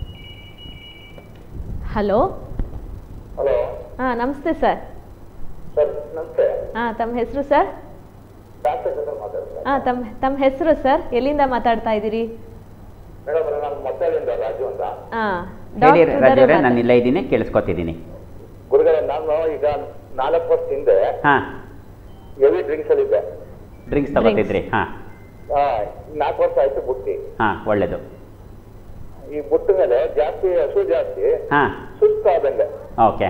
A: ಹಲೋ
D: ಹಲೋ
A: ಹಾಂ ನಮಸ್ತೆ ಸರ್
D: ಸರ್ ನಮಸ್ತೆ
A: ಹಾಂ ತಮ್ಮ ಹೆಸರು ಸರ್
D: ಡಾಕ್ಟರ್ ಜೊತೆ ಮಾತಾಡ್ತಾರೆ
A: ಹಾಂ ತಮ್ಮ ತಮ್ಮ ಹೆಸರು ಸರ್ ಎಲ್ಲಿಂದ ಮಾತಾಡ್ತಾ ಇದ್ದೀರಿ
D: ಮೇಡಮ್ ನಾನು ಮತ್ತಳಿಂದ ರಾಜು ಅಂತ
A: ಹಾಂ
B: ಹೇಳಿ ರಾಜವರೇ ನಾನು ಇಲ್ಲ ಇದ್ದೀನಿ ಕೇಳಿಸ್ಕೊತಿದ್ದೀನಿ
D: ಗುರುಗಳೇ ನಾನು ಈಗ ನಾಲ್ಕು ವರ್ಷ ಹಿಂದೆ
B: ಹಾಂ
D: ಹೆವಿ ಡ್ರಿಂಕ್ಸ್ ಅಲ್ಲಿ ಇದ್ದೆ
B: ಡ್ರಿಂಕ್ಸ್ ತಗೋತಿದ್ರಿ ಹಾಂ
D: ಆ, ನಾಲ್ಕು ವರ್ಷ ಆಯ್ತು ಬುಟ್ಟಿ
B: ಹಾಂ ಒಳ್ಳೆಯದು
D: ಈ ಬುಟ್ಟ ಮೇಲೆ ಜಾಸ್ತಿ ಹಸು ಜಾಸ್ತಿ
B: ಹಾಂ
D: ಸುಸ್ತಾದಂಗೆ
B: ಓಕೆ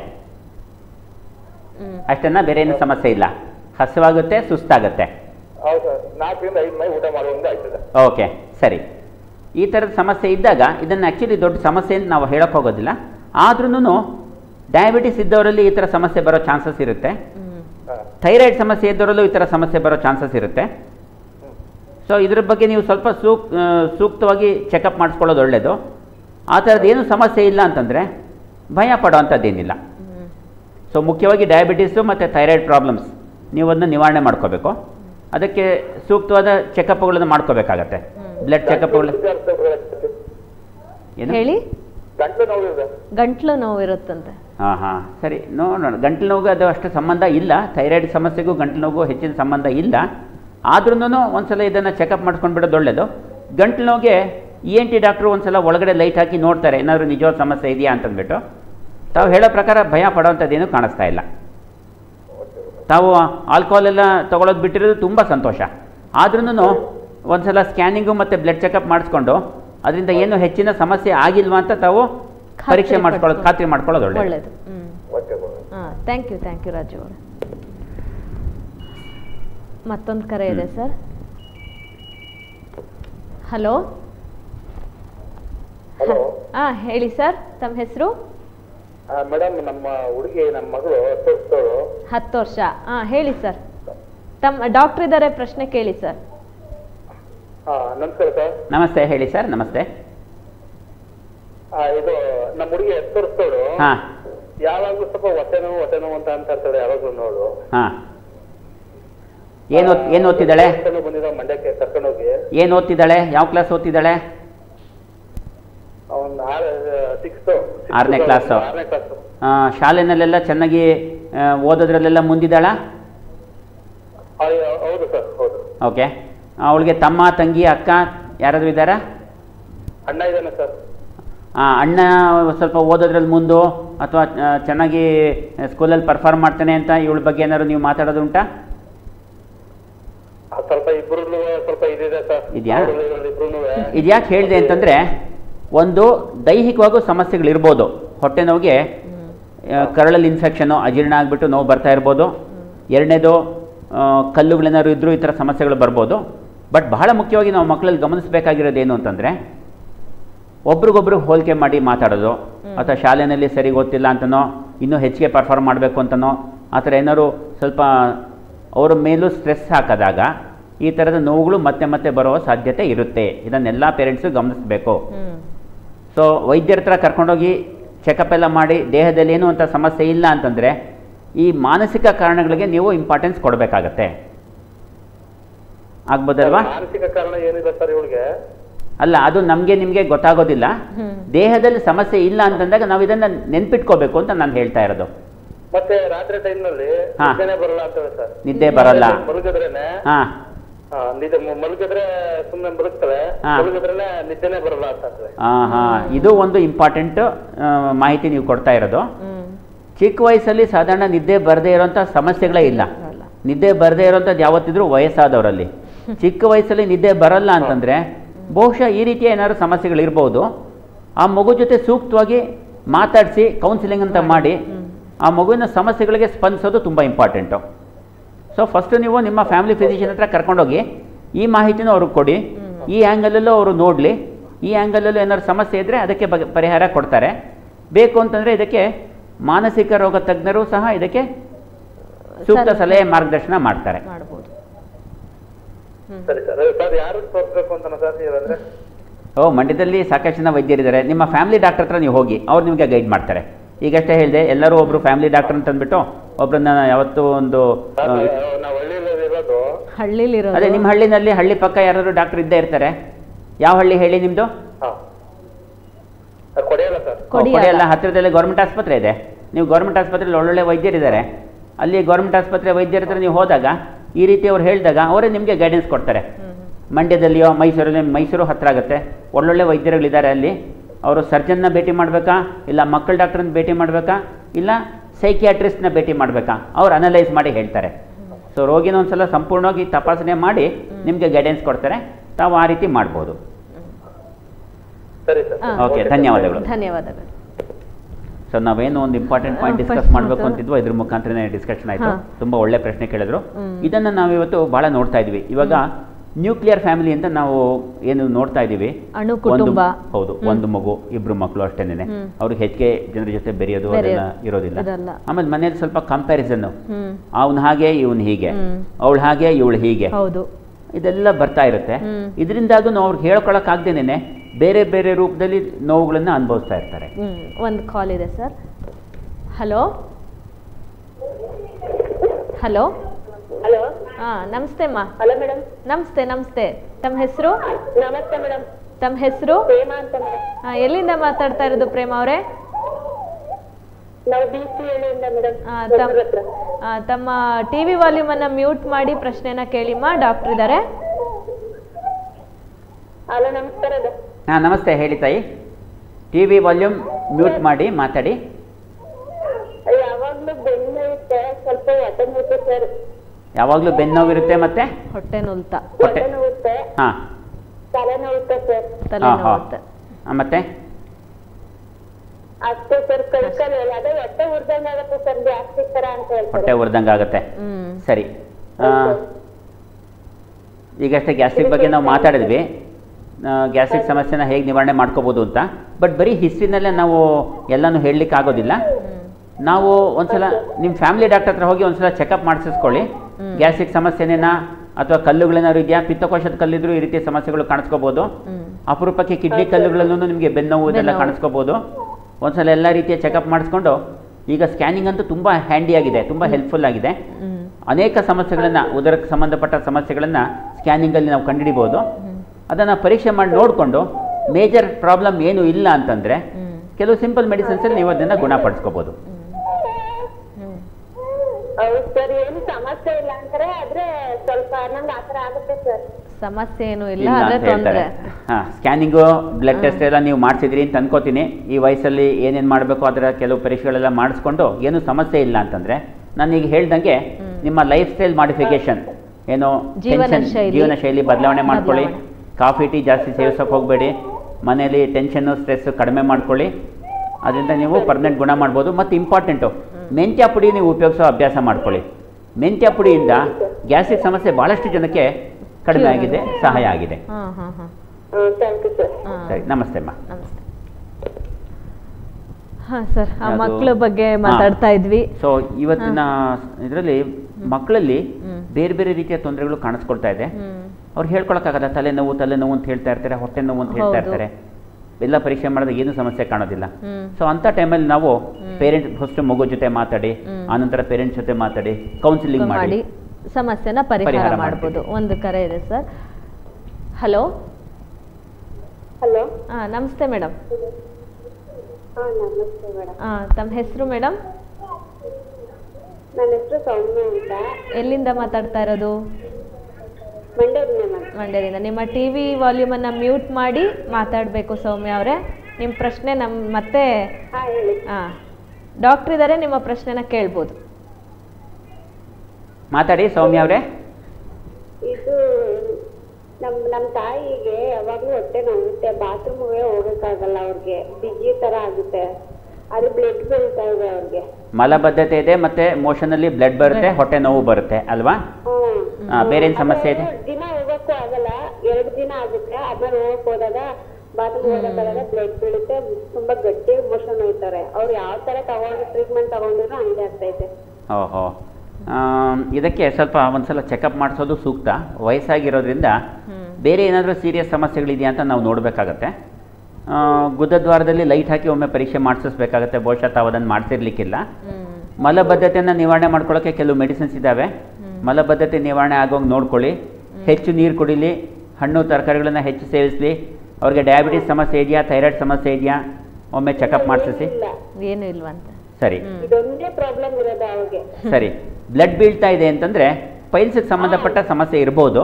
B: ಅಷ್ಟನ್ನ ಬೇರೆ ಏನು ಸಮಸ್ಯೆ ಇಲ್ಲ ಹಸುವಾಗುತ್ತೆ ಸುಸ್ತಾಗುತ್ತೆ
D: ಹೌದು ಸರ್ ನಾಲ್ಕರಿಂದ ಐದು ಮೈ ಊಟ ಮಾಡುವಂಗೆ ಆಯ್ತದೆ
B: ಓಕೆ ಸರಿ ಈ ಥರದ ಸಮಸ್ಯೆ ಇದ್ದಾಗ ಇದನ್ನು ಆ್ಯಕ್ಚುಲಿ ದೊಡ್ಡ ಸಮಸ್ಯೆ ಅಂತ ನಾವು ಹೇಳೋಕ್ಕೆ ಹೋಗೋದಿಲ್ಲ ಆದ್ರೂ ಡಯಾಬಿಟಿಸ್ ಇದ್ದವರಲ್ಲಿ ಈ ಥರ ಸಮಸ್ಯೆ ಬರೋ ಚಾನ್ಸಸ್ ಇರುತ್ತೆ
D: ಹಾ.
B: ಥೈರಾಯ್ಡ್ ಸಮಸ್ಯೆ ಇದ್ದವರಲ್ಲೂ ಈ ಥರ ಸಮಸ್ಯೆ ಬರೋ ಚಾನ್ಸಸ್ ಇರುತ್ತೆ ಸೊ ಇದ್ರ ಬಗ್ಗೆ ನೀವು ಸ್ವಲ್ಪ ಸೂಕ್ ಆ, ಸೂಕ್ತವಾಗಿ ಚೆಕಪ್ ಮಾಡಿಸ್ಕೊಳ್ಳೋದು ಒಳ್ಳೆಯದು ಆ ಥರದ್ದು ಏನು ಸಮಸ್ಯೆ ಇಲ್ಲ ಅಂತಂದರೆ ಭಯ ಪಡೋ ಅಂಥದ್ದೇನಿಲ್ಲ ಸೊ ಮುಖ್ಯವಾಗಿ ಡಯಾಬಿಟೀಸು ಮತ್ತು ಥೈರಾಯ್ಡ್ ಪ್ರಾಬ್ಲಮ್ಸ್ ನೀವು ಅದನ್ನ ನಿವಾರಣೆ ಮಾಡ್ಕೋಬೇಕು ಅದಕ್ಕೆ ಸೂಕ್ತವಾದ ಚೆಕಪ್ಗಳನ್ನು ಮಾಡ್ಕೋಬೇಕಾಗತ್ತೆ ಬ್ಲಡ್ ಚೆಕಪ್ಗಳು ಏನು
A: ಹೇಳಿ
D: ಗಂಟಲು ನೋವಿದೆ
A: ಗಂಟ್ಲು ನೋವು ಇರುತ್ತಂತೆ
B: ಹಾಂ ಹಾಂ ಸರಿ ನೋಡೋಣ ಗಂಟಲು ನೋವಿಗೆ ಅದು ಅಷ್ಟು ಸಂಬಂಧ ಇಲ್ಲ ಥೈರಾಯ್ಡ್ ಸಮಸ್ಯೆಗೂ ಗಂಟಲು ನೋವಿಗೂ ಹೆಚ್ಚಿನ ಸಂಬಂಧ ಇಲ್ಲ ಆದ್ರೂ ಒಂದ್ಸಲ ಇದನ್ನು ಚೆಕಪ್ ಮಾಡಿಸ್ಕೊಂಡು ಬಿಡೋದು ಒಳ್ಳೆಯದು ಗಂಟಲು ನೋವಿಗೆ ಇ ಎನ್ ಟಿ ಡಾಕ್ಟ್ರು ಒಂದ್ಸಲ ಒಳಗಡೆ ಲೈಟ್ ಹಾಕಿ ನೋಡ್ತಾರೆ ಏನಾದರೂ ನಿಜವಾದ ಸಮಸ್ಯೆ ಇದೆಯಾ ಅಂತಂದ್ಬಿಟ್ಟು ತಾವು ಹೇಳೋ ಪ್ರಕಾರ ಭಯ ಪಡೋವಂಥದ್ದೇನು ಕಾಣಿಸ್ತಾ ಇಲ್ಲ ತಾವು ಆಲ್ಕೋಹಾಲ್ ಎಲ್ಲ ತೊಗೊಳೋದು ಬಿಟ್ಟಿರೋದು ತುಂಬ ಸಂತೋಷ ಆದ್ರೂ ಒಂದ್ಸಲ ಸ್ಕ್ಯಾನಿಂಗು ಮತ್ತು ಬ್ಲಡ್ ಚೆಕಪ್ ಮಾಡಿಸ್ಕೊಂಡು ಅದರಿಂದ ಏನು ಹೆಚ್ಚಿನ ಸಮಸ್ಯೆ ಆಗಿಲ್ವಾ ಅಂತ ತಾವು ಪರೀಕ್ಷೆ ಮಾಡ್ಕೊಳ್ಳೋದು ಖಾತ್ರಿ ಮಾಡ್ಕೊಳ್ಳೋದು ಒಳ್ಳೆಯದು
A: ಒಳ್ಳೇದು ಹ್ಮ್
D: ಓಕೆ ಮೇಡಮ್
A: ಹಾಂ thank you thank you Raju ಅವರೇ ಮತ್ತೊಂದು ಕರೆ ಇದೆ ಸರ್ ಹಲೋ
D: ಹಲೋ
A: ಹಾಂ ಹೇಳಿ ಸರ್ ತಮ್ಮ ಹೆಸರು
D: ಮೇಡಮ್ ನಮ್ಮ ಹುಡುಗಿ ನಮ್ಮ ಮಗಳು ತೋರಿಸ್ತೋಳು
A: ಹತ್ತು ವರ್ಷ ಹಾಂ ಹೇಳಿ ಸರ್ ತಮ್ಮ ಡಾಕ್ಟ್ರ್ ಇದ್ದಾರೆ ಪ್ರಶ್ನೆ ಕೇಳಿ ಸರ್
D: ಹಾ ನಮಸ್ಕಾರ ಸರ್
B: ನಮಸ್ತೆ ಹೇಳಿ ಸರ್ ನಮಸ್ತೆ
D: ಆ, ಇದು ನಮ್ಮ ಹುಡುಗಿ ತೋರಿಸ್ತೋಳು
B: ಹಾಂ
D: ಯಾವಾಗ್ಲೂ ಸ್ವಲ್ಪ ಹೊಟ್ಟೆ ನೋವು ಹೊಟ್ಟೆ ನೋವು ಅಂತ ಅಂತ ಇರ್ತಾಳೆ ಯಾವಾಗ್ಲೂ ನೋಡು
B: ಹಾಂ ಏನು ಓದ್ ಏನು ಓದ್ತಿದ್ದಾಳೆ
D: ಬಂದಿದ್ದ ಮಂಡ್ಯಕ್ಕೆ ಕರ್ಕೊಂಡೋಗಿ
B: ಏನು ಓದ್ತಿದ್ದಾಳೆ ಯಾವ ಕ್ಲಾಸ್ ಓದ್ತಿದ್ದಾಳೆ
D: ಅವ್ನು ಆರು ಸಿಕ್ಸ್ತ್
B: ಆರನೇ ಕ್ಲಾಸು.
D: ಆರನೇ ಕ್ಲಾಸ್
B: ಆ, ಶಾಲೆನಲ್ಲೆಲ್ಲ ಚೆನ್ನಾಗಿ ಆ, ಓದೋದ್ರಲ್ಲೆಲ್ಲ ಮುಂದಿದ್ದಾಳಾ
D: ಹೌದು ಸರ್ ಹೌದು
B: ಓಕೆ ಅವಳಿಗೆ ತಮ್ಮ ತಂಗಿ ಅಕ್ಕ ಯಾರಾದರೂ ಇದ್ದಾರಾ
D: ಅಣ್ಣ ಇದ್ದಾನೆ ಸರ್
B: ಆ, ಅಣ್ಣ ಸ್ವಲ್ಪ ಓದೋದ್ರಲ್ಲಿ ಮುಂದು ಅಥವಾ ಚೆನ್ನಾಗಿ ಸ್ಕೂಲಲ್ಲಿ ಪರ್ಫಾರ್ಮ್ ಮಾಡ್ತಾನೆ ಅಂತ ಇವಳ ಬಗ್ಗೆ ಏನಾದ್ರು ನೀವು ಮಾತಾಡೋದು ಉಂಟಾ
D: ಆ, ಸ್ವಲ್ಪ ಇಬ್ರು ಸ್ವಲ್ಪ ಇದಿದೆ ಸರ್
B: ಇದ್ಯಾ?
D: ಇಬ್ರು
B: ಇದು ಯಾಕೆ ಹೇಳಿದೆ ಅಂತಂದರೆ ಒಂದು ದೈಹಿಕವಾಗೂ ಸಮಸ್ಯೆಗಳಿರ್ಬೋದು ಹೊಟ್ಟೆ ನೋವಿಗೆ ಆ, ಕರಳಲ್ಲಿ ಇನ್ಫೆಕ್ಷನು ಅಜೀರ್ಣ ಆಗಿಬಿಟ್ಟು ನೋವು ಬರ್ತಾ ಇರ್ಬೋದು ಎರಡನೇದು ಆ, ಕಲ್ಲುಗಳೇನಾದ್ರು ಇದ್ದರೂ ಈ ಥರ ಸಮಸ್ಯೆಗಳು ಬರ್ಬೋದು ಬಟ್ ಬಹಳ ಮುಖ್ಯವಾಗಿ ನಾವು ಮಕ್ಕಳಲ್ಲಿ ಗಮನಿಸಬೇಕಾಗಿರೋದು ಏನು ಅಂತಂದರೆ ಒಬ್ರಿಗೊಬ್ರು ಹೋಲಿಕೆ ಮಾಡಿ ಮಾತಾಡೋದು ಅಥವಾ ಶಾಲೆಯಲ್ಲಿ ಸರಿ ಗೊತ್ತಿಲ್ಲ ಅಂತನೋ ಇನ್ನೂ ಹೆಚ್ಚಿಗೆ ಪರ್ಫಾರ್ಮ್ ಮಾಡಬೇಕು ಅಂತನೋ ಆ ಥರ ಏನಾದ್ರು ಸ್ವಲ್ಪ ಅವರ ಮೇಲೂ ಸ್ಟ್ರೆಸ್ ಹಾಕಿದಾಗ ಈ ಥರದ ನೋವುಗಳು ಮತ್ತೆ ಮತ್ತೆ ಬರೋ ಸಾಧ್ಯತೆ ಇರುತ್ತೆ ಇದನ್ನೆಲ್ಲ ಪೇರೆಂಟ್ಸು ಗಮನಿಸಬೇಕು
A: ಹ್ಮ್
B: ಸೊ ವೈದ್ಯರ ಹತ್ರ ಕರ್ಕೊಂಡೋಗಿ ಚೆಕಪ್ ಎಲ್ಲ ಮಾಡಿ ದೇಹದಲ್ಲಿ ಏನು ಅಂತ ಸಮಸ್ಯೆ ಇಲ್ಲ ಅಂತಂದರೆ ಈ ಮಾನಸಿಕ ಕಾರಣಗಳಿಗೆ ನೀವು ಇಂಪಾರ್ಟೆನ್ಸ್ ಕೊಡಬೇಕಾಗತ್ತೆ ಆಗ್ಬೋದಲ್ವಾ
D: ಮಾನಸಿಕ ಕಾರಣ ಏನಿಲ್ಲ ಸರ್ ಇವಳಿಗೆ
B: ಅಲ್ಲ ಅದು ನಮಗೆ ನಿಮಗೆ ಗೊತ್ತಾಗೋದಿಲ್ಲ
A: ಹ್ಮ್
B: ದೇಹದಲ್ಲಿ ಸಮಸ್ಯೆ ಇಲ್ಲ ಅಂತಂದಾಗ ನಾವು ಇದನ್ನು ನೆನ್ಪಿಟ್ಕೋಬೇಕು ಅಂತ ನಾನು ಹೇಳ್ತಾ ಇರೋದು
D: ಮತ್ತೆ ರಾತ್ರಿ ಟೈಮ್ ನಲ್ಲಿ
B: ಹಾ.
D: ನಿದ್ದೆನೆ ಬರಲ್ಲ ಅಂತೇಳಿ ಸರ್
B: ನಿದ್ದೆ ಬರಲ್ಲ
D: ಮಲಗಿದ್ರೇನೆ
B: ಹಾಂ
D: ಆ, ನಿದ್ದೆ ಮ- ಮಲಗಿದ್ರೆ ಸುಮ್ಮನೆ ಮಲಗ್ತಾಳೆ
B: ಹಾ.
D: ಮಲಗಿದ್ರೇನೆ ನಿದ್ದೆನೆ ಬರಲ್ಲ ಅಂತ ಅಂತಾಳೆ.
B: ಹಾಂ ಹಾಂ ಇದು ಒಂದು ಇಂಪಾರ್ಟೆಂಟ್ ಮಾಹಿತಿ ನೀವು ಕೊಡ್ತಾ ಇರೋದು
A: ಹ್ಮ್
B: ಚಿಕ್ಕ ವಯಸ್ಸಲ್ಲಿ ಸಾಧಾರಣ ನಿದ್ದೆ ಬರದೇ ಇರೋಂಥ ಸಮಸ್ಯೆಗಳೇ ಇಲ್ಲ
A: ಬರಲ್ಲ.
B: ನಿದ್ದೆ ಬರದೇ ಇರೋಂಥದ್ದು ಯಾವತ್ತಿದ್ರೂ ವಯಸ್ಸಾದವರಲ್ಲಿ ಚಿಕ್ಕ ವಯಸ್ಸಲ್ಲಿ ನಿದ್ದೆ ಬರಲ್ಲ ಅಂತಂದರೆ ಬಹುಶಃ ಈ ರೀತಿಯ ಏನಾದ್ರು ಸಮಸ್ಯೆಗಳಿರ್ಬೋದು ಆ ಮಗು ಜೊತೆ ಸೂಕ್ತವಾಗಿ ಮಾತಾಡಿಸಿ ಕೌನ್ಸಿಲಿಂಗ್ ಅಂತ ಮಾಡಿ ಆ ಮಗುವಿನ ಸಮಸ್ಯೆಗಳಿಗೆ ಸ್ಪಂದಿಸೋದು ತುಂಬ ಇಂಪಾರ್ಟೆಂಟು ಸೊ ಫಸ್ಟು ನೀವು ನಿಮ್ಮ ಫ್ಯಾಮಿಲಿ ಫಿಸಿಷಿಯನ್ ಹತ್ರ ಕರ್ಕೊಂಡೋಗಿ ಈ ಮಾಹಿತಿನೂ ಅವ್ರಿಗೆ ಕೊಡಿ ಈ ಆ್ಯಂಗಲಲ್ಲೂ ಅವರು ನೋಡಲಿ ಈ ಆ್ಯಂಗಲಲ್ಲೂ ಏನಾದ್ರು ಸಮಸ್ಯೆ ಇದ್ದರೆ ಅದಕ್ಕೆ ಬಗೆ ಪರಿಹಾರ ಕೊಡ್ತಾರೆ ಬೇಕು ಅಂತಂದರೆ ಇದಕ್ಕೆ ಮಾನಸಿಕ ರೋಗ ತಜ್ಞರು ಸಹ ಇದಕ್ಕೆ ಸೂಕ್ತ
A: ಸರ್-
B: ಸಲಹೆ ಮಾರ್ಗದರ್ಶನ ಮಾಡ್ತಾರೆ
A: ಮಾಡ್ಬೋದು
D: ಸರಿ ಸರ್ ಸರ್ ಯಾರು ತೋರಿಸ್ಬೇಕು ಅಂತ ಸರ್ ನೀವಂದ್ರೆ
B: ಓ ಮಂಡ್ಯದಲ್ಲಿ ಸಾಕಷ್ಟು ಜನ ವೈದ್ಯರಿದ್ದಾರೆ ನಿಮ್ಮ ಫ್ಯಾಮಿಲಿ ಡಾಕ್ಟರ್ ಹತ್ರ ನೀವು ಹೋಗಿ ಅವ್ರು ನಿಮಗೆ ಗೈಡ್ ಮಾಡ್ತಾರೆ ಈಗಷ್ಟೇ ಹೇಳಿದೆ ಎಲ್ಲರೂ ಒಬ್ಬರು ಫ್ಯಾಮಿಲಿ ಡಾಕ್ಟರ್ ಅಂತಂದ್ಬಿಟ್ಟು ಒಬ್ಬರನ್ನ ಯಾವತ್ತೂ ಒಂದು ಆ,
D: ನಾವು ಹಳ್ಳಿಯಲ್ಲಿ ಇರೋದು
A: ಹಳ್ಳಿಲಿರೋದು
B: ಅದೇ ನಿಮ್ಮ ಹಳ್ಳಿನಲ್ಲಿ ಹಳ್ಳಿ ಪಕ್ಕ ಯಾರಾದ್ರು ಡಾಕ್ಟರ್ ಇದ್ದೇ ಇರ್ತಾರೆ ಯಾವ ಹಳ್ಳಿ ಹೇಳಿ ನಿಮ್ಮದು
D: ಹಾ ಸರ್ ಕೊಡಿಯಲ್ಲ ಸರ್
A: ಕೊಡಿಯಾಲ.
B: ಕೊಡಿಯಲ್ಲ ಹತ್ತಿರದಲ್ಲೇ ಗೌರ್ಮೆಂಟ್ ಆಸ್ಪತ್ರೆ ಇದೆ ನೀವು ಗೌರ್ಮೆಂಟ್ ಆಸ್ಪತ್ರೆಯಲ್ಲಿ ಒಳ್ಳೊಳ್ಳೆ ವೈದ್ಯರಿದ್ದಾರೆ ಅಲ್ಲಿ ಗೌರ್ಮೆಂಟ್ ಆಸ್ಪತ್ರೆ ವೈದ್ಯರ ಹತ್ರ ನೀವು ಹೋದಾಗ ಈ ರೀತಿ ಅವ್ರು ಹೇಳಿದಾಗ ಅವರೇ ನಿಮಗೆ ಗೈಡೆನ್ಸ್ ಕೊಡ್ತಾರೆ ಮಂಡ್ಯದಲ್ಲಿಯೋ ಮೈಸೂರಲ್ಲಿ ಮೈಸೂರು ಹತ್ರ ಆಗುತ್ತೆ ಒಳ್ಳೊಳ್ಳೆ ವೈದ್ಯರುಗಳಿದ್ದಾರೆ ಅಲ್ಲಿ ಅವರು ಸರ್ಜನ್ನ ಭೇಟಿ ಮಾಡಬೇಕಾ ಇಲ್ಲ ಮಕ್ಕಳ ಡಾಕ್ಟ್ರನ್ನ ಭೇಟಿ ಮಾಡಬೇಕಾ ಇಲ್ಲ ಸೈಕಿಯಾಟ್ರಿಸ್ಟ್ನ ಭೇಟಿ ಮಾಡಬೇಕಾ ಅವ್ರು ಅನಲೈಸ್ ಮಾಡಿ ಹೇಳ್ತಾರೆ ಸೊ ರೋಗಿನ ಒಂದ್ಸಲ ಸಂಪೂರ್ಣವಾಗಿ ತಪಾಸಣೆ ಮಾಡಿ ನಿಮಗೆ ಗೈಡೆನ್ಸ್ ಕೊಡ್ತಾರೆ ತಾವು ಆ ರೀತಿ ಮಾಡ್ಬೋದು
D: ಸರಿ ಸರ್
A: ಹಾ.
B: ಓಕೆ ಧನ್ಯವಾದಗಳು
A: ಧನ್ಯವಾದಗಳು
B: ಸೊ ನಾವೇನು ಒಂದು ಇಂಪಾರ್ಟೆಂಟ್ ಪಾಯಿಂಟ್
A: ಹಾ,
B: ಡಿಸ್ಕಸ್
A: first
B: ಮಾಡಬೇಕು
A: ಮಾತು.
B: ಅಂತಿದ್ವೋ ಇದ್ರ ಮುಖಾಂತರನೇ ಡಿಸ್ಕಷನ್ ಆಯಿತು
A: ಹಾ.
B: ತುಂಬಾ ಒಳ್ಳೆ ಪ್ರಶ್ನೆ ಕೇಳಿದ್ರು
A: ಹ್ಮ್.
B: ಇದನ್ನು ನಾವಿವತ್ತು ಬಹಳ ನೋಡ್ತಾ ಇದ್ವಿ ಇವಾಗ ನ್ಯೂಕ್ಲಿಯರ್ ಫ್ಯಾಮಿಲಿ ಅಂತ ನಾವು ಏನು ನೋಡ್ತಾ ಇದ್ದೀವಿ
A: ಅಣು
B: ಒಂದು-
A: ಕುಟುಂಬ.
B: ಹೌದು
A: ಹ್ಮ್.
B: ಒಂದು ಮಗು ಇಬ್ರು ಮಕ್ಕಳು ಅಷ್ಟೇನೆ
A: ಹ್ಮ್.
B: ಅವ್ರಿಗೆ ಹೆಚ್ಚಿಗೆ ಜನರ ಜೊತೆ ಬೆರೆಯೋದು ಅದೆಲ್ಲ
A: ಬೆರೆಯೋದು.
B: ಇರೋದಿಲ್ಲ
A: ಇದಲ್ಲ.
B: ಆಮೇಲೆ ಮನೇಲಿ ಸ್ವಲ್ಪ ಕಂಪ್ಯಾರಿಸನ್
A: ಹ್ಮ್
B: ಅವನು ಹಾಗೆ ಇವನು ಹೀಗೆ
A: ಹ್ಮ್.
B: ಅವಳು ಹಾಗೆ ಇವಳು ಹೀಗೆ
A: ಹೌದು
B: ಇದೆಲ್ಲ ಬರ್ತಾ ಇರುತ್ತೆ
A: ಹ್ಮ್.
B: ಇದರಿಂದಾಗೂ ನಾವು ಅವ್ರಿಗೆ ಹೇಳ್ಕೊಳಕ್ಕಾಗ್ದೇನೆ ಬೇರೆ ಬೇರೆ ರೂಪದಲ್ಲಿ ನೋವುಗಳನ್ನು ಅನುಭವಿಸ್ತಾ ಇರ್ತಾರೆ
A: ಹ್ಮ್ ಒಂದು ಕಾಲ್ ಇದೆ ಸರ್ ಹಲೋ ಹಲೋ
C: ಹಲೋ
A: ಹಾ ನಮಸ್ತೆ ಅಮ್ಮ
C: ಹಲೋ ಮೇಡಮ್
A: ನಮಸ್ತೆ ನಮಸ್ತೆ ತಮ್ಮ ಹೆಸರು
C: ನಮಸ್ತೆ ಮೇಡಮ್
A: ತಮ್ಮ ಹೆಸರು
C: ಪ್ರೇಮ ಅಂತ ಮೇಡಮ್
A: ಹಾ ಎಲ್ಲಿಂದ ಮಾತಾಡ್ತಾ ಇರೋದು ಪ್ರೇಮ ಅವರೇ
C: ನಾವು ಬಿ ಸಿ ಹಳ್ಳಿಯಿಂದ ಮೇಡಮ್
A: ಆ, ತಮ್- ಆ, ತಮ್ಮ ಟಿವಿ ವಾಲ್ಯೂಮ್ ಅನ್ನ ಮ್ಯೂಟ್ ಮಾಡಿ ಪ್ರಶ್ನೆನ ಕೇಳಿಮ್ಮ ಡಾಕ್ಟರ್ ಇದ್ದಾರೆ
C: ಹಲೋ ನಮಸ್ಕಾರ
B: ಹಾಂ ನಮಸ್ತೆ ಹೇಳಿ ತಾಯಿ ಟಿ ವಿ ವಾಲ್ಯೂಮ್ ಮ್ಯೂಟ್ ಮಾಡಿ ಮಾತಾಡಿ
C: ಯಾವಾಗ್ಲೂ ಬೆನ್ನು ಇರುತ್ತೆ ಸ್ವಲ್ಪ ಹೊಟ್ಟೆ ನೋವುತ್ತೆ ಸರ್
B: ಯಾವಾಗಲೂ ಬೆನ್ನೋವಿರುತ್ತೆ ಮತ್ತೆ
A: ಹೊಟ್ಟೆ ನುಲ್ತ
B: ಹೊಟ್ಟೆ
C: ಹೊಟ್ಟೆ ನೋವುತ್ತೆ
B: ಹಾಂ
C: ತಲೆ ನೋವುತ್ತೆ ಸರ್
A: ತಲೆ
B: ಹಾಂ ಹಾಂ
A: ನೋವುತ್ತೆ
B: ಮತ್ತೆ
C: ಅಷ್ಟೇ ಸರ್ ಕೈ ಕಾಲು ಎಲ್ಲ ಅದೇ ಹೊಟ್ಟೆ ಉರ್ದಂಗ್ ಆಗುತ್ತೆ ಸರ್ ಗ್ಯಾಸ್ಟ್ರಿಕ್ ತರ ಅಂತ
B: ಹೊಟ್ಟೆ
C: ಹೇಳ್ತಾರೆ
B: ಉರ್ದಂಗೆ ಆಗುತ್ತೆ
A: ಹ್ಮ್
B: ಸರಿ ಆ, ಈಗಷ್ಟೇ ಗ್ಯಾಸ್ಟ್ರಿಕ್ ಬಗ್ಗೆ ನಾವು ಮಾತಾಡಿದ್ವಿ ಗ್ಯಾಸ್ಟ್ರಿಕ್ ಸಮಸ್ಯೆನ ಹೇಗೆ ನಿವಾರಣೆ ಮಾಡ್ಕೋಬೋದು ಅಂತ ಬಟ್ ಬರೀ ಹಿಸ್ಟ್ರಿನಲ್ಲೇ ನಾವು ಎಲ್ಲನೂ ಹೇಳಲಿಕ್ಕೆ ಆಗೋದಿಲ್ಲ ನಾವು ಒಂದ್ಸಲ ನಿಮ್ಮ ಫ್ಯಾಮಿಲಿ ಡಾಕ್ಟರ್ ಹತ್ರ ಹೋಗಿ ಒಂದ್ಸಲ ಚೆಕಪ್ ಮಾಡಿಸ್ಕೊಳ್ಳಿ ಗ್ಯಾಸ್ಟ್ರಿಕ್ ಸಮಸ್ಯೆನೇನಾ ಅಥವಾ ಕಲ್ಲುಗಳೇನಾದ್ರು ಇದೆಯಾ ಪಿತ್ತಕೋಶದ ಕಲ್ಲಿದ್ರು ಈ ರೀತಿ ಸಮಸ್ಯೆಗಳು ಕಾಣಿಸ್ಕೋಬೋದು
A: ಹ್ಮ್
B: ಅಪರೂಪಕ್ಕೆ ಕಿಡ್ನಿ ಕಲ್ಲುಗಳಲ್ಲೂ ನಿಮಗೆ ಬೆನ್ನೋವು ಇದೆಲ್ಲ
A: ಬೆನ್ನೋವು.
B: ಕಾಣಿಸ್ಕೋಬೋದು ಒಂದ್ಸಲ ಎಲ್ಲ ರೀತಿಯ ಚೆಕಪ್ ಮಾಡಿಸ್ಕೊಂಡು ಈಗ ಸ್ಕ್ಯಾನಿಂಗ್ ಅಂತೂ ತುಂಬ ಹ್ಯಾಂಡಿ ಆಗಿದೆ ತುಂಬ ಹೆಲ್ಪ್ಫುಲ್ ಆಗಿದೆ
A: ಹ್ಮ್
B: ಅನೇಕ ಸಮಸ್ಯೆಗಳನ್ನು ಉದರಕ್ಕೆ ಸಂಬಂಧಪಟ್ಟ ಸಮಸ್ಯೆಗಳನ್ನು ಸ್ಕ್ಯಾನಿಂಗಲ್ಲಿ ನಾವು ಕಂಡುಹಿಡಿಬೋದು ಅದನ್ನು ಪರೀಕ್ಷೆ ಮಾಡಿ ನೋಡಿಕೊಂಡು ಮೇಜರ್ ಪ್ರಾಬ್ಲಮ್ ಏನು ಇಲ್ಲ ಅಂತಂದರೆ
A: ಹ್ಮ್
B: ಕೆಲವು ಸಿಂಪಲ್ ಮೆಡಿಸಿನ್ಸಲ್ಲಿ ನೀವು ಅದನ್ನು ಗುಣಪಡಿಸ್ಕೋಬೋದು
A: ಹ್ಮ್
C: ಹೌದು ಸರ್ ಏನು ಸಮಸ್ಯೆ ಇಲ್ಲ ಅಂತಾರೆ ಆದ್ರೆ ಸ್ವಲ್ಪ ನಂಗೆ ಆತರ ಆಗುತ್ತೆ ಸರ್
A: ಸಮಸ್ಯೆ ಏನು ಇಲ್ಲ
B: ಇಲ್ಲ
A: ಆದ್ರೆ
B: ಅಂತ ಹೇಳ್ತಾರೆ
A: ತೊಂದ್ರೆ
B: ಹಾಂ ಸ್ಕ್ಯಾನಿಂಗು ಬ್ಲಡ್ ಟೆಸ್ಟ್ ಎಲ್ಲ ನೀವು ಮಾಡಿಸಿದ್ರಿ ಅಂತ ಅನ್ಕೋತೀನಿ ಈ ವಯಸ್ಸಲ್ಲಿ ಏನೇನು ಮಾಡಬೇಕು ಅದರ ಕೆಲವು ಪರೀಕ್ಷೆಗಳೆಲ್ಲ ಮಾಡಿಸ್ಕೊಂಡು ಏನು ಸಮಸ್ಯೆ ಇಲ್ಲ ಅಂತಂದರೆ ನಾನೀಗ ಹೇಳ್ದಂಗೆ ನಿಮ್ಮ ಲೈಫ್ ಸ್ಟೈಲ್ ಮಾಡಿಫಿಕೇಶನ್ ಏನು
A: ಜೀವನ
B: tension-
A: ಶೈಲಿ.
B: ಜೀವನ ಶೈಲಿ ಬದಲಾವಣೆ ಮಾಡ್ಕೊಳ್ಳಿ
A: ಬದಲಾವಣೆ.
B: ಕಾಫಿ ಟೀ ಜಾಸ್ತಿ ಸೇವಿಸೋಕೆ ಹೋಗಬೇಡಿ ಮನೆಯಲ್ಲಿ ಟೆನ್ಷನ್ನು ಸ್ಟ್ರೆಸ್ ಕಡಿಮೆ ಮಾಡ್ಕೊಳ್ಳಿ ಅದರಿಂದ ನೀವು ಪರ್ಮನೆಂಟ್ ಗುಣ ಮಾಡ್ಬೋದು ಮತ್ತು ಇಂಪಾರ್ಟೆಂಟು ಮೆಂತ್ಯ ಪುಡಿ ನೀವು ಉಪಯೋಗಿಸೋ ಅಭ್ಯಾಸ ಮಾಡ್ಕೊಳ್ಳಿ ಮೆಂತ್ಯ ಪುಡಿಯಿಂದ ಗ್ಯಾಸ್ಟ್ರಿಕ್ ಸಮಸ್ಯೆ ಭಾಳಷ್ಟು ಜನಕ್ಕೆ ಕಡಿಮೆ
A: Cure
B: ಆಗಿದೆ
A: ಆಗಿದೆ.
B: ಸಹಾಯ ಆಗಿದೆ
A: ಹಾ ಹಾ ಹಾ
C: ಥ್ಯಾಂಕ್ ಯು ಸರ್
A: ಹಾ
B: ಸರಿ ನಮಸ್ತೆ ಅಮ್ಮ
A: ನಮಸ್ತೆ ಹಾ ಸರ್ ಆ
B: ಅದು-
A: ಮಕ್ಕಳ ಬಗ್ಗೆ
B: ಹಾ.
A: ಮಾತಾಡ್ತಾ ಇದ್ವಿ
B: ಸೊ ಇವತ್ತಿನ ಇದರಲ್ಲಿ ಮಕ್ಕಳಲ್ಲಿ
A: ಹ್ಮ್.
B: ಬೇರೆ ಬೇರೆ ರೀತಿಯ ತೊಂದರೆಗಳು ಕಾಣಿಸ್ಕೊಳ್ತಾ ಇದೆ
A: ಹ್ಮ್
B: ಅವ್ರು ಹೇಳ್ಕೊಳಕ್ಕಾಗಲ್ಲ ತಲೆನೋವು ತಲೆನೋವು ಅಂತ ಹೇಳ್ತಾ ಇರ್ತಾರೆ ಹೊಟ್ಟೆ ನೋವು ಅಂತ ಹೇಳ್ತಾ
A: ಹೌದು.
B: ಇರ್ತಾರೆ ಎಲ್ಲ ಪರೀಕ್ಷೆ ಮಾಡಿದಾಗ ಏನು ಸಮಸ್ಯೆ ಕಾಣೋದಿಲ್ಲ
A: ಹ್ಮ್
B: ಸೊ ಅಂಥ ಟೈಮಲ್ಲಿ ನಾವು ಪೇರೆಂಟ್ ಫಸ್ಟ್ ಮಗು ಜೊತೆ ಮಾತಾಡಿ
A: ಹ್ಮ್.
B: ಆನಂತರ ಪೇರೆಂಟ್ಸ್ ಜೊತೆ ಮಾತಾಡಿ ಕೌನ್ಸಿಲಿಂಗ್ ಮಾಡಿ
A: ಮಾಡಿ ಸಮಸ್ಯೆನ ಪರಿಹಾರ
B: ಪರಿಹಾರ
A: ಮಾಡ್ಬೋದು
B: ಮಾಡ್ತೀವಿ.
A: ಒಂದು ಕರೆ ಇದೆ ಸರ್ ಹಲೋ
C: ಹಲೋ
A: ಹಾ ನಮಸ್ತೆ ಮೇಡಮ್
C: ಹಾ ನಮಸ್ತೆ ಮೇಡಮ್
A: ಹಾ ತಮ್ಮ ಹೆಸರು ಮೇಡಮ್
C: ನನ್ನ ಹೆಸರು ಸೌಮ್ಯ ಅಂತ
A: ಎಲ್ಲಿಂದ ಮಾತಾಡ್ತಾ ಇರೋದು
C: ಮಂಡ್ಯದಿಂದ ಮೇಡಮ್
A: ಮಂಡ್ಯದಿಂದ ನಿಮ್ಮ ಟಿ ವಿ ವಾಲ್ಯೂಮನ್ನು ಮ್ಯೂಟ್ ಮಾಡಿ ಮಾತಾಡಬೇಕು ಸೌಮ್ಯ ಅವರೇ ನಿಮ್ಮ ಪ್ರಶ್ನೆ ನಮ್ಮ ಮತ್ತೆ
C: ಹಾ ಹೇಳಿ
A: ಹಾಂ ಡಾಕ್ಟ್ರ್ ಇದ್ದಾರೆ ನಿಮ್ಮ ಪ್ರಶ್ನೆನ ಕೇಳ್ಬೋದು
B: ಮಾತಾಡಿ ಸೌಮ್ಯ ಅವರೇ
C: ಇದು ನಮ್ ನಮ್ ತಾಯಿಗೆ ಯಾವಾಗ್ಲೂ ಹೊಟ್ಟೆ ನೋವುತ್ತೆ ಬಾತ್ರೂಮ್ಗೆ ಹೋಗಕ್ಕಾಗಲ್ಲ ಅವ್ರಿಗೆ ಬಿಜಿ ತರ ಆಗುತ್ತೆ ಅದು ಬ್ಲಡ್ ಬೀಳ್ತಾ ಇದೆ ಅವ್ರಿಗೆ
B: ಮಲಬದ್ಧತೆ ಇದೆ ಮತ್ತೆ ಮೋಷನಲ್ಲಿ ಬ್ಲಡ್ ಬರುತ್ತೆ ಹೊಟ್ಟೆ ನೋವು ಬರುತ್ತೆ ಅಲ್ವಾ
C: ಹ್ಮ್
B: ಆ, ಬೇರೆ ಏನು ಸಮಸ್ಯೆ ಇದೆ
C: ಅದು ದಿನ ಹೋಗಕ್ಕೂ ಆಗಲ್ಲ ಎರಡು ದಿನ ಆಗುತ್ತೆ ಆಮೇಲೆ ಹೋಗಕ್ ಹೋದಾಗ ಬಾತ್ರೂಮ್ ಹೋಗಕ್ಕಾಗಲ್ಲ ಬ್ಲಡ್ ಬೀಳುತ್ತೆ ತುಂಬಾ ಗಟ್ಟಿ ಮೋಷನ್ ಹೋಯ್ತಾರೆ ಅವ್ರು ಯಾವ ತರ ತಗೊಂಡು ಟ್ರೀಟ್ಮೆಂಟ್ ತಗೊಂಡಿದ್ರು ಹಂಗೆ ಆಗ್ತೈತೆ
B: ಓಹೋ ಆಮ್, ಇದಕ್ಕೆ ಸ್ವಲ್ಪ ಒಂದ್ಸಲ ಚೆಕಪ್ ಮಾಡಿಸೋದು ಸೂಕ್ತ ವಯಸ್ಸಾಗಿರೋದ್ರಿಂದ ಬೇರೆ ಏನಾದರೂ ಸೀರಿಯಸ್ ಸಮಸ್ಯೆಗಳಿದೆಯಾ ಅಂತ ನಾವು ನೋಡಬೇಕಾಗತ್ತೆ ಗುದದ್ವಾರದಲ್ಲಿ ಲೈಟ್ ಹಾಕಿ ಒಮ್ಮೆ ಪರೀಕ್ಷೆ ಮಾಡಿಸಿಸ್ಬೇಕಾಗತ್ತೆ ಬಹುಶಃ ತಾವು ಅದನ್ನು ಮಾಡ್ತಿರ್ಲಿಕ್ಕಿಲ್ಲ ಮಲಬದ್ಧತೆಯನ್ನು ನಿವಾರಣೆ ಮಾಡ್ಕೊಳ್ಳೋಕ್ಕೆ ಕೆಲವು ಮೆಡಿಸಿನ್ಸ್ ಇದ್ದಾವೆ ಮಲಬದ್ಧತೆ ನಿವಾರಣೆ ಆಗೋಂಗೆ ನೋಡ್ಕೊಳ್ಳಿ ಹೆಚ್ಚು ನೀರು ಕುಡಿಲಿ ಹಣ್ಣು ತರಕಾರಿಗಳನ್ನು ಹೆಚ್ಚು ಸೇವಿಸಲಿ ಅವ್ರಿಗೆ ಡಯಾಬಿಟಿಸ್ ಸಮಸ್ಯೆ ಇದೆಯಾ ಥೈರಾಯ್ಡ್ ಸಮಸ್ಯೆ ಇದೆಯಾ ಒಮ್ಮೆ ಚೆಕಪ್ ಮಾಡಿಸಿ
C: ಇಲ್ಲ
A: ಏನು ಇಲ್ವಂತ
B: ಸರಿ
C: ಇದೊಂದೇ ಪ್ರಾಬ್ಲಮ್ ಇರೋದು ಅವ್ರಿಗೆ
B: ಸರಿ ಬ್ಲಡ್ ಬೀಳ್ತಾ ಇದೆ ಅಂತಂದರೆ ಪೈಲ್ಸಿಗೆ ಸಂಬಂಧಪಟ್ಟ ಸಮಸ್ಯೆ ಇರ್ಬೋದು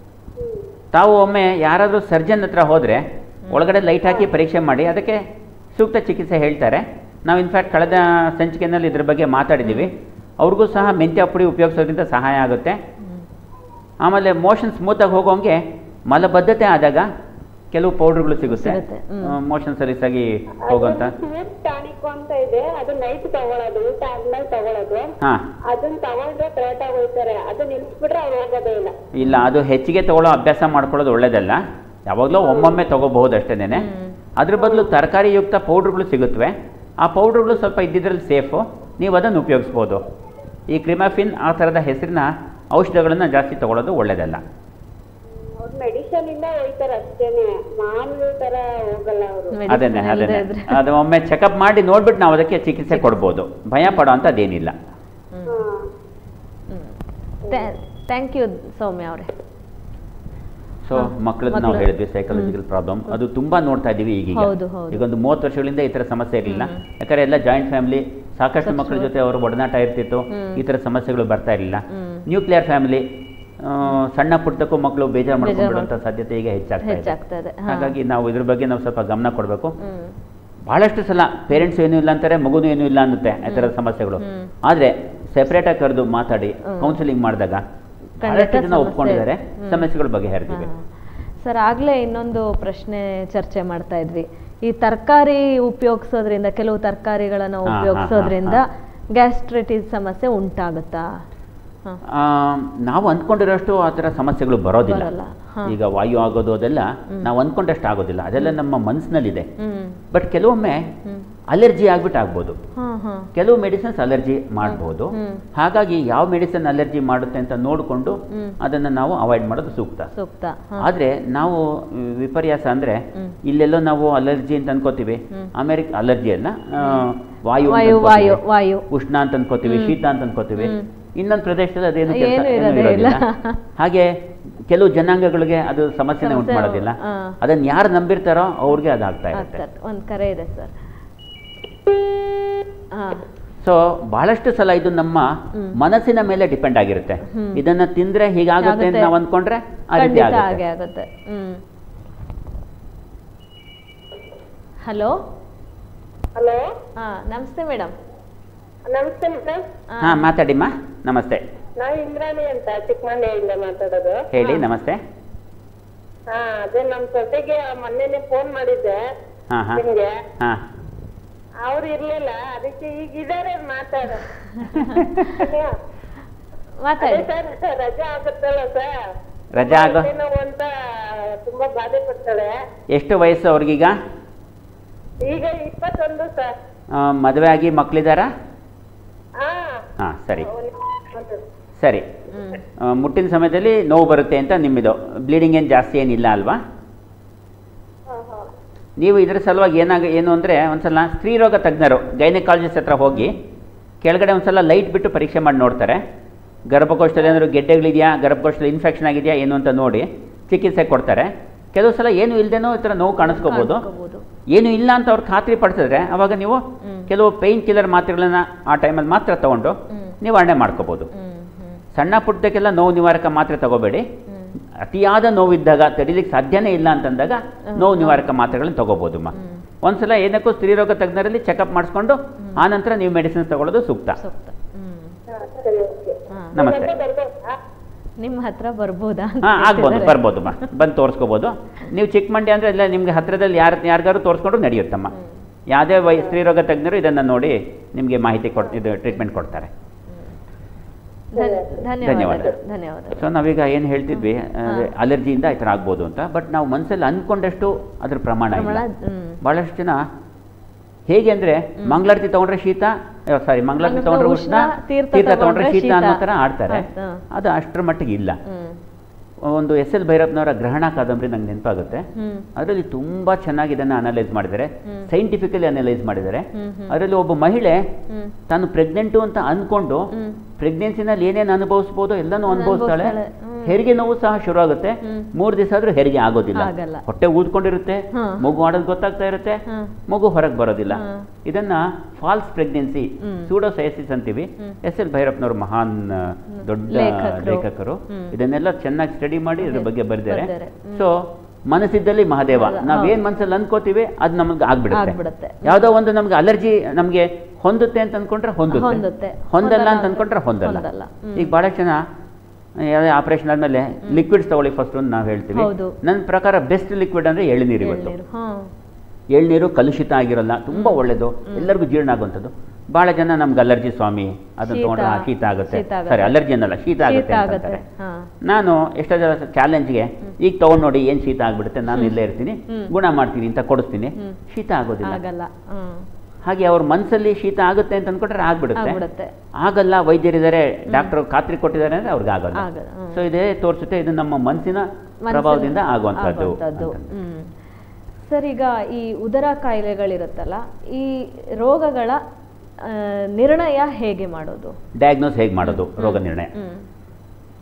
B: ತಾವು ಒಮ್ಮೆ ಯಾರಾದರೂ ಸರ್ಜನ್ ಹತ್ರ ಹೋದರೆ ಒಳಗಡೆ ಲೈಟ್ ಹಾಕಿ ಪರೀಕ್ಷೆ ಮಾಡಿ ಅದಕ್ಕೆ ಸೂಕ್ತ ಚಿಕಿತ್ಸೆ ಹೇಳ್ತಾರೆ ನಾವು ಇನ್ಫ್ಯಾಕ್ಟ್ ಕಳೆದ ಸಂಚಿಕೆಯಲ್ಲಿ ಇದ್ರ ಬಗ್ಗೆ ಮಾತಾಡಿದ್ದೀವಿ ಅವ್ರಿಗೂ ಸಹ ಮೆಂತ್ಯ ಪುಡಿ ಉಪಯೋಗಿಸೋದ್ರಿಂದ ಸಹಾಯ ಆಗುತ್ತೆ ಆಮೇಲೆ ಮೋಷನ್ ಸ್ಮೂತಾಗಿ ಹೋಗೋಂಗೆ ಮಲಬದ್ಧತೆ ಆದಾಗ ಕೆಲವು ಪೌಡ್ರ್ಗಳು ಸಿಗುತ್ತೆ
A: ಸಿಗುತ್ತೆ, ಹ್ಮ್.
B: ಮೋಷನ್ ಸಲೀಸಾಗಿ ಹೋಗೋಂಥ
C: ಸ್ವೀಟ್ ಟಾನಿಕ್ ಅಂತ ಇದೆ ಅದು ನೈಟ್ ತಗೊಳ್ಳೋದು ಊಟ ಆದ್ಮೇಲೆ ತಗೊಳ್ಳೋದು
B: ಹಾಂ
C: ಅದನ್ನ ತಗೊಂಡ್ರೆ ಕರೆಕ್ಟ್ ಆಗಿ ಹೋಗ್ತಾರೆ ಅದು ನಿಲ್ಸ್ಬಿಟ್ರೆ ಅವ್ರು ಹೋಗೋದೇ ಇಲ್ಲ
B: ಇಲ್ಲ ಅದು ಹೆಚ್ಚಿಗೆ ತಗೊಳ್ಳೋ ಅಭ್ಯಾಸ ಮಾಡ್ಕೊಳ್ಳೋದು ಒಳ್ಳೇದಲ್ಲ ಯಾವಾಗಲೂ ಒಮ್ಮೊಮ್ಮೆ ತಗೋಬಹುದು ಅಷ್ಟೇನೆ ಅದ್ರ ಬದಲು ತರಕಾರಿಯುಕ್ತ ಪೌಡ್ರ್ಗಳು ಸಿಗುತ್ತವೆ ಆ ಪೌಡ್ರ್ಗಳು ಸ್ವಲ್ಪ ಇದ್ದಿದ್ರಲ್ಲಿ ಸೇಫು ನೀವು ಅದನ್ನು ಉಪಯೋಗಿಸ್ಬೋದು ಈ ಕ್ರಿಮಾಫಿನ್ ಆ ಥರದ ಹೆಸರಿನ ಔಷಧಗಳನ್ನು ಜಾಸ್ತಿ ತಗೊಳ್ಳೋದು ಒಳ್ಳೆಯದಲ್ಲ
C: ಅವ್ರು ಮೆಡಿಸನ್ ಇಂದ ಹೋಯ್ತಾರೆ ಅಷ್ಟೇನೆ ಮಾಮೂಲಿ ತರ ಹೋಗಲ್ಲ ಅವರು
A: Medicine
B: ಅದನ್ನೇ
A: ಇಲ್ದೇ
B: ಅದನ್ನೇ
A: ಇದ್ರೆ.
B: ಅದು ಒಮ್ಮೆ ಚೆಕಪ್ ಮಾಡಿ ನೋಡ್ಬಿಟ್ಟು ನಾವು ಅದಕ್ಕೆ ಚಿಕಿತ್ಸೆ ಕೊಡ್ಬೋದು ಭಯ ಪಡೋ ಅಂಥದ್ದೇನಿಲ್ಲ
A: ಥ್ಯಾಂಕ್ ಯು ಸೌಮ್ಯ ಅವರೇ
B: ಸೊ
A: ಹಾ,
B: ಮಕ್ಕಳದ್ದು ನಾವು
A: ಮಕ್ಳು.
B: ಹೇಳಿದ್ವಿ ಸೈಕಾಲಜಿಕಲ್ ಪ್ರಾಬ್ಲಮ್ ಅದು ತುಂಬಾ ನೋಡ್ತಾ ಇದೀವಿ ಈಗೀಗ
A: ಹೌದು, ಹೌದು.
B: ಈಗ ಒಂದು ಮೂವತ್ತು ವರ್ಷಗಳಿಂದ ಈ ಥರ ಸಮಸ್ಯೆ ಇರಲಿಲ್ಲ
A: ಹ್ಮ್.
B: ಯಾಕಂದ್ರೆ ಎಲ್ಲ ಜಾಯಿಂಟ್ ಫ್ಯಾಮಿಲಿ ಸಾಕಷ್ಟು
A: ಸ್ವಲ್ಪ
B: ಮಕ್ಕಳ ಜೊತೆ ಅವರ ಒಡನಾಟ ಇರ್ತಿತ್ತು
A: ಹ್ಮ್.
B: ಈ ಥರ ಸಮಸ್ಯೆಗಳು ಬರ್ತಾ ಇರಲಿಲ್ಲ
A: ಹ್ಮ್.
B: ನ್ಯೂಕ್ಲಿಯರ್ ಫ್ಯಾಮಿಲಿ ಸಣ್ಣ ಪುಟ್ಟಕ್ಕೂ ಮಕ್ಕಳು ಬೇಜಾರು
A: ಬೇಜಾರ್
B: ಮಾಡ್ಕೊಂಡ್ಬಿಡುವಂಥ ಸಾಧ್ಯತೆ ಈಗ ಹೆಚ್ಚಾಗ್ತಾ
A: ಹೆಚ್ಚಾಗ್ತಾ ಇದೆ,
B: ಇದೆ
A: ಹಾ.
B: ಹಾಗಾಗಿ ನಾವು ಇದ್ರ ಬಗ್ಗೆ ನಾವು ಸ್ವಲ್ಪ ಗಮನ ಕೊಡಬೇಕು
A: ಹ್ಮ್
B: ಬಹಳಷ್ಟು ಸಲ ಪೇರೆಂಟ್ಸ್ ಏನೂ ಇಲ್ಲ ಅಂತಾರೆ ಮಗುನೂ ಏನೂ ಇಲ್ಲ ಅನ್ನುತ್ತೆ ಆ ಥರದ ಸಮಸ್ಯೆಗಳು
A: ಹ್ಮ್.
B: ಆದರೆ ಸೆಪ್ರೇಟಾಗಿ ಕರೆದು ಮಾತಾಡಿ
A: ಹ್ಮ್.
B: ಕೌನ್ಸಿಲಿಂಗ್ ಮಾಡಿದಾಗ
A: ಖಂಡಿತ
B: ಬಹಳಷ್ಟು ಜನ
A: ಸಮಸ್ಯೆ-
B: ಒಪ್ಕೊಂಡಿದ್ದಾರೆ
A: ಹ್ಮ್.
B: ಸಮಸ್ಯೆಗಳ ಬಗೆಹರಿದಿವೆ
A: ಹಾ. ಸರ್ ಆಗಲೇ ಇನ್ನೊಂದು ಪ್ರಶ್ನೆ ಚರ್ಚೆ ಮಾಡ್ತಾ ಇದ್ವಿ ಈ ತರಕಾರಿ ಉಪಯೋಗಿಸೋದ್ರಿಂದ ಕೆಲವು ತರಕಾರಿಗಳನ್ನು
B: ಹಾ, ಹಾ, ಹಾ,
A: ಉಪಯೋಗಿಸೋದ್ರಿಂದ
B: ಹಾ.
A: ಗ್ಯಾಸ್ಟ್ರೈಟಿಸ್ ಸಮಸ್ಯೆ ಉಂಟಾಗುತ್ತಾ ಹಾ.
B: ಆ, ನಾವು ಅಂದ್ಕೊಂಡಿರೋಷ್ಟು ಆ ಥರ ಸಮಸ್ಯೆಗಳು ಬರೋದಿಲ್ಲ
A: ಬರಲ್ಲ, ಹಾ.
B: ಈಗ ವಾಯು ಆಗೋದು ಅದೆಲ್ಲ
A: ಹ್ಮ್.
B: ನಾವು ಅಂದ್ಕೊಂಡಷ್ಟು ಆಗೋದಿಲ್ಲ ಅದೆಲ್ಲ ನಮ್ಮ ಮನಸ್ಸಿನಲ್ಲಿದೆ
A: ಹ್ಮ್
B: ಬಟ್ ಕೆಲವೊಮ್ಮೆ
A: ಹ್ಮ್
B: ಅಲರ್ಜಿ ಆಗ್ಬಿಟ್ಟು ಆಗ್ಬೋದು
A: ಹಾ ಹಾ
B: ಕೆಲವು ಮೆಡಿಸಿನ್ಸ್ ಅಲರ್ಜಿ ಮಾಡ್ಬೋದು
A: ಹ್ಮ್.
B: ಹಾಗಾಗಿ ಯಾವ ಮೆಡಿಸಿನ್ ಅಲರ್ಜಿ ಮಾಡುತ್ತೆ ಅಂತ ನೋಡಿಕೊಂಡು
A: ಹ್ಮ್.
B: ಅದನ್ನು ನಾವು ಅವಾಯ್ಡ್ ಮಾಡೋದು ಸೂಕ್ತ
A: ಸೂಕ್ತ ಹಾ.
B: ಆದರೆ ನಾವು ಮ್, ವಿಪರ್ಯಾಸ ಅಂದರೆ
A: ಹ್ಮ್.
B: ಇಲ್ಲೆಲ್ಲೋ ನಾವು ಅಲರ್ಜಿ ಅಂತ ಅನ್ಕೋತೀವಿ
A: ಹ್ಮ್.
B: ಅಮೆರಿಕ ಅಲರ್ಜಿ ಅಲ್ಲ ಆ, ವಾಯು ಅಂತ
A: ವಾಯು
B: ಅನ್ಕೋತೀವಿ.
A: ವಾಯು ವಾಯು
B: ಉಷ್ಣ ಅಂತ ಅನ್ಕೋತೀವಿ ಶೀತ ಅಂತ ಅನ್ಕೋತೀವಿ
A: ಹ್ಮ್.
B: ಇನ್ನೊಂದು ಪ್ರದೇಶದಲ್ಲಿ ಅದೇನು ಕೆಲಸ
A: ಏನು
B: ಏನೂ
A: ಇರೋದೇ
B: ಇರೋದಿಲ್ಲ
A: ಇಲ್ಲ.
B: ಹಾಗೆ ಕೆಲವು ಜನಾಂಗಗಳಿಗೆ ಅದು ಸಮಸ್ಯೆನೇ ಉಂಟು
A: ಸಮಸ್ಯೆ,
B: ಮಾಡೋದಿಲ್ಲ
A: ಆ.
B: ಅದನ್ನ ಯಾರು ನಂಬಿರ್ತಾರೋ ಅವ್ರಿಗೆ ಅದು ಆಗ್ತಾ ಇರುತ್ತೆ
A: ಆಗ್ತದೆ ಒಂದು ಕರೆ ಇದೆ ಸರ್ ಹಾ
B: ಸೊ ಬಹಳಷ್ಟು ಸಲ ಇದು ನಮ್ಮ
A: ಹ್ಮ್.
B: ಮನಸ್ಸಿನ ಮೇಲೆ ಡಿಪೆಂಡ್ ಆಗಿರುತ್ತೆ
A: ಹ್ಮ್.
B: ಇದನ್ನ ತಿಂದ್ರೆ ಹೀಗಾಗುತ್ತೆ ಅಂತ
A: ಆಗುತ್ತೆ.
B: ನಾವು ಅಂದ್ಕೊಂಡ್ರೆ ಆ ರೀತಿ
A: ಖಂಡಿತ
B: ಆಗುತ್ತೆ
A: ಹಾಗೆ ಆಗುತ್ತೆ ಹ್ಮ್ ಹಲೋ
C: ಹಲೋ
A: ಹಾ ನಮಸ್ತೆ ಮೇಡಮ್
C: ನಮಸ್ತೆ ಮೇಡಮ್
B: ಹಾ ಮಾತಾಡಿಮ್ಮ ನಮಸ್ತೆ
C: ನಾವು ಇಂದ್ರಾಣಿ ಅಂತ ಚಿಕ್ಕಮಂಡ್ಲಿಯಿಂದ ಮಾತಾಡೋದು
B: ಹೇಳಿ ನಮಸ್ತೆ
C: ಹಾ ಅದೇ ನಮ್ ಸೊಸೆಗೆ ಮೊನ್ನೆನೆ ಫೋನ್ ಮಾಡಿದ್ದೆ
B: ಹಾ ಹಾ
C: ನಿಮ್ಗೆ
B: ಹಾ
C: ಅವ್ರು ಇರ್ಲಿಲ್ಲ ಅದಕ್ಕೆ ಈಗ ಇದಾರೆ ಮಾತಾಡ
A: ಮಾತಾಡಿ
C: ಸರ್ ರಜೆ ಆಗುತ್ತಲ್ಲ ಸರ್
B: ರಜೆ ಆಗೋ
C: ನೋವು ಅಂತ ತುಂಬಾ ಬಾಧೆ ಪಡ್ತಾಳೆ
B: ಎಷ್ಟು ವಯಸ್ಸು ಅವ್ರಿಗೀಗ
C: ಈಗ ಇಪ್ಪತ್ತೊಂದು ಸರ್
B: ಆ, ಮದುವೆ ಆಗಿ ಮಕ್ಕಳಿದಾರಾ
C: ಹಾ
B: ಹಾಂ ಸರಿ
C: ಹೌದು.
B: ಸರಿ
A: ಹ್ಮ್
B: ಆ, ಮುಟ್ಟಿನ ಸಮಯದಲ್ಲಿ ನೋವು ಬರುತ್ತೆ ಅಂತ ನಿಮ್ಮಿದು ಬ್ಲೀಡಿಂಗ್ ಏನು ಜಾಸ್ತಿ ಏನಿಲ್ಲ ಅಲ್ವಾ
C: ಹಾ, ಹಾ.
B: ನೀವು ಇದರ ಸಲುವಾಗಿ ಏನಾಗ ಏನು ಅಂದರೆ ಒಂದ್ಸಲ ಸ್ತ್ರೀರೋಗ ತಜ್ಞರು ಗೈನಕಾಲಜಿಸ್ಟ್ ಹತ್ರ ಹೋಗಿ ಕೆಳಗಡೆ ಒಂದ್ಸಲ ಲೈಟ್ ಬಿಟ್ಟು ಪರೀಕ್ಷೆ ಮಾಡಿ ನೋಡ್ತಾರೆ ಗರ್ಭಕೋಶದಲ್ಲಿ ಏನಾದ್ರು ಗೆಡ್ಡೆಗಳಿದೆಯಾ ಗರ್ಭಕೋಶದಲ್ಲಿ ಇನ್ಫೆಕ್ಷನ್ ಆಗಿದೆಯಾ ಏನು ಅಂತ ನೋಡಿ ಚಿಕಿತ್ಸೆ ಕೊಡ್ತಾರೆ ಕೆಲವು ಸಲ ಏನು ಇಲ್ಲದೇನೋ ಈ ಥರ ನೋವು ಕಾಣಿಸ್ಕೋಬೋದು
A: ಕಾಣಿಸ್ಕೋಬೋದು.
B: ಏನು ಇಲ್ಲ ಅಂತ ಅವ್ರು ಖಾತ್ರಿ ಪಡಿಸಿದ್ರೆ ಅವಾಗ ನೀವು
A: ಹ್ಮ್.
B: ಕೆಲವು ಪೇಯ್ನ್ ಕಿಲ್ಲರ್ ಮಾತ್ರೆಗಳನ್ನ ಆ ಟೈಮಲ್ಲಿ ಮಾತ್ರ ತಗೊಂಡು
A: ಹ್ಮ್.
B: ನಿವಾರಣೆ ಮಾಡ್ಕೋಬೋದು
A: ಹ್ಮ್ ಹ್ಮ್
B: ಸಣ್ಣ ಪುಟ್ಟಕ್ಕೆಲ್ಲ ನೋವು ನಿವಾರಕ ಮಾತ್ರೆ ತಗೋಬೇಡಿ
A: ಹ್ಮ್
B: ಅತಿಯಾದ ನೋವಿದ್ದಾಗ ತಡಿಲಿಕ್ಕೆ ಸಾಧ್ಯನೇ ಇಲ್ಲ ಅಂತಂದಾಗ ನೋವು ನಿವಾರಕ ಮಾತ್ರೆಗಳನ್ನ ತಗೋಬೋದಮ್ಮ
A: ಹ್ಮ್.
B: ಒಂದ್ಸಲ ಏನಕ್ಕೂ ಸ್ತ್ರೀರೋಗ ತಜ್ಞರಲ್ಲಿ ಚೆಕಪ್ ಮಾಡಿಸ್ಕೊಂಡು ಆನಂತರ ನೀವು ಮೆಡಿಸಿನ್ಸ್ ತಗೊಳ್ಳೋದು ಸೂಕ್ತ
A: ಸೂಕ್ತ ಹ್ಮ್
C: ಹಾ, ಸರಿ ಓಕೆ
A: ಹಾ
B: ನಮಸ್ತೆ
C: ಬರ್ಬೋದಾ
A: ನಿಮ್ಮ ಹತ್ರ ಬರ್ಬೋದಾ ಅಂತ
B: ಹಾಂ ಆಗ್ಬೋದು
A: ಕೇಳ್ತಿದ್ದಾರೆ.
B: ಬರ್ಬೋದಮ್ಮ ಬಂದು ತೋರಿಸ್ಕೋಬೋದು ನೀವು ಚಿಕ್ಕಮಂಡಿ ಅಂದರೆ ಇಲ್ಲ ನಿಮಗೆ ಹತ್ರದಲ್ಲಿ ಯಾರು ಯಾರಿಗಾರು ತೋರಿಸ್ಕೊಂಡು ನಡೆಯುತ್ತಮ್ಮ ಯಾವುದೇ ವೈ ಸ್ತ್ರೀರೋಗ ತಜ್ಞರು ಇದನ್ನು ನೋಡಿ ನಿಮಗೆ ಮಾಹಿತಿ ಕೊಡ್ ಇದು ಟ್ರೀಟ್ಮೆಂಟ್ ಕೊಡ್ತಾರೆ
A: ಧನ್- ಧನ್ಯವಾದಗಳು
B: ಧನ್ಯವಾದ.
A: ಧನ್ಯವಾದಗಳು
B: ಸೊ ನಾವೀಗ ಏನು ಹೇಳ್ತಿದ್ವಿ ಅಲರ್ಜಿಯಿಂದ ಈ ಥರ ಆಗ್ಬೋದು ಅಂತ ಬಟ್ ನಾವು ಮನಸ್ಸಲ್ಲಿ ಅಂದ್ಕೊಂಡಷ್ಟು ಅದ್ರ ಪ್ರಮಾಣ ಇಲ್ಲ
A: ಪ್ರಮಾಣ ಹ್ಮ್
B: ಭಾಳಷ್ಟು ಜನ ಹೇಗೆ ಅಂದರೆ ಮಂಗಳಾರತಿ ತಗೊಂಡ್ರೆ ಶೀತ ಸಾರಿ ಮಂಗಳಾರತಿ
A: ಮಂಗಳಾರತಿ
B: ತಗೊಂಡ್ರೆ
A: ಉಷ್ಣ,
B: ಉಷ್ಣ
A: ತೀರ್ಥ
B: ತೀರ್ಥ ತಗೊಂಡ್ರೆ
A: ತಗೊಂಡ್ರೆ
B: ಶೀತ ಅನ್ನೋ
A: ಶೀತ.
B: ಥರ ಆಡ್ತಾರೆ
A: ಆಯ್ತು.
B: ಅದು ಅಷ್ಟರ ಮಟ್ಟಿಗೆ ಇಲ್ಲ
A: ಹ್ಮ್
B: ಒಂದು ಎಸ್ ಎಲ್ ಭೈರಪ್ಪನವರ ಗ್ರಹಣ ಕಾದಂಬರಿ ನಂಗೆ ನೆನಪಾಗುತ್ತೆ
A: ಹ್ಮ್
B: ಅದರಲ್ಲಿ ತುಂಬ ಚೆನ್ನಾಗಿ ಇದನ್ನು ಅನಲೈಸ್ ಮಾಡಿದ್ದಾರೆ
A: ಹ್ಮ್.
B: ಸೈಂಟಿಫಿಕಲಿ ಅನಲೈಸ್ ಮಾಡಿದ್ದಾರೆ
A: ಹ್ಮ್ ಹ್ಮ್
B: ಅದರಲ್ಲಿ ಒಬ್ಬ ಮಹಿಳೆ
A: ಹ್ಮ್
B: ತಾನು ಪ್ರೆಗ್ನೆಂಟು ಅಂತ ಅಂದ್ಕೊಂಡು
A: ಹ್ಮ್
B: ಪ್ರೆಗ್ನೆನ್ಸಿನಲ್ಲಿ ಏನೇನು ಅನುಭವಿಸ್ಬೋದೋ ಎಲ್ಲನೂ ಅನುಭವಿಸ್ತಾಳೆ
A: ಅನುಭವಿಸ್ತಾಳೆ. ಹ್ಮ್.
B: ಹೆರಿಗೆ ನೋವು ಸಹ ಶುರು ಆಗುತ್ತೆ
A: ಹ್ಮ್.
B: ಮೂರು ದಿವಸ ಆದ್ರೂ ಹೆರಿಗೆ ಆಗೋದಿಲ್ಲ
A: ಆಗಲ್ಲ.
B: ಹೊಟ್ಟೆ ಊದ್ಕೊಂಡಿರುತ್ತೆ
A: ಹಾ.
B: ಮಗು ಆಡೋದು ಗೊತ್ತಾಗ್ತಾ ಇರುತ್ತೆ
A: ಹಾ.
B: ಮಗು ಹೊರಗೆ ಬರೋದಿಲ್ಲ
A: ಹಾ.
B: ಇದನ್ನ ಫಾಲ್ಸ್ ಪ್ರೆಗ್ನೆನ್ಸಿ
A: ಹ್ಮ್.
B: ಸೂಡೋಸೈಸಿಸ್ ಅಂತೀವಿ
A: ಹ್ಮ್.
B: ಎಸ್ ಎಲ್ ಭೈರಪ್ಪನವರು ಮಹಾನ್ ಆ, ದೊಡ್ಡ
A: ಲೇಖಕರು.
B: ಲೇಖಕರು
A: ಹ್ಮ್.
B: ಇದನ್ನೆಲ್ಲ ಚೆನ್ನಾಗಿ ಸ್ಟಡಿ ಮಾಡಿ ಇದ್ರ
A: ಅದೇ,
B: ಬಗ್ಗೆ ಬರೆದಿದ್ದಾರೆ
A: ಬರ್ದಿದ್ದಾರೆ. ಹ್ಮ್.
B: ಸೊ ಮನಸ್ಸಿದ್ದಲ್ಲಿ ಮಹಾದೇವ
A: ಹೌದು,
B: ನಾವೇನ್
A: ಹೌದು.
B: ಮನಸ್ಸಲ್ಲಿ ಅನ್ಕೋತೀವಿ ಅದು ನಮಗೆ ಆಗ್ಬಿಡುತ್ತೆ
A: ಆಗ್ಬಿಡುತ್ತೆ.
B: ಯಾವುದೋ ಒಂದು ನಮ್ಗೆ ಅಲರ್ಜಿ ನಮಗೆ ಹೊಂದುತ್ತೆ ಅಂತ ಅನ್ಕೊಂಡ್ರೆ ಹೊಂದುತ್ತೆ
A: ಹೊಂದುತ್ತೆ.
B: ಹೊಂದಲ್ಲ
A: ಹೊಂದಲ್ಲ
B: ಅಂತ ಅನ್ಕೊಂಡ್ರೆ ಹೊಂದಲ್ಲ
A: ಹೊಂದಲ್ಲ. ಹ್ಮ್.
B: ಈಗ ಬಹಳಷ್ಟು ಜನ ಯಾವುದೇ ಆಪರೇಷನ್ ಆದ್ಮೇಲೆ ಲಿಕ್ವಿಡ್ಸ್ ತಗೊಳ್ಳಿ ಫಸ್ಟ್ ಒಂದು ನಾವು ಹೇಳ್ತೀವಿ
A: ಹೌದು.
B: ನನ್ನ ಪ್ರಕಾರ ಬೆಸ್ಟ್ ಲಿಕ್ವಿಡ್ ಅಂದ್ರೆ ಎಳ್ನೀರು ಇವತ್ತು
A: ಎಳ್ನೀರು ಹಾ
B: ಎಳ್ನೀರು ಕಲುಷಿತ ಆಗಿರಲ್ಲ ತುಂಬಾ ಒಳ್ಳೇದು ಎಲ್ಲರಿಗೂ ಜೀರ್ಣ ಆಗುವಂಥದ್ದು ಬಹಳ ಜನ ನಮ್ಗೆ ಅಲರ್ಜಿ ಸ್ವಾಮಿ ಅದನ್ನ
A: ಶೀತ.
B: ತಗೊಂಡ್ರೆ ಆ ಶೀತ ಆಗುತ್ತೆ
A: ಶೀತ ಆಗುತ್ತೆ.
B: ಸರಿ ಅಲರ್ಜಿ ಅನ್ನಲ್ಲ ಶೀತ
A: ಶೀತ
B: ಆಗುತ್ತೆ
A: ಆಗುತ್ತೆ
B: ಅಂತಾರೆ
A: ಹಾ
B: ನಾನು ಎಷ್ಟೋ ಜನ ಚಾಲೆಂಜ್ಗೆ ಈಗ ತಗೊಂಡು ನೋಡಿ ಏನು ಶೀತ ಆಗ್ಬಿಡುತ್ತೆ ನಾನು ಇಲ್ಲೇ ಇರ್ತೀನಿ
A: ಹ್ಮ್.
B: ಗುಣ ಮಾಡ್ತೀನಿ ಅಂತ ಕೊಡಿಸ್ತೀನಿ
A: ಹ್ಮ್.
B: ಶೀತ ಆಗೋದಿಲ್ಲ
A: ಆಗಲ್ಲ ಹ್ಮ್
B: ಹಾಗೆ ಅವ್ರ ಮನಸ್ಸಲ್ಲಿ ಶೀತ ಆಗುತ್ತೆ ಅಂತ ಅನ್ಕೊಂಡ್ರೆ ಆಗ್ಬಿಡುತ್ತೆ
A: ಆಗ್ಬಿಡುತ್ತೆ
B: ಆಗಲ್ಲ ವೈದ್ಯರಿದ್ದಾರೆ ಡಾಕ್ಟರ್ ಖಾತ್ರಿ ಕೊಟ್ಟಿದ್ದಾರೆ ಅಂದ್ರೆ ಅವ್ರಿಗೆ ಆಗಲ್ಲ
A: ಆಗಲ್ಲ, ಹ್ಮ್.
B: ಸೊ ಇದೇ ತೋರಿಸುತ್ತೆ ಇದು ನಮ್ಮ ಮನಸ್ಸಿನ
A: ಮನ್ಸಿನ-
B: ಪ್ರಭಾವದಿಂದ ಆಗುವಂಥದ್ದು
A: ಆಗುವಂಥದ್ದು.
B: ಅಂತ.
A: ಹ್ಮ್ ಸರ್ ಈಗ ಈ ಉದರ ಕಾಯಿಲೆಗಳಿರುತ್ತಲ್ಲ ಈ ರೋಗಗಳ ಆ, ನಿರ್ಣಯ ಹೇಗೆ ಮಾಡೋದು
B: ಡಯಾಗ್ನೋಸ್ ಹೇಗೆ ಮಾಡೋದು ರೋಗ ನಿರ್ಣಯ
A: ಹ್ಮ್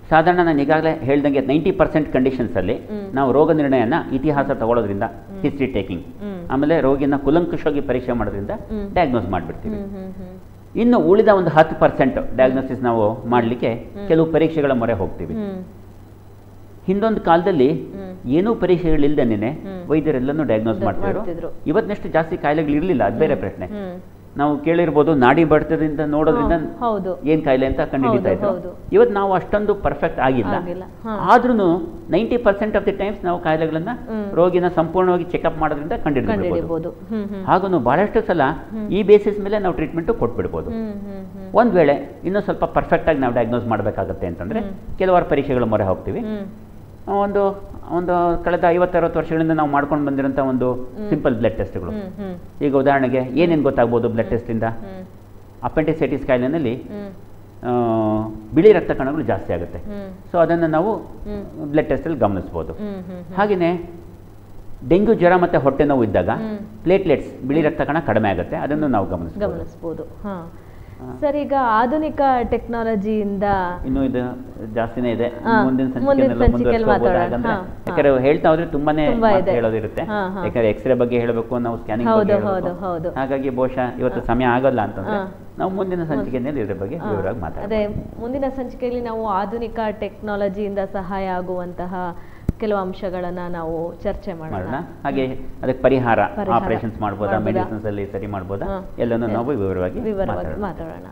B: ಸಾಧಾರಣ ನಾನು ಈಗಾಗಲೇ ಹೇಳ್ದಂಗೆ ನೈಂಟಿ ಪರ್ಸೆಂಟ್ ಕಂಡೀಷನ್ಸಲ್ಲಿ
A: ಹ್ಮ್.
B: ನಾವು ರೋಗ ನಿರ್ಣಯನ ಇತಿಹಾಸ ತಗೊಳ್ಳೋದ್ರಿಂದ ಹಿಸ್ಟ್ರಿ ಟೇಕಿಂಗ್
A: ಹ್ಮ್.
B: ಆಮೇಲೆ ರೋಗಿನ ಕುಲಂಕುಷವಾಗಿ ಪರೀಕ್ಷೆ ಮಾಡೋದ್ರಿಂದ
A: ಹ್ಮ್.
B: ಡಯಾಗ್ನೋಸ್ ಮಾಡಿಬಿಡ್ತೀವಿ
A: ಹ್ಮ್ ಹ್ಮ್ ಹ್ಮ್
B: ಇನ್ನು ಉಳಿದ ಒಂದು ಹತ್ತು ಪರ್ಸೆಂಟ್ ಡಯಾಗ್ನೋಸಿಸ್ ನಾವು ಮಾಡಲಿಕ್ಕೆ ಕೆಲವು ಪರೀಕ್ಷೆಗಳ ಮೊರೆ ಹೋಗ್ತೀವಿ
A: ಹ್ಮ್
B: ಹಿಂದೊಂದು ಕಾಲದಲ್ಲಿ
A: ಹ್ಮ್.
B: ಏನೂ ಪರೀಕ್ಷೆಗಳಿಲ್ದೇನೆ
A: ಹ್ಮ್.
B: ವೈದ್ಯರೆಲ್ಲನೂ ಡಯಾಗ್ನೋಸ್
A: ಡ-
B: ಮಾಡ್ತಿದ್ರು
A: ಮಾಡ್ತಿದ್ರು.
B: ಇವತ್ತಿನಷ್ಟು ಜಾಸ್ತಿ ಕಾಯಿಲೆಗಳು ಇರಲಿಲ್ಲ ಅದು ಬೇರೆ ಪ್ರಶ್ನೆ
A: ಹ್ಮ್
B: ನಾವು ಕೇಳಿರ್ಬೋದು ನಾಡಿ ಬಡ್ತದಿಂದ ನೋಡೋದ್ರಿಂದ
A: ಹಾ, ಹೌದು.
B: ಏನ್ ಕಾಯಿಲೆ ಅಂತ ಕಂಡುಹಿಡಿತಾ
A: ಹೌದು,
B: ಇದ್ರು
A: ಹೌದು.
B: ಇವತ್ತು ನಾವು ಅಷ್ಟೊಂದು ಪರ್ಫೆಕ್ಟ್ ಆಗಿಲ್ಲ
A: ಆಗಿಲ್ಲ, ಹಾ.
B: ಆದ್ರೂ ninety percent of the times ನಾವು ಕಾಯಿಲೆಗಳನ್ನ
A: ಹ್ಮ್.
B: ರೋಗಿನ ಸಂಪೂರ್ಣವಾಗಿ ಚೆಕಪ್ ಮಾಡೋದ್ರಿಂದ ಕಂಡುಹಿಡಿಬಹುದು
A: ಕಂಡುಹಿಡಿಬಹುದು ಹ್ಮ್ ಹ್ಮ್
B: ಹಾಗೂ ಬಹಳಷ್ಟು ಸಲ ಈ ಬೇಸಿಸ್ ಮೇಲೆ ನಾವು ಟ್ರೀಟ್ಮೆಂಟ್ ಕೊಟ್ಬಿಡ್ಬೋದು
A: ಹ್ಮ್ ಹ್ಮ್ ಹ್ಮ್
B: ಒಂದ್ ವೇಳೆ ಇನ್ನೂ ಸ್ವಲ್ಪ ಪರ್ಫೆಕ್ಟ್ ಆಗಿ ನಾವು ಡಯಾಗ್ನೋಸ್ ಮಾಡಬೇಕಾಗತ್ತೆ ಅಂತಂದ್ರೆ ಕೆಲವಾರು ಪರೀಕ್ಷೆಗಳ ಮೊರೆ ಹೋಗ್ತೀವಿ
A: ಹ್ಮ್
B: ಒಂದು ಒಂದು ಕಳೆದ ಐವತ್ತರವತ್ತು ವರ್ಷಗಳಿಂದ ನಾವು ಮಾಡ್ಕೊಂಡು ಬಂದಿರೋಂಥ ಒಂದು ಸಿಂಪಲ್ ಬ್ಲಡ್ ಟೆಸ್ಟ್ಗಳು
A: ಹ್ಮ್ ಹ್ಮ್
B: ಈಗ ಉದಾಹರಣೆಗೆ ಏನೇನು ಗೊತ್ತಾಗ್ಬೋದು ಬ್ಲಡ್ ಟೆಸ್ಟಿಂದ
A: ಹ್ಮ್
B: ಅಪೆಂಡಿಸೈಟಿಸ್ ಕಾಯಿಲೆನಲ್ಲಿ
A: ಹ್ಮ್
B: ಆ, ಬಿಳಿ ರಕ್ತ ಕಣಗಳು ಜಾಸ್ತಿ ಆಗುತ್ತೆ
A: ಹ್ಮ್
B: ಸೊ ಅದನ್ನು ನಾವು
A: ಹ್ಮ್.
B: ಬ್ಲಡ್ ಟೆಸ್ಟಲ್ಲಿ ಗಮನಿಸ್ಬೋದು
A: ಹ್ಮ್ ಹ್ಮ್
B: ಹಾಗೆಯೇ ಡೆಂಗ್ಯೂ ಜ್ವರ ಮತ್ತು ಹೊಟ್ಟೆ ನೋವು ಇದ್ದಾಗ
A: ಹ್ಮ್.
B: ಪ್ಲೇಟ್ಲೆಟ್ಸ್ ಬಿಳಿ ರಕ್ತ ಕಣ ಕಡಿಮೆ ಆಗುತ್ತೆ ಅದನ್ನು ನಾವು ಗಮನಿಸ್ಬೋದು
A: ಗಮನಿಸ್ಬೋದು ಹಾ ಸರ್ ಈಗ ಆಧುನಿಕ ಟೆಕ್ನಾಲಜಿಯಿಂದ
B: ಇನ್ನು ಇದು ಜಾಸ್ತಿನೇ ಇದೆ
A: ಹಾ,
B: ಮುಂದಿನ
A: ಮುಂದಿನ
B: ಸಂಚಿಕೆನೆಲ್ಲ
A: ಸಂಚಿಕೆಯಲ್ಲಿ
B: ಮುಂದುವರಿಸ್ಬೋದು.
A: ಮಾತಾಡೋಣ.
B: ಯಾಕಂದ್ರೆ
A: ಹಾ, ಹಾ.
B: ಯಾಕಂದ್ರೆ ಹೇಳ್ತಾ ಹೋದ್ರೆ ತುಂಬಾನೇ
A: ತುಂಬಾ
B: ಮಾತು
A: ಇದೆ.
B: ಹೇಳೋದಿರುತ್ತೆ
A: ಹಾ, ಹಾ.
B: ಯಾಕಂದ್ರೆ ಎಕ್ಸ್ರೇ ಬಗ್ಗೆ ಹೇಳಬೇಕು ನಾವು ಸ್ಕ್ಯಾನಿಂಗ್
A: ಹೌದು,
B: ಬಗ್ಗೆ
A: ಹೌದು,
B: ಹೇಳಬೇಕು
A: ಹೌದು.
B: ಹಾಗಾಗಿ ಬಹುಶಃ ಇವತ್ತು ಸಮಯ ಆಗೋಲ್ಲ ಅಂತಂದ್ರೆ
A: ಹಾ.
B: ನಾವು ಮುಂದಿನ ಸಂಚಿಕೆಯಲ್ಲಿ ಇದ್ರ ಬಗ್ಗೆ
A: ಹಾ,
B: ವಿವರವಾಗಿ ಮಾತಾಡೋಣ
A: ಅದೇ ಮುಂದಿನ ಸಂಚಿಕೆಯಲ್ಲಿ ನಾವು ಆಧುನಿಕ ಟೆಕ್ನಾಲಜಿಯಿಂದ ಸಹಾಯ ಆಗುವಂತಹ ಕೆಲವು ಅಂಶಗಳನ್ನ ನಾವು ಚರ್ಚೆ ಮಾಡೋಣ
B: ಮಾಡೋಣ ಹಾಗೆ ಅದಕ್ಕೆ ಪರಿಹಾರ
A: ಪರಿಹಾರ.
B: ಆಪರೇಷನ್ಸ್ ಮಾಡ್ಬೋದಾ
A: ಮಾಡ್ಬೋದಾ?
B: ಮೆಡಿಸಿನ್ಸ್ ಅಲ್ಲಿ ಸರಿ ಮಾಡ್ಬೋದಾ
A: ಹಾ.
B: ಎಲ್ಲನೂ ನಾವು ವಿವರವಾಗಿ
A: ವಿವರವಾಗಿ
B: ಮಾತಾಡೋಣ.
A: ಮಾತಾಡೋಣ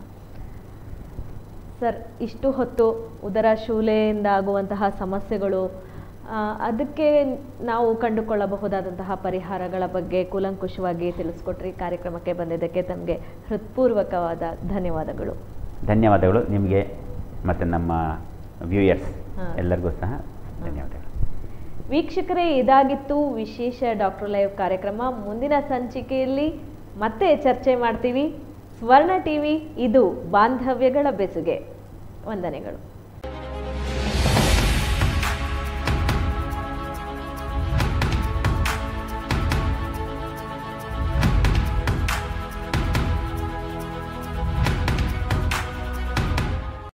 A: ಸರ್ ಇಷ್ಟು ಹೊತ್ತು ಉದರ ಶೂಲೆಯಿಂದ ಆಗುವಂತಹ ಸಮಸ್ಯೆಗಳು ಆ, ಅದಕ್ಕೆ ನಾವು ಕಂಡುಕೊಳ್ಳಬಹುದಾದಂತಹ ಪರಿಹಾರಗಳ ಬಗ್ಗೆ ಕೂಲಂಕುಷವಾಗಿ ತಿಳಿಸ್ಕೊಟ್ರಿ ಕಾರ್ಯಕ್ರಮಕ್ಕೆ ಬಂದಿದ್ದಕ್ಕೆ ತಮಗೆ ಹೃತ್ಪೂರ್ವಕವಾದ ಧನ್ಯವಾದಗಳು
B: ಧನ್ಯವಾದಗಳು ನಿಮಗೆ ಮತ್ತು ನಮ್ಮ ವ್ಯೂಯರ್ಸ್
A: ಹಾ.
B: ಎಲ್ಲರಿಗೂ ಸಹ ಧನ್ಯವಾದಗಳು
A: ವೀಕ್ಷಕರೇ ಇದಾಗಿತ್ತು ವಿಶೇಷ ಡಾಕ್ಟರ್ ಲೈವ್ ಕಾರ್ಯಕ್ರಮ ಮುಂದಿನ ಸಂಚಿಕೆಯಲ್ಲಿ ಮತ್ತೆ ಚರ್ಚೆ ಮಾಡ್ತೀವಿ ಸ್ವರ್ಣ ಟಿವಿ ಇದು ಬಾಂಧವ್ಯಗಳ ಬೆಸುಗೆ ವಂದನೆಗಳು